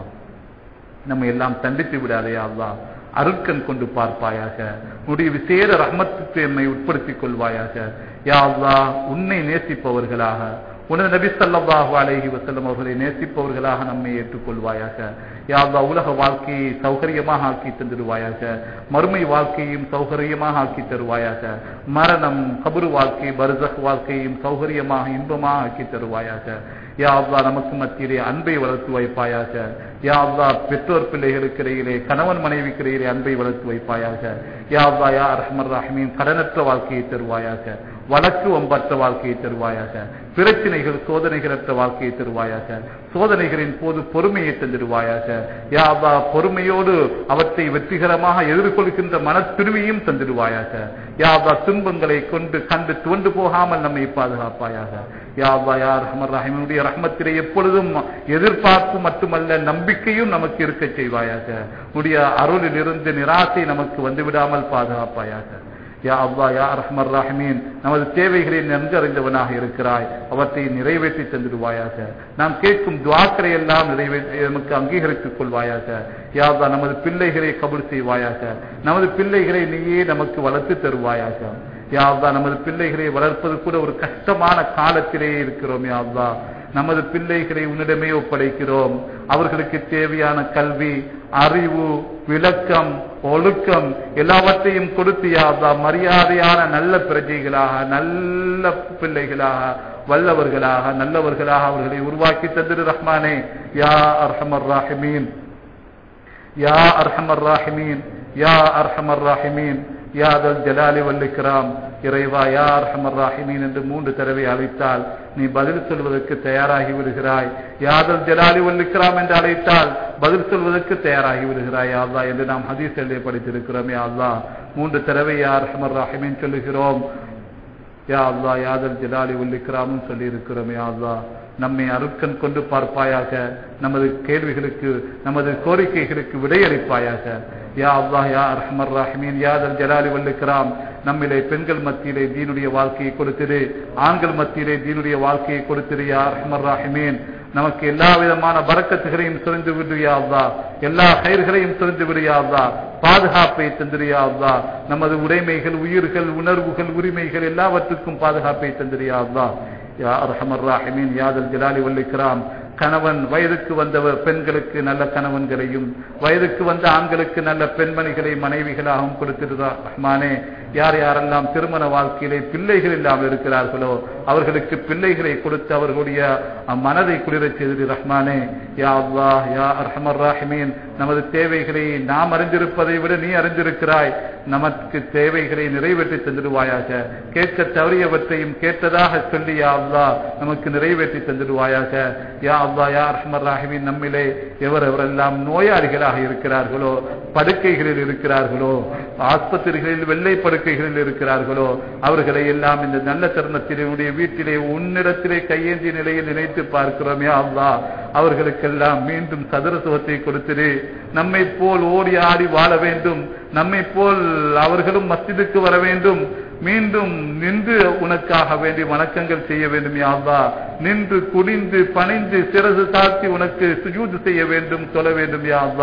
நம்ம எல்லாம் தண்டித்து விடாதே அல்லா அருட்கண் கொண்டு பார்ப்பாயாக உன்னுடைய விசேட ரஹமத்துக்கு எம்மை உட்படுத்திக் கொள்வாயாக யா அல்லா உன்னை நேசிப்பவர்களாக உனது நபி ஸல்லல்லாஹு அலைஹி வஸல்லம் அவர்களை நேசிப்பவர்களாக நம்மை ஏற்றுக்கொள்வாயாக யா அல்லாஹ் உலக வாழ்க்கையை சௌகரியமாக ஆக்கி தந்துடுவாயாக மறுமை வாழ்க்கையும் சௌகரியமாக ஆக்கி தருவாயாக மரணம் கபரு வாழ்க்கை பர்சக் வாழ்க்கையும் சௌகரியமாக இன்பமாக ஆக்கி தருவாயாக யா அல்லாஹ் நமக்கு மத்தியிலே அன்பை வளர்த்து வைப்பாயாக யா அல்லாஹ் பெற்றோர் பிள்ளைகளுக்கு இடையிலே கணவன் மனைவிக்கு இடையிலே அன்பை வளர்த்து வைப்பாயாக யா அல்லாஹ் யா ரஹ்மர் ரஹீம் கடனற்ற வாழ்க்கையை தருவாயாக வழக்கு ஒம்பற்ற வாழ்க்கையை தருவாயாக பிரச்சனைகள் சோதனைகளற்ற வாழ்க்கையை தருவாயாக சோதனைகளின் போது பொறுமையை தந்திடுவாயாக யா அல்லாஹ் பொறுமையோடு அவற்றை வெற்றிகரமாக எதிர்கொள்கின்ற மனத்திருவியும் தந்திடுவாயாக யா அல்லாஹ் துன்பங்களை கொண்டு கண்டு துவண்டு போகாமல் நம்மை பாதுகாப்பாயாக யா அல்லாஹ் யா ரஹ்மர் ரஹீமுடைய ரஹ்மத்திலே எப்பொழுதும் எதிர்பார்ப்பு மட்டுமல்ல நம்பிக்கையும் நமக்கு இருக்க செய்வாயாக உடைய அருளில் இருந்து நிராசை நமக்கு வந்துவிடாமல் பாதுகாப்பாயாக யா அல்லா யா ரஹ்மர் ராஹிமீன் நமது தேவைகளை நன்கு அறிந்தவனாக இருக்கிறாய் அவற்றை நிறைவேற்றி தந்துடுவாயாக நாம் கேட்கும் துவாக்கரை எல்லாம் நிறைவேற்றி நமக்கு அங்கீகரித்துக் கொள்வாயாக யா அல்லா நமது பிள்ளைகளை கபூல் செய்வாயாக நமது பிள்ளைகளை நீயே நமக்கு வளர்த்து தருவாயாக யா அல்லா நமது பிள்ளைகளை வளர்ப்பது கூட ஒரு கஷ்டமான காலத்திலே இருக்கிறோம் யா அல்லா நமது பிள்ளைகளை உன்னிடமே ஒப்படைக்கிறோம் அவர்களுக்கு தேவையான கல்வி அறிவு விளக்கம் ஒழுக்கம் எல்லாவற்றையும் கொடுத்து யாதா மரியாதையான நல்ல பிரஜைகளாக நல்ல பிள்ளைகளாக வல்லவர்களாக நல்லவர்களாக அவர்களை உருவாக்கி தந்திரு ரஹ்மானே யா அர்ஹமர் ராஹிமீன் யா அர்ஹமர் ராஹிமீன் யா அர்ஹமர் ராஹிமீன் யாதல் ஜலாலி வல்லிக்ராம் இறைவா யா அர்ஹமர் ராஹிமீன் என்று மூன்று தடவை அழைத்தால் நீ பதில் சொல்வதற்கு தயாராகி விடுகிறாய் யாதல் ஜலாலி வல்லிக்ராம் என்று அழைத்தால் பதில் சொல்வதற்கு தயாராகி விடுகிறாய் அல்லா என்று நாம் ஹதீஸ் எழுதி படித்திருக்கிறோம் யா அல்லா மூன்று தடவை யா அர்ஹமர் ராஹிமீன் சொல்லுகிறோம் யா அல்லா யாதல் ஜலாலி வல்லிக்ராமும் சொல்லி இருக்கிறோம் யா அல்லா நம்மை அருட்கண் கொண்டு பார்ப்பாயாக நமது கேள்விகளுக்கு நமது கோரிக்கைகளுக்கு விடையளிப்பாயாக யா அல்லாஹ் யா அர்ஹமர் ராஹிமீன் யாதல் ஜலாலி வல்லிக்ராம் நம்மிலே பெண்கள் மத்தியிலே தீனுடைய வாழ்க்கையை கொடுத்திரு ஆண்கள் மத்தியிலே தீனுடைய வாழ்க்கையை கொடுத்திரு யா அர்ஹமர் ராஹிமீன் நமக்கு எல்லா விதமான பறக்கத்துகளையும் சுரிந்து விடுயா அல்லா எல்லா கயிர்களையும் சுரிந்து விடுயா அல்லா பாதுகாப்பை தந்திரியா அல்லா நமது உடைமைகள் உயிர்கள் உணர்வுகள் உரிமைகள் எல்லாவற்றுக்கும் பாதுகாப்பை தந்திரியா அல்லா யா அர்ஹமர் ராஹிமீன் யாதல் ஜலாலி வல்லிக்ராம் கணவன் வயதுக்கு வந்தவர் பெண்களுக்கு நல்ல கணவன்களையும் வயதுக்கு வந்த ஆண்களுக்கு நல்ல பெண்மணிகளை மனைவிகளாகவும் கொடுத்திருந்தார் ரஹ்மானே யார் யாரெல்லாம் திருமண வாழ்க்கையிலே பிள்ளைகள் இல்லாமல் இருக்கிறார்களோ அவர்களுக்கு பிள்ளைகளை கொடுத்து அவர்களுடைய மனதை குளிரச் செய்து ரஹ்மானே யா அல்லாஹ் யா அர்ஹமர் ராஹிமீன் நமது தேவைகளை நாம் அறிந்திருப்பதை விட நீ அறிந்திருக்கிறாய் நமக்கு தேவைகளை நிறைவேற்றி தந்துடுவாயாக கேட்க தவறியவற்றையும் கேட்டதாக சொல்லி யா அல்லாஹ் நமக்கு நிறைவேற்றி தந்துடுவாயாக யா அல்லா யா அர்ஹமர் ராஹிமின் நம்மிலே எவர் எவரெல்லாம் நோயாளிகளாக இருக்கிறார்களோ படுக்கைகளில் இருக்கிறார்களோ ஆஸ்பத்திரிகளில் வெள்ளை படுக்கைகளில் இருக்கிறார்களோ அவர்களை எல்லாம் இந்த நல்ல தருணத்திலே உடைய வீட்டிலே உன்னிடத்திலே கையேந்திய நிலையில் நினைத்து பார்க்கிறோம் யா அல்லா அவர்களுக்கெல்லாம் மீண்டும் சதுர சுகத்தை கொடுத்திரு நம்மை போல் ஓடி ஆடி வாழ வேண்டும் நம்மை போல் அவர்களும் மஸ்ஜிதுக்கு வர வேண்டும் மீண்டும் நின்று உனக்காக வேண்டி வணக்கங்கள் செய்ய வேண்டும் யாழ்லா நின்று குடிந்து பணிந்து சிறகு தாழ்த்தி உனக்கு சுஜூது செய்ய வேண்டும் சொல்ல வேண்டும் யாழ்லா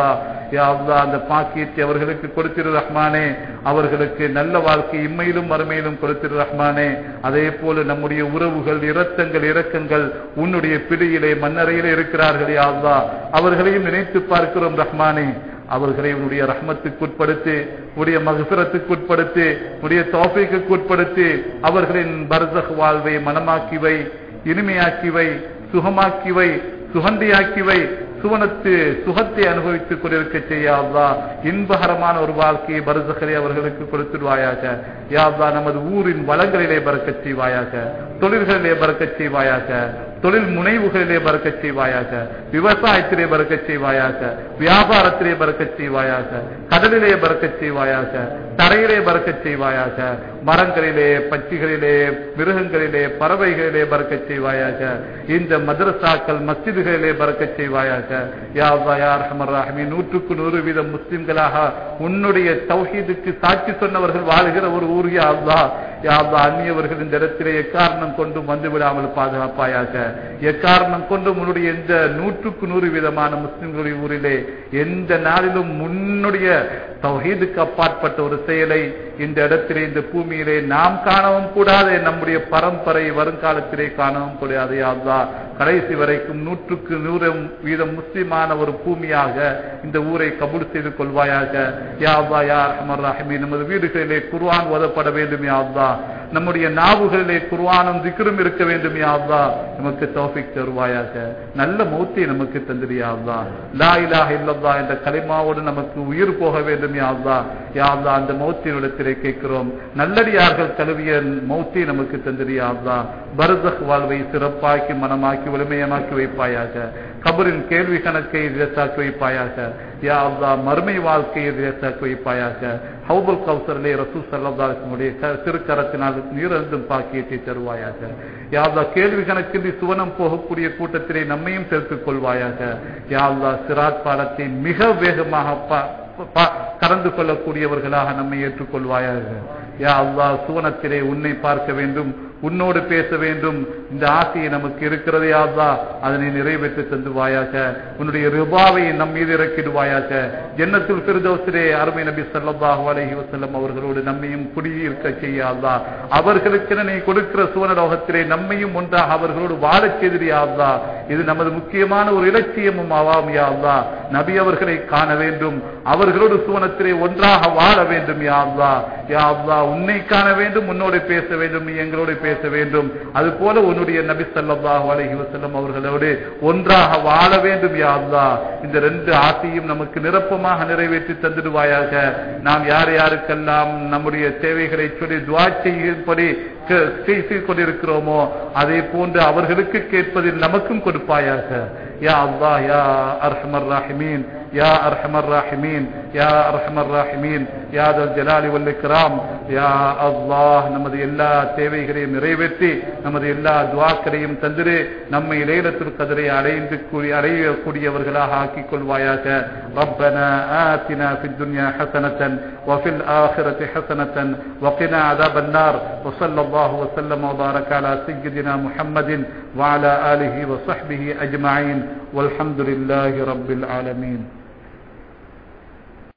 யா அல்லாஹ் அந்த பாக்கியத்தை அவர்களுக்கு கொடுத்திரு ரஹ்மானே அவர்களுக்கு நல்ல வாழ்க்கை இம்மையிலும் மறுமையிலும் கொடுத்திரு ரஹ்மானே அதே போல நம்முடைய உறவுகள் இரத்தங்கள் இரக்கங்கள் உன்னுடைய பிடியிலே மன்னரையிலே இருக்கிறார்கள் யா அல்லாஹ் அவர்களையும் நினைத்து பார்க்கிறோம் ரஹ்மானே அவர்களை உன்னுடைய ரஹ்மத்துக்கு உட்படுத்தி உடைய மகசுரத்துக்கு உட்படுத்தி உடைய தோஃபைக்கு உட்படுத்தி அவர்களின் பரதக் வாழ்வை மனமாக்கிவை இனிமையாக்கிவை சுகமாக்கிவை சுகந்தியாக்கிவை சுவனத்து சுகத்தை அனுபவித்துக் கொண்டிருக்க செய்யாதா இன்பகரமான ஒரு வாழ்க்கையை பரதகரை அவர்களுக்கு கொடுத்துடுவாயாக யாதா நமது ஊரின் வளங்களிலே பறக்கச் செய்வாயாக தொழில்களிலே பறக்கச் செய்வாயாக தொழில் முனைவுகளிலே பறக்கச் செய்வாயாக விவசாயத்திலே பறக்கச் செய்வாயாக வியாபாரத்திலே பறக்கச் செய்வாயாக கடலிலே பறக்கச் செய்வாயாக தரையிலே பறக்கச் செய்வாயாக மரங்களிலே பட்சிகளிலே மிருகங்களிலே பறவைகளிலே பறக்கச் செய்வாயாக இந்த மதரசாக்கள் மஸ்ஜிதுகளிலே பறக்கச் செய்வாயாக யா அல்லா யா அர்ஹமர் ராஹிமீன் நூற்றுக்கு நூறு வீதம் முஸ்லிம்களாக உன்னுடைய தௌஹீதுக்கு சாட்சி சொன்னவர்கள் வாழ்கிற ஒரு ஊர் யா அல்லா யா அல்லா அந்நியவர்கள் இந்த இடத்திலே எக்காரணம் கொண்டும் வந்து விடாமல் பாதுகாப்பாயாக எக்காரணம் கொண்டும் உன்னுடைய இந்த நூற்றுக்கு நூறு விதமான முஸ்லிம்களுடைய ஊரிலே எந்த நாளிலும் முன்னுடைய தௌஹீதுக்கு அப்பாற்பட்ட ஒரு செயலை இந்த இடத்திலே இந்த பூமியிலே நாம் காணவும் கூடாது நம்முடைய பரம்பரை வருங்காலத்திலே காணவும் கூடாது யாதா கடைசி வரைக்கும் நூற்றுக்கு நூறு வீதம் முஸ்லிமான ஒரு பூமியாக இந்த ஊரை கபூல் செய்து கொள்வாயாக யாவா யா அமர் ரஹமி நமது வீடுகளிலே குர்ஆன் ஓதப்பட வேண்டும் யாவா நம்முடைய நாவுகளிலே குர்ஆனும் திக்ரும் இருக்க வேண்டும் யாவா நமக்கு தௌஃபிக் தருவாயாக நல்ல மௌத்தை நமக்கு தந்திரியாவா லா இலாஹ இல்லல்லா என்ற கலிமாவோடு நமக்கு உயிர் போக வேண்டும் யாவா யாவா அந்த மௌத்தினிடத்திலே கேட்கிறோம் நல்லடியார்கள் கழுவிய மௌத்தை நமக்கு தந்திரியாவா பரதக் வாழ்வை சிறப்பாக்கி மனமாக்கி வலிமையமாக்கி வைப்பாயாக கபரின் கேள்வி கணக்கை லேசாக்கி வைப்பாயாக யா அல்லா மறுமை வாழ்க்கையை லேசாக்கி வைப்பாயாக ஹவுபுல் கௌசரிலே ரசூ சல்லாஹனுடைய திருக்கரத்தினால் நீரந்தும் பாக்கியத்தை தருவாயாக யா அல்லா கேள்வி கணக்கின்றி சுவனம் போகக்கூடிய கூட்டத்திலே நம்மையும் சேர்த்துக் கொள்வாயாக யா அல்லா சிராத் பாலத்தை மிக வேகமாக கடந்து கொள்ளக்கூடியவர்களாக நம்மை ஏற்றுக்கொள்வாயாக யா அல்லா சுவனத்திலே உன்னை பார்க்க வேண்டும் உன்னோடு பேச வேண்டும் இந்த ஆசையை நமக்கு இருக்கிறது யாதா அதனை நிறைவேற்றி தந்துவாயாக உன்னுடைய ரிபாவை நம் மீது இறக்கிடுவாயாக எண்ணத்தில் திருதோசிலே அருமை நபி சல்லாஹு அலஹி வசல்லம் அவர்களோடு நம்மையும் குடியிருக்க செய்யாதா அவர்களுக்கு நீ கொடுக்கிற சுவனலோகத்திலே நம்மையும் ஒன்றாக அவர்களோடு வாழச் செய்தியாதா இது நமது முக்கியமான ஒரு இலட்சியமும் ஆவாம் யாதா நபி அவர்களை காண வேண்டும் அவர்களோடு சுவனத்திலே ஒன்றாக வாழ வேண்டும் யாதா யாதா உன்னை காண வேண்டும் உன்னோடு பேச வேண்டும் நீ எங்களோடு பேச வேண்டும் அது போல உன்னுடைய நபி சல்லாஹு அலஹி வசல்லம் அவர்களோடு ஒன்றாக வாழ வேண்டும் யாருலா இந்த ரெண்டு ஆசையும் நமக்கு நிரப்பமாக நிறைவேற்றி தந்துடுவாயாக நாம் யார் யாருக்கெல்லாம் நம்முடைய தேவைகளை சொல்லி துவா செய்யும்படி செய்து கொண்டிருக்கிறோமோ அதே போன்று அவர்களுக்கு கேட்பதில் நமக்கும் கொடுப்பாயாக யா அல்லா யா அர்ஹமர் ராஹிமீன் يا أرحم الراحمين يا أرحم الراحمين يا ذا الجلال والإكرام يا الله நமது எல்லா தேவைகளையும் நிறைவேற்றி நமது எல்லா துவாக்களையும் தந்திரு நம்மை லைலத்துல் கதிரை அடைந்து கூடிய அடையக்கூடியவர்களாக ஆக்கிக் கொள்வாயாக ربنا آتنا في الدنيا حسنة وفي الآخرة حسنة وقنا عذاب النار وصلى الله وسلم وبارك على سيدنا محمد وعلى آله وصحبه أجمعين والحمد لله رب العالمين